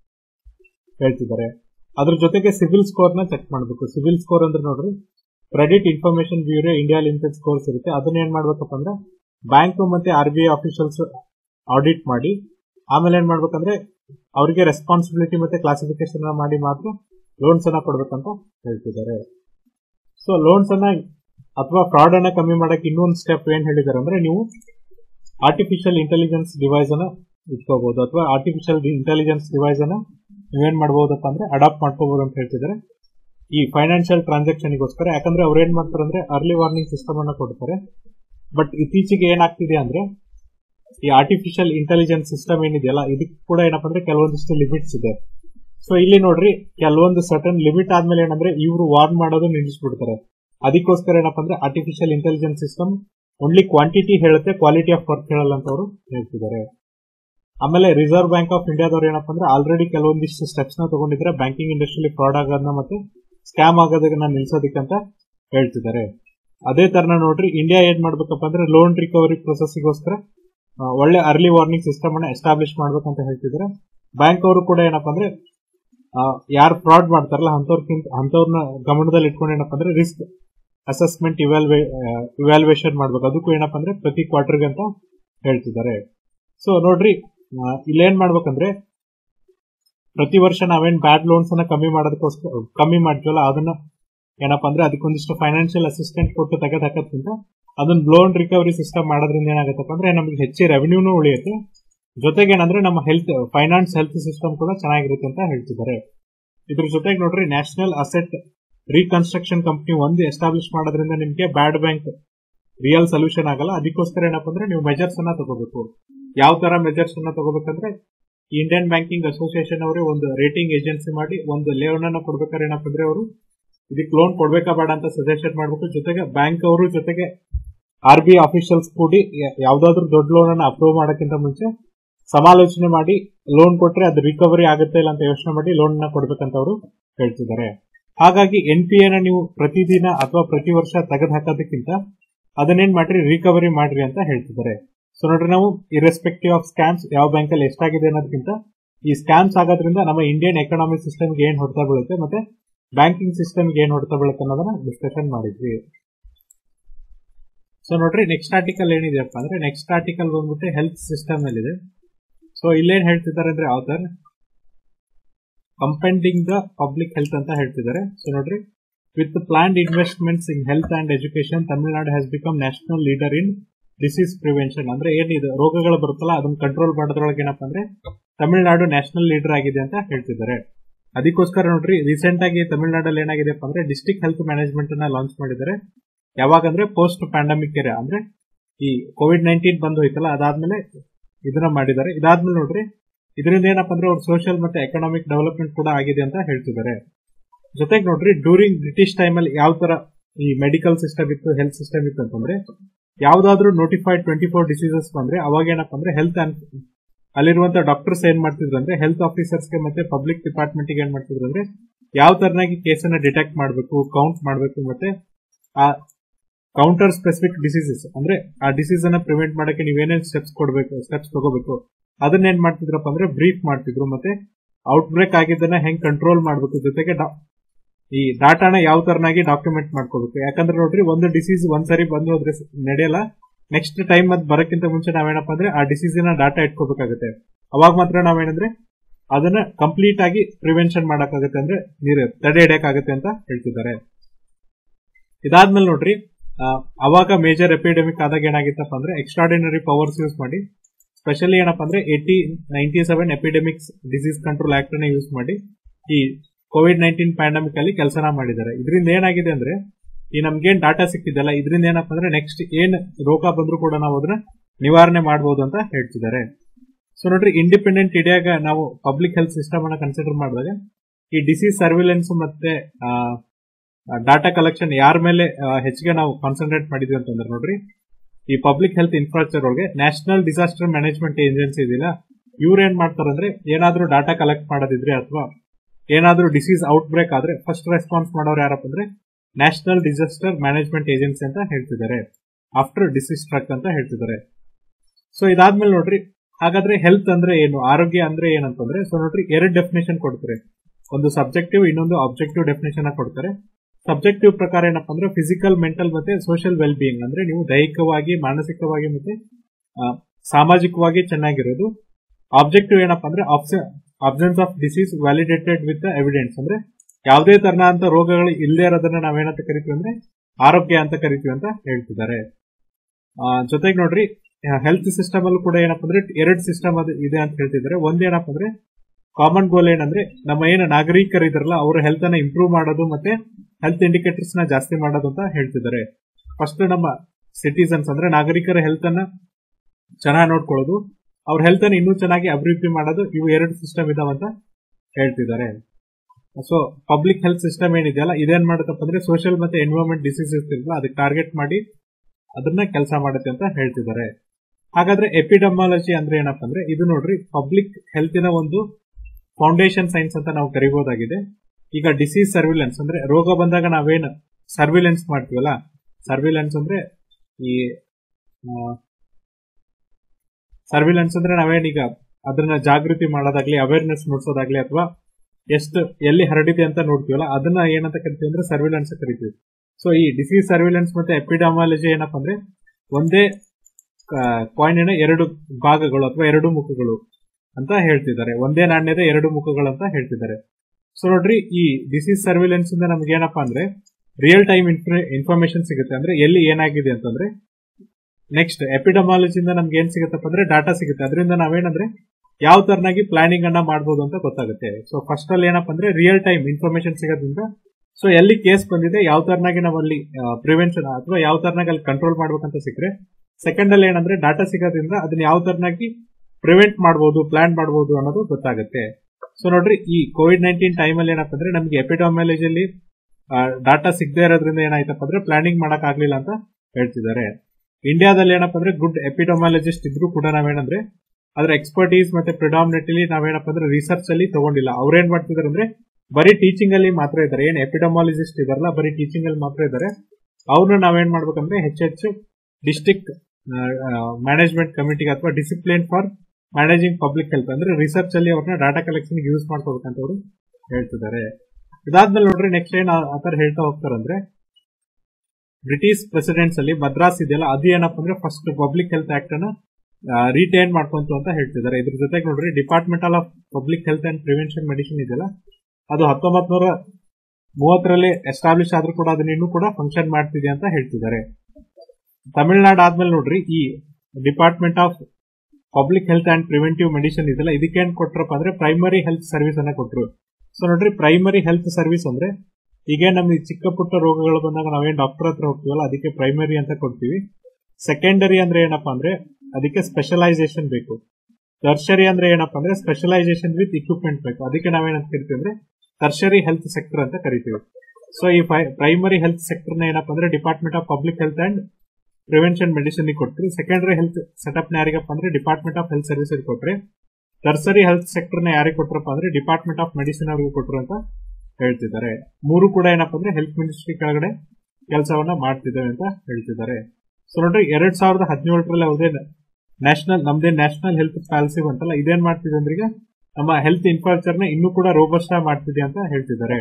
ಹೇಳ್ತಿದ್ದಾರೆ ಅದ್ರ ಜೊತೆಗೆ ಸಿವಿಲ್ ಸ್ಕೋರ್ ನ ಚೆಕ್ ಮಾಡಬೇಕು ಸಿವಿಲ್ ಸ್ಕೋರ್ ಅಂದ್ರೆ ನೋಡ್ರಿ credit information bureau India limited scores ಇರುತ್ತೆ ಅದನ್ನ ಏನ್ ಮಾಡ್ಬೇಕಪ್ಪ ಅಂದ್ರೆ ಬ್ಯಾಂಕ್ ಮತ್ತೆ R B I officials audit ಮಾಡಿ ಆಮೇಲೆ ಏನ್ ಮಾಡ್ಬೇಕಂದ್ರೆ ಅವರಿಗೆ ರೆಸ್ಪಾನ್ಸಿಬಿಲಿಟಿ ಮತ್ತೆ ಕ್ಲಾಸಿಫಿಕೇಶನ್ ಮಾಡಿ ಮಾತ್ರ ಲೋನ್ಸ್ ಅನ್ನ ಕೊಡ್ಬೇಕಂತ ಹೇಳ್ತಿದ್ದಾರೆ ಸೊ ಲೋನ್ಸ್ ಅನ್ನ ಅಥವಾ ಫ್ರಾಡ್ ಅನ್ನ ಕಮ್ಮಿ ಮಾಡಕ್ಕೆ ಇನ್ನೊಂದು ಸ್ಟೆಪ್ ಏನ್ ಹೇಳಿದಾರೆ ಅಂದ್ರೆ ನೀವು ಆರ್ಟಿಫಿಷಿಯಲ್ ಇಂಟೆಲಿಜೆನ್ಸ್ ಡಿವೈಸ್ ಅನ್ನ ಇಟ್ಕೋಬಹುದು ಅಥವಾ ಆರ್ಟಿಫಿಷಿಯಲ್ ಇಂಟೆಲಿಜೆನ್ಸ್ ಡಿವೈಸ್ ಅನ್ನ ನೀವೇನ್ ಮಾಡಬಹುದಪ್ಪ ಅಂದ್ರೆ ಅಡಾಪ್ಟ್ ಮಾಡ್ಕೋಬಹುದು ಅಂತ ಹೇಳ್ತಿದ್ದಾರೆ ಈ ಫೈನಾನ್ಷಿಯಲ್ ಟ್ರಾನ್ಸಾಕ್ಷನ್ ಗೋಸ್ಕರ ಯಾಕಂದ್ರೆ ಅವ್ರು ಏನ್ ಮಾಡ್ತಾರೆ ಅಂದ್ರೆ ಅರ್ಲಿ ವಾರ್ನಿಂಗ್ ಸಿಸ್ಟಮ್ ಅನ್ನ ಕೊಡ್ತಾರೆ ಬಟ್ ಇತ್ತೀಚೆಗೆ ಏನಾಗ್ತಿದೆ ಅಂದ್ರೆ ಈ ಆರ್ಟಿಫಿಷಿಯಲ್ ಇಂಟೆಲಿಜೆನ್ಸ್ ಸಿಸ್ಟಮ್ ಏನಿದೆಯಲ್ಲ ಇದಕ್ಕೆ ಕೂಡ ಏನಪ್ಪಾ ಅಂದ್ರೆ ಕೆಲವೊಂದಿಷ್ಟು ಲಿಮಿಟ್ಸ್ ಇದೆ ಸೊ ಇಲ್ಲಿ ನೋಡ್ರಿ ಕೆಲವೊಂದು ಸರ್ಟನ್ ಲಿಮಿಟ್ ಆದ್ಮೇಲೆ ಏನಂದ್ರೆ ಇವರು ವಾರ್ನ್ ಮಾಡೋದು ನಿಲ್ಲಿಸ್ಬಿಡ್ತಾರೆ ಅದಕ್ಕೋಸ್ಕರ ಏನಪ್ಪಾ ಅಂದ್ರೆ artificial intelligence system only quantity ಹೇಳುತ್ತೆ ಕ್ವಾಲಿಟಿ ಆಫ್ ವರ್ಕ್ ಹೇಳಲ್ಲ ಅಂತ ಅವರು ಹೇಳ್ತಿದ್ದಾರೆ ಆಮೇಲೆ ರಿಸರ್ವ್ ಬ್ಯಾಂಕ್ ಆಫ್ ಇಂಡಿಯಾದವ್ರು ಏನಪ್ಪಾ ಅಂದ್ರೆ ಆಲ್ರೆಡಿ ಕೆಲವೊಂದಿಷ್ಟು ಸ್ಟೆಪ್ಸ್ ನ ತಗೊಂಡಿದ್ರೆ ಬ್ಯಾಂಕಿಂಗ್ ಇಂಡಸ್ಟ್ರಿಯಲ್ಲಿ ಫ್ರಾಡ್ ಆಗೋದನ್ನ ಮತ್ತೆ ಸ್ಕ್ಯಾಮ್ ಆಗೋದನ್ನ ನಿಲ್ಸೋದಕ್ಕೆ ಅಂತ ಹೇಳ್ತಿದ್ದಾರೆ ಅದೇ ತರನ ನೋಡ್ರಿ ಇಂಡಿಯಾ ಏನ್ ಮಾಡ್ಬೇಕಪ್ಪ ಅಂದ್ರೆ ಲೋನ್ ರಿಕವರಿ ಪ್ರೊಸೆಸ್ಗೋಸ್ಕರ ಒಳ್ಳೆ ಅರ್ಲಿ ವಾರ್ನಿಂಗ್ ಸಿಸ್ಟಮ್ ಅನ್ನ ಎಸ್ಟಾಬ್ಲಿಷ್ ಮಾಡ್ಬೇಕಂತ ಹೇಳ್ತಿದ್ದಾರೆ ಬ್ಯಾಂಕ್ ಅವರು ಕೂಡ ಏನಪ್ಪಾ ಅಂದ್ರೆ ಯಾರು ಫ್ರಾಡ್ ಮಾಡ್ತಾರಲ್ಲ ಅಂತವ್ರಕ್ಕಿಂತ ಅಂತವ್ರನ್ನ ಗಮನದಲ್ಲಿ ಇಟ್ಕೊಂಡು ಏನಪ್ಪಾ ಅಂದ್ರೆ ರಿಸ್ಕ್ ಅಸೆಸ್ಮೆಂಟ್ ಇವ್ಯಾಲ್ವೇ ಇವ್ಯಾಲ್ಯೂಯೇಷನ್ ಮಾಡ್ಬೇಕು ಅದಕ್ಕೂ ಏನಪ್ಪಾ ಅಂದ್ರೆ ಪ್ರತಿ ಕ್ವಾರ್ಟರ್ಗೆ ಅಂತ ಹೇಳ್ತಿದ್ದಾರೆ ಸೊ ನೋಡ್ರಿ ಇಲ್ಲೇನ್ ಮಾಡ್ಬೇಕಂದ್ರೆ ಪ್ರತಿ ವರ್ಷ ನಾವೇನ್ ಬ್ಯಾಡ್ ಲೋನ್ಸ್ ಅನ್ನ ಕಮ್ಮಿ ಮಾಡೋದಕ್ಕೋಸ್ಕರ ಕಮ್ಮಿ ಮಾಡ್ತೀವಲ್ಲ ಅದನ್ನ ಏನಪ್ಪಾ ಅಂದ್ರೆ ಅದಕ್ಕೊಂದಿಷ್ಟು ಫೈನಾನ್ಷಿಯಲ್ ಅಸಿಸ್ಟೆಂಟ್ ಕೊಟ್ಟು ತೆಗೆದು ಹಾಕೋದ್ಕಿಂತ ಅದನ್ನ ಲೋನ್ ರಿಕವರಿ ಸಿಸ್ಟಮ್ ಮಾಡೋದ್ರಿಂದ ಏನಾಗುತ್ತಪ್ಪ ಅಂದ್ರೆ ನಮಗೆ ಹೆಚ್ಚು ರೆವೆನ್ಯೂನು ಉಳಿಯುತ್ತೆ ಜೊತೆಗೆ ಏನಂದ್ರೆ ನಮ್ಮ ಹೆಲ್ತ್ ಫೈನಾನ್ಸ್ ಹೆಲ್ತ್ ಸಿಸ್ಟಮ್ ಕೂಡ ಚೆನ್ನಾಗಿರುತ್ತೆ ಅಂತ ಹೇಳ್ತಿದ್ದಾರೆ ಇದ್ರ ಜೊತೆಗೆ ನೋಡ್ರಿ ನ್ಯಾಷನಲ್ ಅಸೆಟ್ ರೀಕನ್ಸ್ಟ್ರಕ್ಷನ್ ಕಂಪ್ನಿ ಒಂದು ಎಸ್ಟಾಬ್ಲಿಷ್ ಮಾಡೋದ್ರಿಂದ ನಿಮ್ಗೆ ಬ್ಯಾಡ್ ಬ್ಯಾಂಕ್ ರಿಯಲ್ ಸೊಲ್ಯೂಷನ್ ಆಗಲ್ಲ ಅದಕ್ಕೋಸ್ಕರ ಏನಪ್ಪಾ ಅಂದ್ರೆ ನೀವು ಮೆಜರ್ಸ್ ಅನ್ನ ತಗೋಬೇಕು ಯಾವ ತರ ಮೆಜರ್ಸ್ ಅನ್ನ ತಗೋಬೇಕಂದ್ರೆ ಇಂಡಿಯನ್ ಬ್ಯಾಂಕಿಂಗ್ ಅಸೋಸಿಯೇಷನ್ ಅವರು ಒಂದು ರೇಟಿಂಗ್ ಏಜೆನ್ಸಿ ಮಾಡಿ ಒಂದು ಲೇವನ್ ಅನ್ನ ಕೊಡ್ಬೇಕಾದ್ರೆ ಏನಪ್ಪಾ ಅಂದ್ರೆ ಅವರು ಇದಕ್ಕೆ ಲೋನ್ ಕೊಡ್ಬೇಕಾ ಬೇಡ ಅಂತ ಸಜೆಷನ್ ಮಾಡ್ಬೇಕು ಜೊತೆಗೆ ಬ್ಯಾಂಕ್ ಅವರು ಜೊತೆಗೆ ಆರ್ ಬಿ ಅಫಿಷಿಯಲ್ಸ್ ಕೂಡಿ ಯಾವ್ದಾದ್ರು ದೊಡ್ಡ ಲೋನ್ ಅನ್ನ ಅಪ್ರೂವ್ ಮಾಡೋಕ್ಕಿಂತ ಮುಂಚೆ ಸಮಾಲೋಚನೆ ಮಾಡಿ ಲೋನ್ ಕೊಟ್ರೆ ಅದು ರಿಕವರಿ ಆಗುತ್ತೆ ಇಲ್ಲ ಅಂತ ಯೋಚನೆ ಮಾಡಿ ಲೋನ್ ನ ಕೊಡ್ಬೇಕಂತ ಅವರು ಹೇಳ್ತಿದ್ದಾರೆ ಹಾಗಾಗಿ ಎನ್ ಪಿ ಎನ ನೀವು ಪ್ರತಿದಿನ ಅಥವಾ ಪ್ರತಿ ವರ್ಷ ತೆಗೆದು ಹಾಕೋದಕ್ಕಿಂತ ಅದನ್ನೇನ್ ಮಾಡ್ರಿ ರಿಕವರಿ ಮಾಡ್ರಿ ಅಂತ ಹೇಳ್ತಿದ್ದಾರೆ ಸೊ ನೋಡ್ರಿ ನಾವು ಇರೆಸ್ಪೆಕ್ಟಿವ್ ಆಫ್ ಸ್ಕ್ಯಾಮ್ಸ್ ಯಾವ ಬ್ಯಾಂಕ್ ಅಲ್ಲಿ ಎಷ್ಟಾಗಿದೆ ಅನ್ನೋದಕ್ಕಿಂತ ಈ ಸ್ಕ್ಯಾಮ್ಸ್ ಆಗೋದ್ರಿಂದ ನಮ್ಮ ಇಂಡಿಯನ್ ಎಕನಾಮಿಕ್ ಸಿಸ್ಟಮ್ಗೆ ಏನ್ ಹೊಡೆತ ಬೀಳುತ್ತೆ ಮತ್ತೆ ಬ್ಯಾಂಕಿಂಗ್ ಸಿಸ್ಟಮ್ಗೆ ಏನ್ ಹೊಡೆತ ಬೀಳುತ್ತೆ ಅನ್ನೋದನ್ನ ಡಿಸ್ಕಷನ್ ಮಾಡಿದ್ವಿ ಸೊ ನೋಡ್ರಿ ನೆಕ್ಸ್ಟ್ ಆರ್ಟಿಕಲ್ ಏನಿದೆಯಪ್ಪ ಅಂದ್ರೆ ನೆಕ್ಸ್ಟ್ ಆರ್ಟಿಕಲ್ ಬಂದ್ಬಿಟ್ಟು ಹೆಲ್ತ್ ಸಿಸ್ಟಮ್ ಇದೆ ಸೊ ಇಲ್ಲೇನ್ ಹೇಳ್ತಿದ್ದಾರೆ ಅಂದ್ರೆ author commending the public health ಅಂತ ಹೇಳ್ತಿದ್ದಾರೆ ಸೊ ನೋಡ್ರಿ with planned investments in health and education Tamil Nadu has become national leader in disease prevention ಅಂದ್ರೆ ಏನಿದೆ ರೋಗಗಳು ಬರುತ್ತಲ್ಲ ಅದನ್ನ ಕಂಟ್ರೋಲ್ ಮಾಡೋದ್ರೊಳಗೆ ಏನಪ್ಪಾ ಅಂದ್ರೆ ತಮಿಳುನಾಡು ನ್ಯಾಷನಲ್ ಲೀಡರ್ ಆಗಿದೆ ಅಂತ ಹೇಳ್ತಿದ್ದಾರೆ ಅದಕ್ಕೋಸ್ಕರ ನೋಡ್ರಿ ರೀಸೆಂಟ್ ಆಗಿ ತಮಿಳುನಾಡಲ್ಲಿ ಏನಾಗಿದೆಪ್ಪ ಅಂದ್ರೆ ಡಿಸ್ಟಿಕ್ ಹೆಲ್ತ್ ಮ್ಯಾನೇಜ್ಮೆಂಟ್ ಅನ್ನ ಲಾಂಚ್ ಮಾಡಿದ್ದಾರೆ ಯಾವಾಗಂದ್ರೆ ಪೋಸ್ಟ್ ಪ್ಯಾಂಡಮಿಕ್ ಏರಿಯಾ ಅಂದ್ರೆ ಈ ಕೋವಿಡ್ ನೈನ್ಟೀನ್ ಬಂದು ಹೋಯ್ತಲ್ಲ ಅದಾದ್ಮೇಲೆ ಇದನ್ನ ಮಾಡಿದ್ದಾರೆ ಇದಾದ್ಮೇಲೆ ನೋಡ್ರಿ ಇದರಿಂದ ಏನಪ್ಪಾ ಅಂದ್ರೆ ಅವ್ರ ಸೋಷಿಯಲ್ ಮತ್ತೆ ಎಕನಾಮಿಕ್ ಡೆವಲಪ್ಮೆಂಟ್ ಕೂಡ ಆಗಿದೆ ಅಂತ ಹೇಳ್ತಿದ್ದಾರೆ ಜೊತೆಗೆ ನೋಡ್ರಿ ಡ್ಯೂರಿಂಗ್ ಬ್ರಿಟಿಷ್ ಟೈಮ್ ಅಲ್ಲಿ ಯಾವ ತರ ಈ ಮೆಡಿಕಲ್ ಸಿಸ್ಟಮ್ ಇತ್ತು ಹೆಲ್ತ್ ಸಿಸ್ಟಮ್ ಇತ್ತು ಅಂತಂದ್ರೆ ಯಾವ್ದಾದ್ರು ನೋಟಿಫೈಡ್ ಟ್ವೆಂಟಿ ಫೋರ್ ಡಿಸೀಸಸ್ ಬಂದ್ರೆ ಅವಾಗ ಏನಪ್ಪಾ ಅಂದ್ರೆ ಹೆಲ್ತ್ ಅಲ್ಲಿರುವಂತ ಡಾಕ್ಟರ್ಸ್ ಏನ್ ಮಾಡ್ತಿದ್ರು ಅಂದ್ರೆ ಹೆಲ್ತ್ ಆಫೀಸರ್ಸ್ಗೆ ಮತ್ತೆ ಪಬ್ಲಿಕ್ ಡಿಪಾರ್ಟ್ಮೆಂಟ್ ಏನ್ ಮಾಡ್ತಿದ್ರು ಅಂದ್ರೆ ಯಾವ ತರನಾಗಿ ಕೇಸನ್ನ ಡಿಟೆಕ್ಟ್ ಮಾಡಬೇಕು ಕೌಂಟ್ ಮಾಡಬೇಕು ಮತ್ತೆ ಆ ಕೌಂಟರ್ ಸ್ಪೆಸಿಫಿಕ್ ಡಿಸೀಸಸ್ ಅಂದ್ರೆ ಆ ಡಿಸೀಸ್ ಅನ್ನ ಪ್ರಿವೆಂಟ್ ಮಾಡಕ್ಕೆ ನೀವೇನೇನ್ ಸ್ಟೆಪ್ಸ್ ಕೊಡಬೇಕು ಸ್ಟೆಪ್ಸ್ ತಗೋಬೇಕು ಅದನ್ನ ಏನ್ ಮಾಡ್ತಿದ್ರಪ್ಪ ಅಂದ್ರೆ ಬ್ರೀಫ್ ಮಾಡ್ತಿದ್ರು ಮತ್ತೆ ಔಟ್ ಬ್ರೇಕ್ ಆಗಿದ್ದನ್ನ ಹೆಂಗ್ ಕಂಟ್ರೋಲ್ ಮಾಡಬೇಕು ಜೊತೆಗೆ ಈ ಡಾಟಾನ ಯಾವ ತರನಾಗಿ ಡಾಕ್ಯುಮೆಂಟ್ ಮಾಡ್ಕೋಬೇಕು ಯಾಕಂದ್ರೆ ನೋಡ್ರಿ ಒಂದು ಡಿಸೀಸ್ ಒಂದ್ಸರಿ ಬಂದು ಹೋದ್ರೆ ನಡೆಯಲ್ಲ ನೆಕ್ಸ್ಟ್ ಟೈಮ್ ಅದ್ ಬರಕ್ಕಿಂತ ಮುಂಚೆ ನಾವೇನಪ್ಪ ಅಂದ್ರೆ ಆ ಡಿಸೀಸಿನ ಡಾಟಾ ಇಟ್ಕೋಬೇಕಾಗುತ್ತೆ ಅವಾಗ ಮಾತ್ರ ನಾವೇನಂದ್ರೆ ಅದನ್ನ ಕಂಪ್ಲೀಟ್ ಆಗಿ ಪ್ರಿವೆನ್ಷನ್ ಮಾಡಕ್ಕಾಗತ್ತೆ ಅಂದ್ರೆ ನೀರು ತಡೆ ಹಿಡಿಯಕ್ಕಾಗತ್ತೆ ಅಂತ ಹೇಳ್ತಿದ್ದಾರೆ ಇದಾದ್ಮೇಲೆ ನೋಡ್ರಿ ಅವಾಗ ಮೇಜರ್ ಎಪಿಡೆಮಿಕ್ ಆದಾಗ ಏನಾಗಿತ್ತಪ್ಪ ಅಂದ್ರೆ ಎಕ್ಸ್ಟ್ರಾಡಿನರಿ ಪವರ್ಸ್ ಯೂಸ್ ಮಾಡಿ ಸ್ಪೆಷಲಿ ಏನಪ್ಪಾ ಅಂದ್ರೆ eighteen ninety seven epidemics disease control act ಅನ್ನ ಯೂಸ್ ಮಾಡಿ ಈ ಕೋವಿಡ್ ನೈನ್ಟೀನ್ ಪ್ಯಾಂಡಮಿಕ್ ಅಲ್ಲಿ ಕೆಲಸನ ಮಾಡಿದ್ದಾರೆ ಇದರಿಂದ ಏನಾಗಿದೆ ಅಂದ್ರೆ ಈ ನಮ್ಗೇನ್ ಡಾಟಾ ಸಿಕ್ತಿದೆಲ್ಲ ಇದರಿಂದ ಏನಪ್ಪಾ ಅಂದ್ರೆ ನೆಕ್ಸ್ಟ್ ಏನ್ ರೋಗ ಬಂದ್ರು ಕೂಡ ನಾವು ಅದನ್ನ ನಿವಾರಣೆ ಮಾಡಬಹುದು ಅಂತ ಹೇಳ್ತಿದ್ದಾರೆ ಸೊ ನೋಡ್ರಿ ಇಂಡಿಪೆಂಡೆಂಟ್ ಇಂಡಿಯಾಗ ನಾವು ಪಬ್ಲಿಕ್ ಹೆಲ್ತ್ ಸಿಸ್ಟಮ್ ಅನ್ನ ಕನ್ಸಿಡರ್ ಮಾಡಿದಾಗ ಈ ಡಿಸೀಸ್ ಸರ್ವಿಲೆನ್ಸ್ ಮತ್ತೆ ಡಾಟಾ ಕಲೆಕ್ಷನ್ ಯಾರ ಮೇಲೆ ಹೆಚ್ಚಿಗೆ ನಾವು ಕಾನ್ಸಂಟ್ರೇಟ್ ಮಾಡಿದ್ವಿ ಅಂತಂದ್ರೆ ನೋಡ್ರಿ ಈ ಪಬ್ಲಿಕ್ ಹೆಲ್ತ್ ಇನ್ಫ್ರಾಸ್ಟ್ರಕ್ಚರ್ ಒಳಗೆ ನ್ಯಾಷನಲ್ ಡಿಸಾಸ್ಟರ್ ಮ್ಯಾನೇಜ್ಮೆಂಟ್ ಏಜೆನ್ಸಿ ಇದೆಯಲ್ಲ ಇವ್ರು ಏನ್ ಮಾಡ್ತಾರಂದ್ರೆ ಏನಾದ್ರೂ ಡಾಟಾ ಕಲೆಕ್ಟ್ ಮಾಡೋದಿದ್ರೆ ಅಥವಾ ಏನಾದ್ರೂ ಡಿಸೀಸ್ ಔಟ್ ಬ್ರೇಕ್ ಆದ್ರೆ ಫಸ್ಟ್ ರೆಸ್ಪಾನ್ಸ್ ಮಾಡೋರು ಯಾರಪ್ಪ ಅಂದ್ರೆ ನ್ಯಾಷನಲ್ ಡಿಸಾಸ್ಟರ್ ಮ್ಯಾನೇಜ್ಮೆಂಟ್ ಏಜೆನ್ಸಿ ಅಂತ ಹೇಳ್ತಿದ್ದಾರೆ ಆಫ್ಟರ್ ಡಿಸೀಸ್ ಟ್ರಕ್ ಅಂತ ಹೇಳ್ತಿದ್ದಾರೆ ಸೊ ಇದಾದ್ಮೇಲೆ ನೋಡ್ರಿ ಹಾಗಾದ್ರೆ ಹೆಲ್ತ್ ಅಂದ್ರೆ ಏನು ಆರೋಗ್ಯ ಅಂದ್ರೆ ಏನಂತಂದ್ರೆ ಸೊ ನೋಡ್ರಿ ಎರಡು ಡೆಫಿನೇಷನ್ ಕೊಡ್ತಾರೆ ಒಂದು ಸಬ್ಜೆಕ್ಟಿವ್ ಇನ್ನೊಂದು ಆಬ್ಜೆಕ್ಟಿವ್ ಡೆಫಿನೇಷನ್ ಕೊಡ್ತಾರೆ ಸಬ್ಜೆಕ್ಟಿವ್ ಪ್ರಕಾರ ಏನಪ್ಪಾ ಅಂದ್ರೆ ಫಿಸಿಕಲ್ ಮೆಂಟಲ್ ಮತ್ತೆ ಸೋಷಿಯಲ್ ವೆಲ್ ಬೀಯಿಂಗ್ ಅಂದ್ರೆ ನೀವು ದೈಹಿಕವಾಗಿ ಮಾನಸಿಕವಾಗಿ ಮತ್ತೆ ಸಾಮಾಜಿಕವಾಗಿ ಚೆನ್ನಾಗಿರೋದು ಆಬ್ಜೆಕ್ಟಿವ್ ಏನಪ್ಪಾ ಅಂದ್ರೆ absence of disease validated with evidence ಅಂದ್ರೆ ಯಾವುದೇ ತರನಾದಂತ ರೋಗಗಳು ಇಲ್ಲದೆ ಇರೋದನ್ನ ನಾವೇನಂತ ಕರಿತೀವಿ ಅಂದ್ರೆ ಆರೋಗ್ಯ ಅಂತ ಕರಿತೀವಿ ಅಂತ ಹೇಳ್ತಿದ್ದಾರೆ ಜೊತೆಗೆ ನೋಡ್ರಿ ಹೆಲ್ತ್ ಸಿಸ್ಟಮ್ ಅಲ್ಲೂ ಕೂಡ ಏನಪ್ಪಾ ಅಂದ್ರೆ ಎರಡು ಸಿಸ್ಟಮ್ ಅದು ಇದೆ ಅಂತ ಹೇಳ್ತಿದ್ದಾರೆ ಒಂದೇನಪ್ಪ ಅಂದ್ರೆ ಕಾಮನ್ ಗೋಲ್ ಏನಂದ್ರೆ ನಮ್ಮ ಏನು ನಾಗರಿಕರು ಇದಾರಲ್ಲ ಅವರ ಹೆಲ್ತ್ ಅನ್ನ ಇಂಪ್ರೂವ್ ಮಾಡೋದು ಮತ್ತೆ ಹೆಲ್ತ್ ಇಂಡಿಕೇಟರ್ಸ್ ನ ಜಾಸ್ತಿ ಮಾಡೋದು ಅಂತ ಹೇಳ್ತಿದ್ದಾರೆ ಫಸ್ಟ್ ನಮ್ಮ ಸಿಟಿಸನ್ಸ್ ಅಂದ್ರೆ ನಾಗರಿಕರ ಹೆಲ್ತ್ ಅನ್ನ ಚೆನ್ನಾಗಿ ನೋಡ್ಕೊಳ್ಳೋದು ಅವ್ರ ಹೆಲ್ತ್ ಅನ್ನು ಇನ್ನೂ ಚೆನ್ನಾಗಿ ಅಭಿವೃದ್ಧಿ ಮಾಡೋದು ಇವು ಎರಡು ಸಿಸ್ಟಮ್ ಇದಾವಂತ ಹೇಳ್ತಿದ್ದಾರೆ ಸೊ ಪಬ್ಲಿಕ್ ಹೆಲ್ತ್ ಸಿಸ್ಟಮ್ ಏನಿದೆಯಲ್ಲ ಇದೇನ್ ಮಾಡುತ್ತಪ್ಪ ಅಂದ್ರೆ ಸೋಷಿಯಲ್ ಮತ್ತೆ ಎನ್ವಿರಾನ್ಮೆಂಟ್ ಡಿಸೀಸ್ ಇರ್ತಿರಲ್ಲ ಅದಕ್ಕೆ ಟಾರ್ಗೆಟ್ ಮಾಡಿ ಅದನ್ನ ಕೆಲಸ ಮಾಡುತ್ತೆ ಅಂತ ಹೇಳ್ತಿದ್ದಾರೆ ಹಾಗಾದ್ರೆ ಎಪಿಡಮಾಲಜಿ ಅಂದ್ರೆ ಏನಪ್ಪಾ ಅಂದ್ರೆ ಇದು ನೋಡ್ರಿ ಪಬ್ಲಿಕ್ ಹೆಲ್ತಿನ ಒಂದು ಫೌಂಡೇಶನ್ ಸೈನ್ಸ್ ಅಂತ ನಾವು ಕರಿಬಹುದಾಗಿದೆ ಈಗ ಡಿಸೀಸ್ ಸರ್ವಿಲೆನ್ಸ್ ಅಂದ್ರೆ ರೋಗ ಬಂದಾಗ ನಾವೇನು ಸರ್ವಿಲೆನ್ಸ್ ಮಾಡ್ತೀವಲ್ಲ ಸರ್ವಿಲೆನ್ಸ್ ಅಂದ್ರೆ ಈ ಸರ್ವಿಲೆನ್ಸ್ ಅಂದ್ರೆ ನಾವೇನೀಗ ಅದನ್ನ ಜಾಗೃತಿ ಮಾಡೋದಾಗ್ಲಿ ಅವೇರ್ನೆಸ್ ಮೂಡಿಸೋದಾಗ್ಲಿ ಅಥವಾ ಎಷ್ಟು ಎಲ್ಲಿ ಹರಡಿದೆ ಅಂತ ನೋಡ್ತೀವಲ್ಲ ಅದನ್ನ ಏನಂತ ಕರಿತೀವಿ ಅಂದ್ರೆ ಸರ್ವಿಲೆನ್ಸ್ ಕರಿತೀವಿ ಸೊ ಈ ಡಿಸೀಸ್ ಸರ್ವಿಲೆನ್ಸ್ ಮತ್ತೆ ಎಪಿಡಮಾಲಜಿ ಏನಪ್ಪಾ ಅಂದ್ರೆ ಒಂದೇ ಕಾಯಿನಿನ ಎರಡು ಭಾಗಗಳು ಅಥವಾ ಎರಡು ಮುಖಗಳು ಅಂತ ಹೇಳ್ತಿದ್ದಾರೆ ಒಂದೇ ನಾಣ್ಯದ ಎರಡು ಮುಖಗಳು ಅಂತ ಹೇಳ್ತಿದ್ದಾರೆ ಸೊ ನೋಡ್ರಿ ಈ ಡಿಸೀಸ್ ಸರ್ವಿಲೆನ್ಸ್ ಇಂದ ನಮ್ಗೆ ಏನಪ್ಪಾ ಅಂದ್ರೆ ರಿಯಲ್ ಟೈಮ್ ಇನ್ಫಾರ್ಮೇಶನ್ ಸಿಗುತ್ತೆ ಅಂದ್ರೆ ಎಲ್ಲಿ ಏನಾಗಿದೆ ಅಂತಂದ್ರೆ ನೆಕ್ಸ್ಟ್ ಎಪಿಡಮಾಲಜಿಯಿಂದ ನಮ್ಗೆ ಏನ್ ಸಿಗುತ್ತಪ್ಪ ಅಂದ್ರೆ ಡಾಟಾ ಸಿಗುತ್ತೆ ಅದರಿಂದ ನಾವೇನಂದ್ರೆ ಯಾವ ತರನಾಗಿ ಪ್ಲಾನಿಂಗ್ ಅನ್ನ ಮಾಡಬಹುದು ಅಂತ ಗೊತ್ತಾಗುತ್ತೆ ಸೊ ಫಸ್ಟ್ ಅಲ್ಲಿ ಏನಪ್ಪಾ ಅಂದ್ರೆ ರಿಯಲ್ ಟೈಮ್ ಇನ್ಫಾರ್ಮೇಶನ್ ಸಿಗೋದ್ರಿಂದ ಸೊ ಎಲ್ಲಿ ಕೇಸ್ ಬಂದಿದೆ ಯಾವ ತರನಾಗಿ ನಾವಲ್ಲಿ ಪ್ರಿವೆನ್ಷನ್ ಅಥವಾ ಯಾವ ತರನಾಗಿ ಅಲ್ಲಿ ಕಂಟ್ರೋಲ್ ಮಾಡ್ಬೇಕಂತ ಸಿಕ್ಕರೆ ಸೆಕೆಂಡ್ ಅಲ್ಲಿ ಏನಂದ್ರೆ ಡಾಟಾ ಸಿಗೋದ್ರಿಂದ ಅದನ್ನ ಯಾವ ತರನಾಗಿ ಪ್ರಿವೆಂಟ್ ಮಾಡಬಹುದು ಪ್ಲಾನ್ ಮಾಡಬಹುದು ಅನ್ನೋದು ಗೊತ್ತಾಗುತ್ತೆ ಸೊ ನೋಡ್ರಿ ಈ ಕೋವಿಡ್ ನೈನ್ಟೀನ್ ಟೈಮ್ ಅಲ್ಲಿ ಏನಪ್ಪ ಅಂದ್ರೆ ನಮ್ಗೆ ಎಪಿಡಾಮಾಲಜಿಯಲ್ಲಿ ಡಾಟಾ ಸಿಗದೆ ಇರೋದ್ರಿಂದ ಏನಾಯ್ತಪ್ಪ ಅಂದ್ರೆ ಪ್ಲಾನಿಂಗ್ ಮಾಡಕ್ ಆಗ್ಲಿಲ್ಲ ಅಂತ ಹೇಳ್ತಿದ್ದಾರೆ ಇಂಡಿಯಾದಲ್ಲಿ ಏನಪ್ಪ ಅಂದ್ರೆ ಗುಡ್ ಎಪಿಡಮಾಲಜಿಸ್ಟ್ ಇದ್ರು ಕೂಡ ನಾವೇನಂದ್ರೆ ಅದ್ರ ಎಕ್ಸ್ಪರ್ಟೀಸ್ ಮತ್ತೆ ಪ್ರಿಡಾಮಿನೆಟ್ಲಿ ನಾವೇನಪ್ಪ ಅಂದ್ರೆ ರಿಸರ್ಚ್ ಅಲ್ಲಿ ತಗೊಂಡಿಲ್ಲ ಅವ್ರೇನ್ ಮಾಡ್ತಿದಾರೆ ಅಂದ್ರೆ ಬರೀ ಟೀಚಿಂಗ್ ಅಲ್ಲಿ ಮಾತ್ರ ಇದ್ದಾರೆ ಏನ್ ಎಪಿಡಮಾಲಜಿಸ್ಟ್ ಇದಾರಲ್ಲ ಬರೀ ಟೀಚಿಂಗ್ ಅಲ್ಲಿ ಮಾತ್ರ ಇದ್ದಾರೆ ಅವ್ರನ್ನ ನಾವೇನ್ ಮಾಡ್ಬೇಕಂದ್ರೆ ಹೆಚ್ಚೆಚ್ಚು ಡಿಸ್ಟಿಕ್ ಮ್ಯಾನೇಜ್ಮೆಂಟ್ ಕಮಿಟಿಗೆ ಅಥವಾ discipline for managing public health ಅಂದ್ರೆ ರಿಸರ್ಚ್ ಅಲ್ಲಿ ಅವ್ರನ್ನ ಡಾಟಾ ಕಲೆಕ್ಷನ್ ಯೂಸ್ ಮಾಡ್ಕೋಬೇಕಂತ ಅವರು ಹೇಳ್ತಿದ್ದಾರೆ ಇದಾದ್ಮೇಲೆ ನೋಡ್ರಿ ನೆಕ್ಸ್ಟ್ ಏನ್ ಆತರ ಹೇಳ್ತಾ ಹೋಗ್ತಾರಂದ್ರೆ ಬ್ರಿಟಿಷ್ ಪ್ರೆಸಿಡೆಂಟ್ಸ್ ಅಲ್ಲಿ ಮದ್ರಾಸ್ ಇದೆಯಲ್ಲ ಅದು ಏನಪ್ಪ ಅಂದ್ರೆ ಫಸ್ಟ್ ಪಬ್ಲಿಕ್ ಹೆಲ್ತ್ ಆಕ್ಟ್ ಅನ್ನ ರಿಟೈನ್ ಮಾಡ್ಕೊಂತು ಅಂತ ಹೇಳ್ತಿದ್ದಾರೆ ಇದ್ರ ಜೊತೆಗೆ ನೋಡ್ರಿ departmental of public health and prevention medicine ಇದೆಯಲ್ಲ ಅದು ಹತ್ತೊಂಬತ್ ನೂರ ಮೂವತ್ತರಲ್ಲಿ ಎಸ್ಟಾಬ್ಲಿಷ್ ಆದ್ರೂ ಕೂಡ ಅದನ್ನ ಇನ್ನೂ ಕೂಡ ಫಂಕ್ಷನ್ ಮಾಡ್ತಿದೆ ಅಂತ ಹೇಳ್ತಿದ್ದಾರೆ ತಮಿಳುನಾಡು ಆದ್ಮೇಲೆ ನೋಡ್ರಿ ಈ department of public health and preventive medicine ಇದೆಲ್ಲ ಇದಕ್ಕೇನ್ ಕೊಟ್ರಪ್ಪ ಅಂದ್ರೆ ಪ್ರೈಮರಿ ಹೆಲ್ತ್ ಸರ್ವಿಸ್ ಅನ್ನ ಕೊಟ್ರು ಸೊ ನೋಡ್ರಿ ಪ್ರೈಮರಿ ಹೆಲ್ತ್ ಸರ್ವಿಸ್ ಅಂದ್ರೆ ಈಗ ನಮ್ಗೆ ಚಿಕ್ಕ ಪುಟ್ಟ ರೋಗಗಳು ಬಂದಾಗ ನಾವೇನ್ ಡಾಕ್ಟರ್ ಹತ್ರ ಹೋಗ್ತೀವಲ್ಲ ಅದಕ್ಕೆ ಪ್ರೈಮರಿ ಅಂತ ಕೊಡ್ತೀವಿ ಸೆಕೆಂಡರಿ ಅಂದ್ರೆ ಏನಪ್ಪಾ ಅಂದ್ರೆ ಅದಕ್ಕೆ ಸ್ಪೆಷಲೈಸೇಷನ್ ಬೇಕು ಟರ್ಷರಿ ಅಂದ್ರೆ ಏನಪ್ಪಾ ಅಂದ್ರೆ ಸ್ಪೆಷಲೈಸೇಷನ್ ವಿತ್ ಇಕ್ವಿಪ್ಮೆಂಟ್ ಬೇಕು ಅದಕ್ಕೆ ನಾವೇನಂತ ಕರಿತೀವಿ ಅಂದ್ರೆ ಟರ್ಷರಿ ಹೆಲ್ತ್ ಸೆಕ್ಟರ್ ಅಂತ ಕರಿತೀವಿ ಸೊ ಈ ಪ್ರೈಮರಿ ಹೆಲ್ತ್ ಸೆಕ್ಟರ್ ನ ಏನಪ್ಪಾ ಅಂದ್ರೆ department of public health and prevention medicine ಕೊಟ್ರಿ ಸೆಕೆಂಡರಿ ಹೆಲ್ತ್ ಸೆಟಪ್ ನ ಯಾರಿಗಪ್ಪ ಅಂದ್ರೆ ಡಿಪಾರ್ಟ್ಮೆಂಟ್ ಆಫ್ ಹೆಲ್ತ್ ಸರ್ವಿಸ್ ಕೊಟ್ರಿ ಟರ್ಸರಿ ಹೆಲ್ತ್ ಸೆಕ್ಟರ್ ನ ಯಾರಿಗೆ ಕೊಟ್ರಪ್ಪ ಅಂದ್ರೆ ಡಿಪಾರ್ಟ್ಮೆಂಟ್ ಆಫ್ ಮೆಡಿಸಿನ್ ಅವ್ರಿಗೆ ಕೊಟ್ರು ಅಂತ ಹೇಳ್ತಿದ್ದಾರೆ ಮೂರು ಕೂಡ ಏನಪ್ಪಾ ಅಂದ್ರೆ ಹೆಲ್ತ್ ಮಿನಿಸ್ಟ್ರಿ ಕೆಳಗಡೆ ಕೆಲಸವನ್ನ ಮಾಡ್ತಿದ್ದೇವೆ ಅಂತ ಹೇಳ್ತಿದ್ದಾರೆ ಸೊ ನೋಡ್ರಿ ಎರಡ್ ಸಾವಿರದ ಹದಿನೇಳರಲ್ಲಿ ಯಾವುದೇ ನ್ಯಾಷನಲ್ ನಮ್ದೇ ನ್ಯಾಷನಲ್ ಹೆಲ್ತ್ ಪಾಲಿಸಿ ಬಂತಲ್ಲ ಇದೇನ್ ಮಾಡ್ತಿದೆ ಅಂದ್ರೆ ಈಗ ನಮ್ಮ ಹೆಲ್ತ್ ಇನ್ಫ್ರಾಸ್ಟ್ರಕ್ಚರ್ ನ ಇನ್ನೂ ಕೂಡ ರೋಬಸ್ಟ್ ಮಾಡ್ತಿದೆ ಅಂತ ಹೇಳ್ತಿದ್ದಾರೆ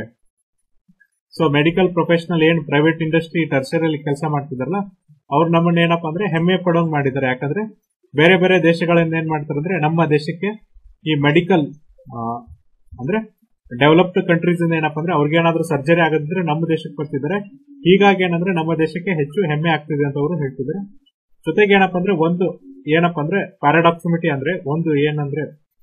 ಸೊ ಮೆಡಿಕಲ್ ಪ್ರೊಫೆಷನಲ್ ಏನ್ ಪ್ರೈವೇಟ್ ಇಂಡಸ್ಟ್ರಿ ಟರ್ಸರಿಯಲ್ಲಿ ಕೆಲಸ ಮಾಡ್ತಿದಾರಲ್ಲ ಅವ್ರು ನಮ್ಮನ್ನ ಏನಪ್ಪಾ ಅಂದ್ರೆ ಹೆಮ್ಮೆ ಪಡೋಂಗ್ ಮಾಡಿದ್ದಾರೆ ಯಾಕಂದ್ರೆ ಬೇರೆ ಬೇರೆ ದೇಶಗಳಿಂದ ಏನ್ ಮಾಡ್ತಾರೆ ಅಂದ್ರೆ ನಮ್ಮ ದೇಶಕ್ಕೆ ಈ ಮೆಡಿಕಲ್ ಅಂದ್ರೆ ಡೆವಲಪ್ಡ್ ಕಂಟ್ರೀಸ್ ಇಂದ ಏನಪ್ಪಾ ಅಂದ್ರೆ ಅವ್ರಿಗೆ ಏನಾದ್ರೂ ಸರ್ಜರಿ ಆಗದಿದ್ರೆ ನಮ್ಮ ದೇಶಕ್ಕೆ ಬರ್ತಿದ್ದಾರೆ ಹೀಗಾಗಿ ಏನಂದ್ರೆ ನಮ್ಮ ದೇಶಕ್ಕೆ ಹೆಚ್ಚು ಹೆಮ್ಮೆ ಆಗ್ತಿದೆ ಅಂತ ಅವರು ಹೇಳ್ತಿದ್ದಾರೆ ಜೊತೆಗೆ ಏನಪ್ಪಾ ಅಂದ್ರೆ ಒಂದು ಏನಪ್ಪಾ ಅಂದ್ರೆ ಪ್ಯಾರಾಡಾಕ್ಸಿಮಿಟಿ ಅಂದ್ರೆ ಒಂದು ಏನಂದ್ರೆ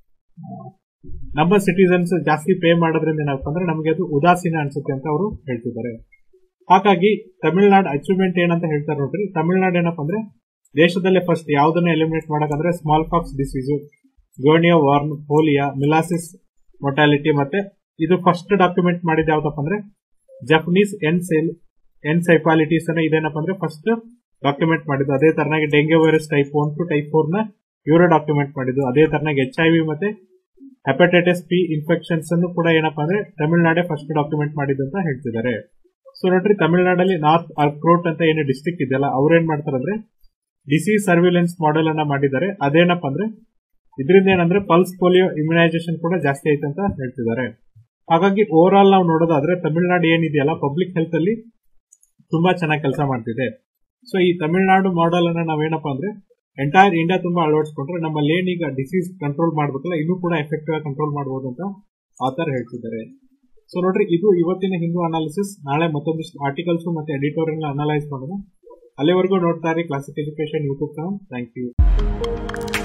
ನಮ್ಮ ಸಿಟಿಸನ್ಸ್ ಜಾಸ್ತಿ ಪೇ ಮಾಡೋದ್ರಿಂದ ಏನಪ್ಪಾ ಅಂದ್ರೆ ನಮಗೆ ಅದು ಉದಾಸೀನ ಅನ್ಸುತ್ತೆ ಅಂತ ಅವರು ಹೇಳ್ತಿದ್ದಾರೆ ಹಾಗಾಗಿ ತಮಿಳುನಾಡು ಅಚೀವ್ಮೆಂಟ್ ಏನಂತ ಹೇಳ್ತಾರೆ ನೋಡ್ರಿ ತಮಿಳುನಾಡು ಏನಪ್ಪಾ ಅಂದ್ರೆ ದೇಶದಲ್ಲೇ ಫಸ್ಟ್ ಯಾವ್ದನ್ನ ಎಲಿಮಿನೇಟ್ ಮಾಡಕಂದ್ರೆ smallpox disease guinea worm polio measles mortality ಮತ್ತೆ ಇದು ಫಸ್ಟ್ ಡಾಕ್ಯುಮೆಂಟ್ ಮಾಡಿದ ಯಾವ್ದಪ್ಪ ಅಂದ್ರೆ Japanese encephalitis ಅನ್ನ ಇದೇನಪ್ಪ ಅಂದ್ರೆ ಫಸ್ಟ್ ಡಾಕ್ಯುಮೆಂಟ್ ಮಾಡಿದ್ದು ಅದೇ ತರನಾಗಿ dengue virus type one two type four ನ ಇವರು ಡಾಕ್ಯುಮೆಂಟ್ ಮಾಡಿದ್ದು ಅದೇ ತರನಾಗಿ ಎಚ್ ಐ ವಿ ಮತ್ತೆ ಹೆಪಟೈಟಿಸ್ ಪಿ ಇನ್ಫೆಕ್ಷನ್ಸ್ ಅನ್ನು ಕೂಡ ಏನಪ್ಪಾ ಅಂದ್ರೆ ತಮಿಳುನಾಡೇ ಫಸ್ಟ್ ಡಾಕ್ಯುಮೆಂಟ್ ಮಾಡಿದ್ದು ಅಂತ ಹೇಳ್ತಿದ್ದಾರೆ ಸೊ ನೋಡ್ರಿ ತಮಿಳುನಾಡಲ್ಲಿ ನಾರ್ತ್ ಅರ್ಕ್ರೋಟ್ ಅಂತ ಏನು ಡಿಸ್ಟ್ರಿಕ್ಟ್ ಇದೆಯಲ್ಲ ಅವ್ರೇನ್ ಮಾಡ್ತಾರಂದ್ರೆ ಡಿಸೀಸ್ ಸರ್ವಿಲೆನ್ಸ್ ಮಾಡೆಲ್ ಅನ್ನ ಮಾಡಿದ್ದಾರೆ ಅದೇನಪ್ಪ ಅಂದ್ರೆ ಇದರಿಂದ ಏನಂದ್ರೆ ಪಲ್ಸ್ ಪೋಲಿಯೋ ಇಮ್ಯುನೈಸೇಷನ್ ಕೂಡ ಜಾಸ್ತಿ ಐತೆ ಅಂತ ಹೇಳ್ತಿದ್ದಾರೆ ಹಾಗಾಗಿ ಓವರ್ ಆಲ್ ನಾವು ನೋಡೋದಾದ್ರೆ ತಮಿಳುನಾಡು ಏನಿದೆಯಲ್ಲ ಪಬ್ಲಿಕ್ ಹೆಲ್ತ್ ಅಲ್ಲಿ ತುಂಬಾ ಚೆನ್ನಾಗಿ ಕೆಲಸ ಮಾಡ್ತಿದೆ ಸೊ ಈ ತಮಿಳುನಾಡು ಮಾಡೆಲ್ ಅನ್ನ ನಾವೇನಪ್ಪ ಅಂದ್ರೆ ಎಂಟೈರ್ ಇಂಡಿಯಾ ತುಂಬಾ ಅಳವಡಿಸ್ಕೊಂಡ್ರೆ ನಮ್ಮಲ್ಲಿ ಏನೀಗ ಡಿಸೀಸ್ ಕಂಟ್ರೋಲ್ ಮಾಡ್ಬೇಕಲ್ಲ ಇನ್ನೂ ಕೂಡ ಎಫೆಕ್ಟಿವ್ ಆಗಿ ಕಂಟ್ರೋಲ್ ಮಾಡಬಹುದು ಅಂತ ಆತರ ಹೇಳ್ತಿದ್ದಾರೆ ಸೊ ನೋಡ್ರಿ ಇದು ಇವತ್ತಿನ ಹಿಂದೂ ಅನಾಲಿಸಿಸ್ ನಾಳೆ ಮತ್ತೊಂದಿಷ್ಟು ಆರ್ಟಿಕಲ್ಸ್ ಮತ್ತೆ ಎಡಿಟೋರಿಯಲ್ ಅನಲೈಸ್ ಮಾಡೋಣ ಅಲ್ಲಿವರೆಗೂ ನೋಡ್ತಾ ಇರಿ classic education YouTube channel thank you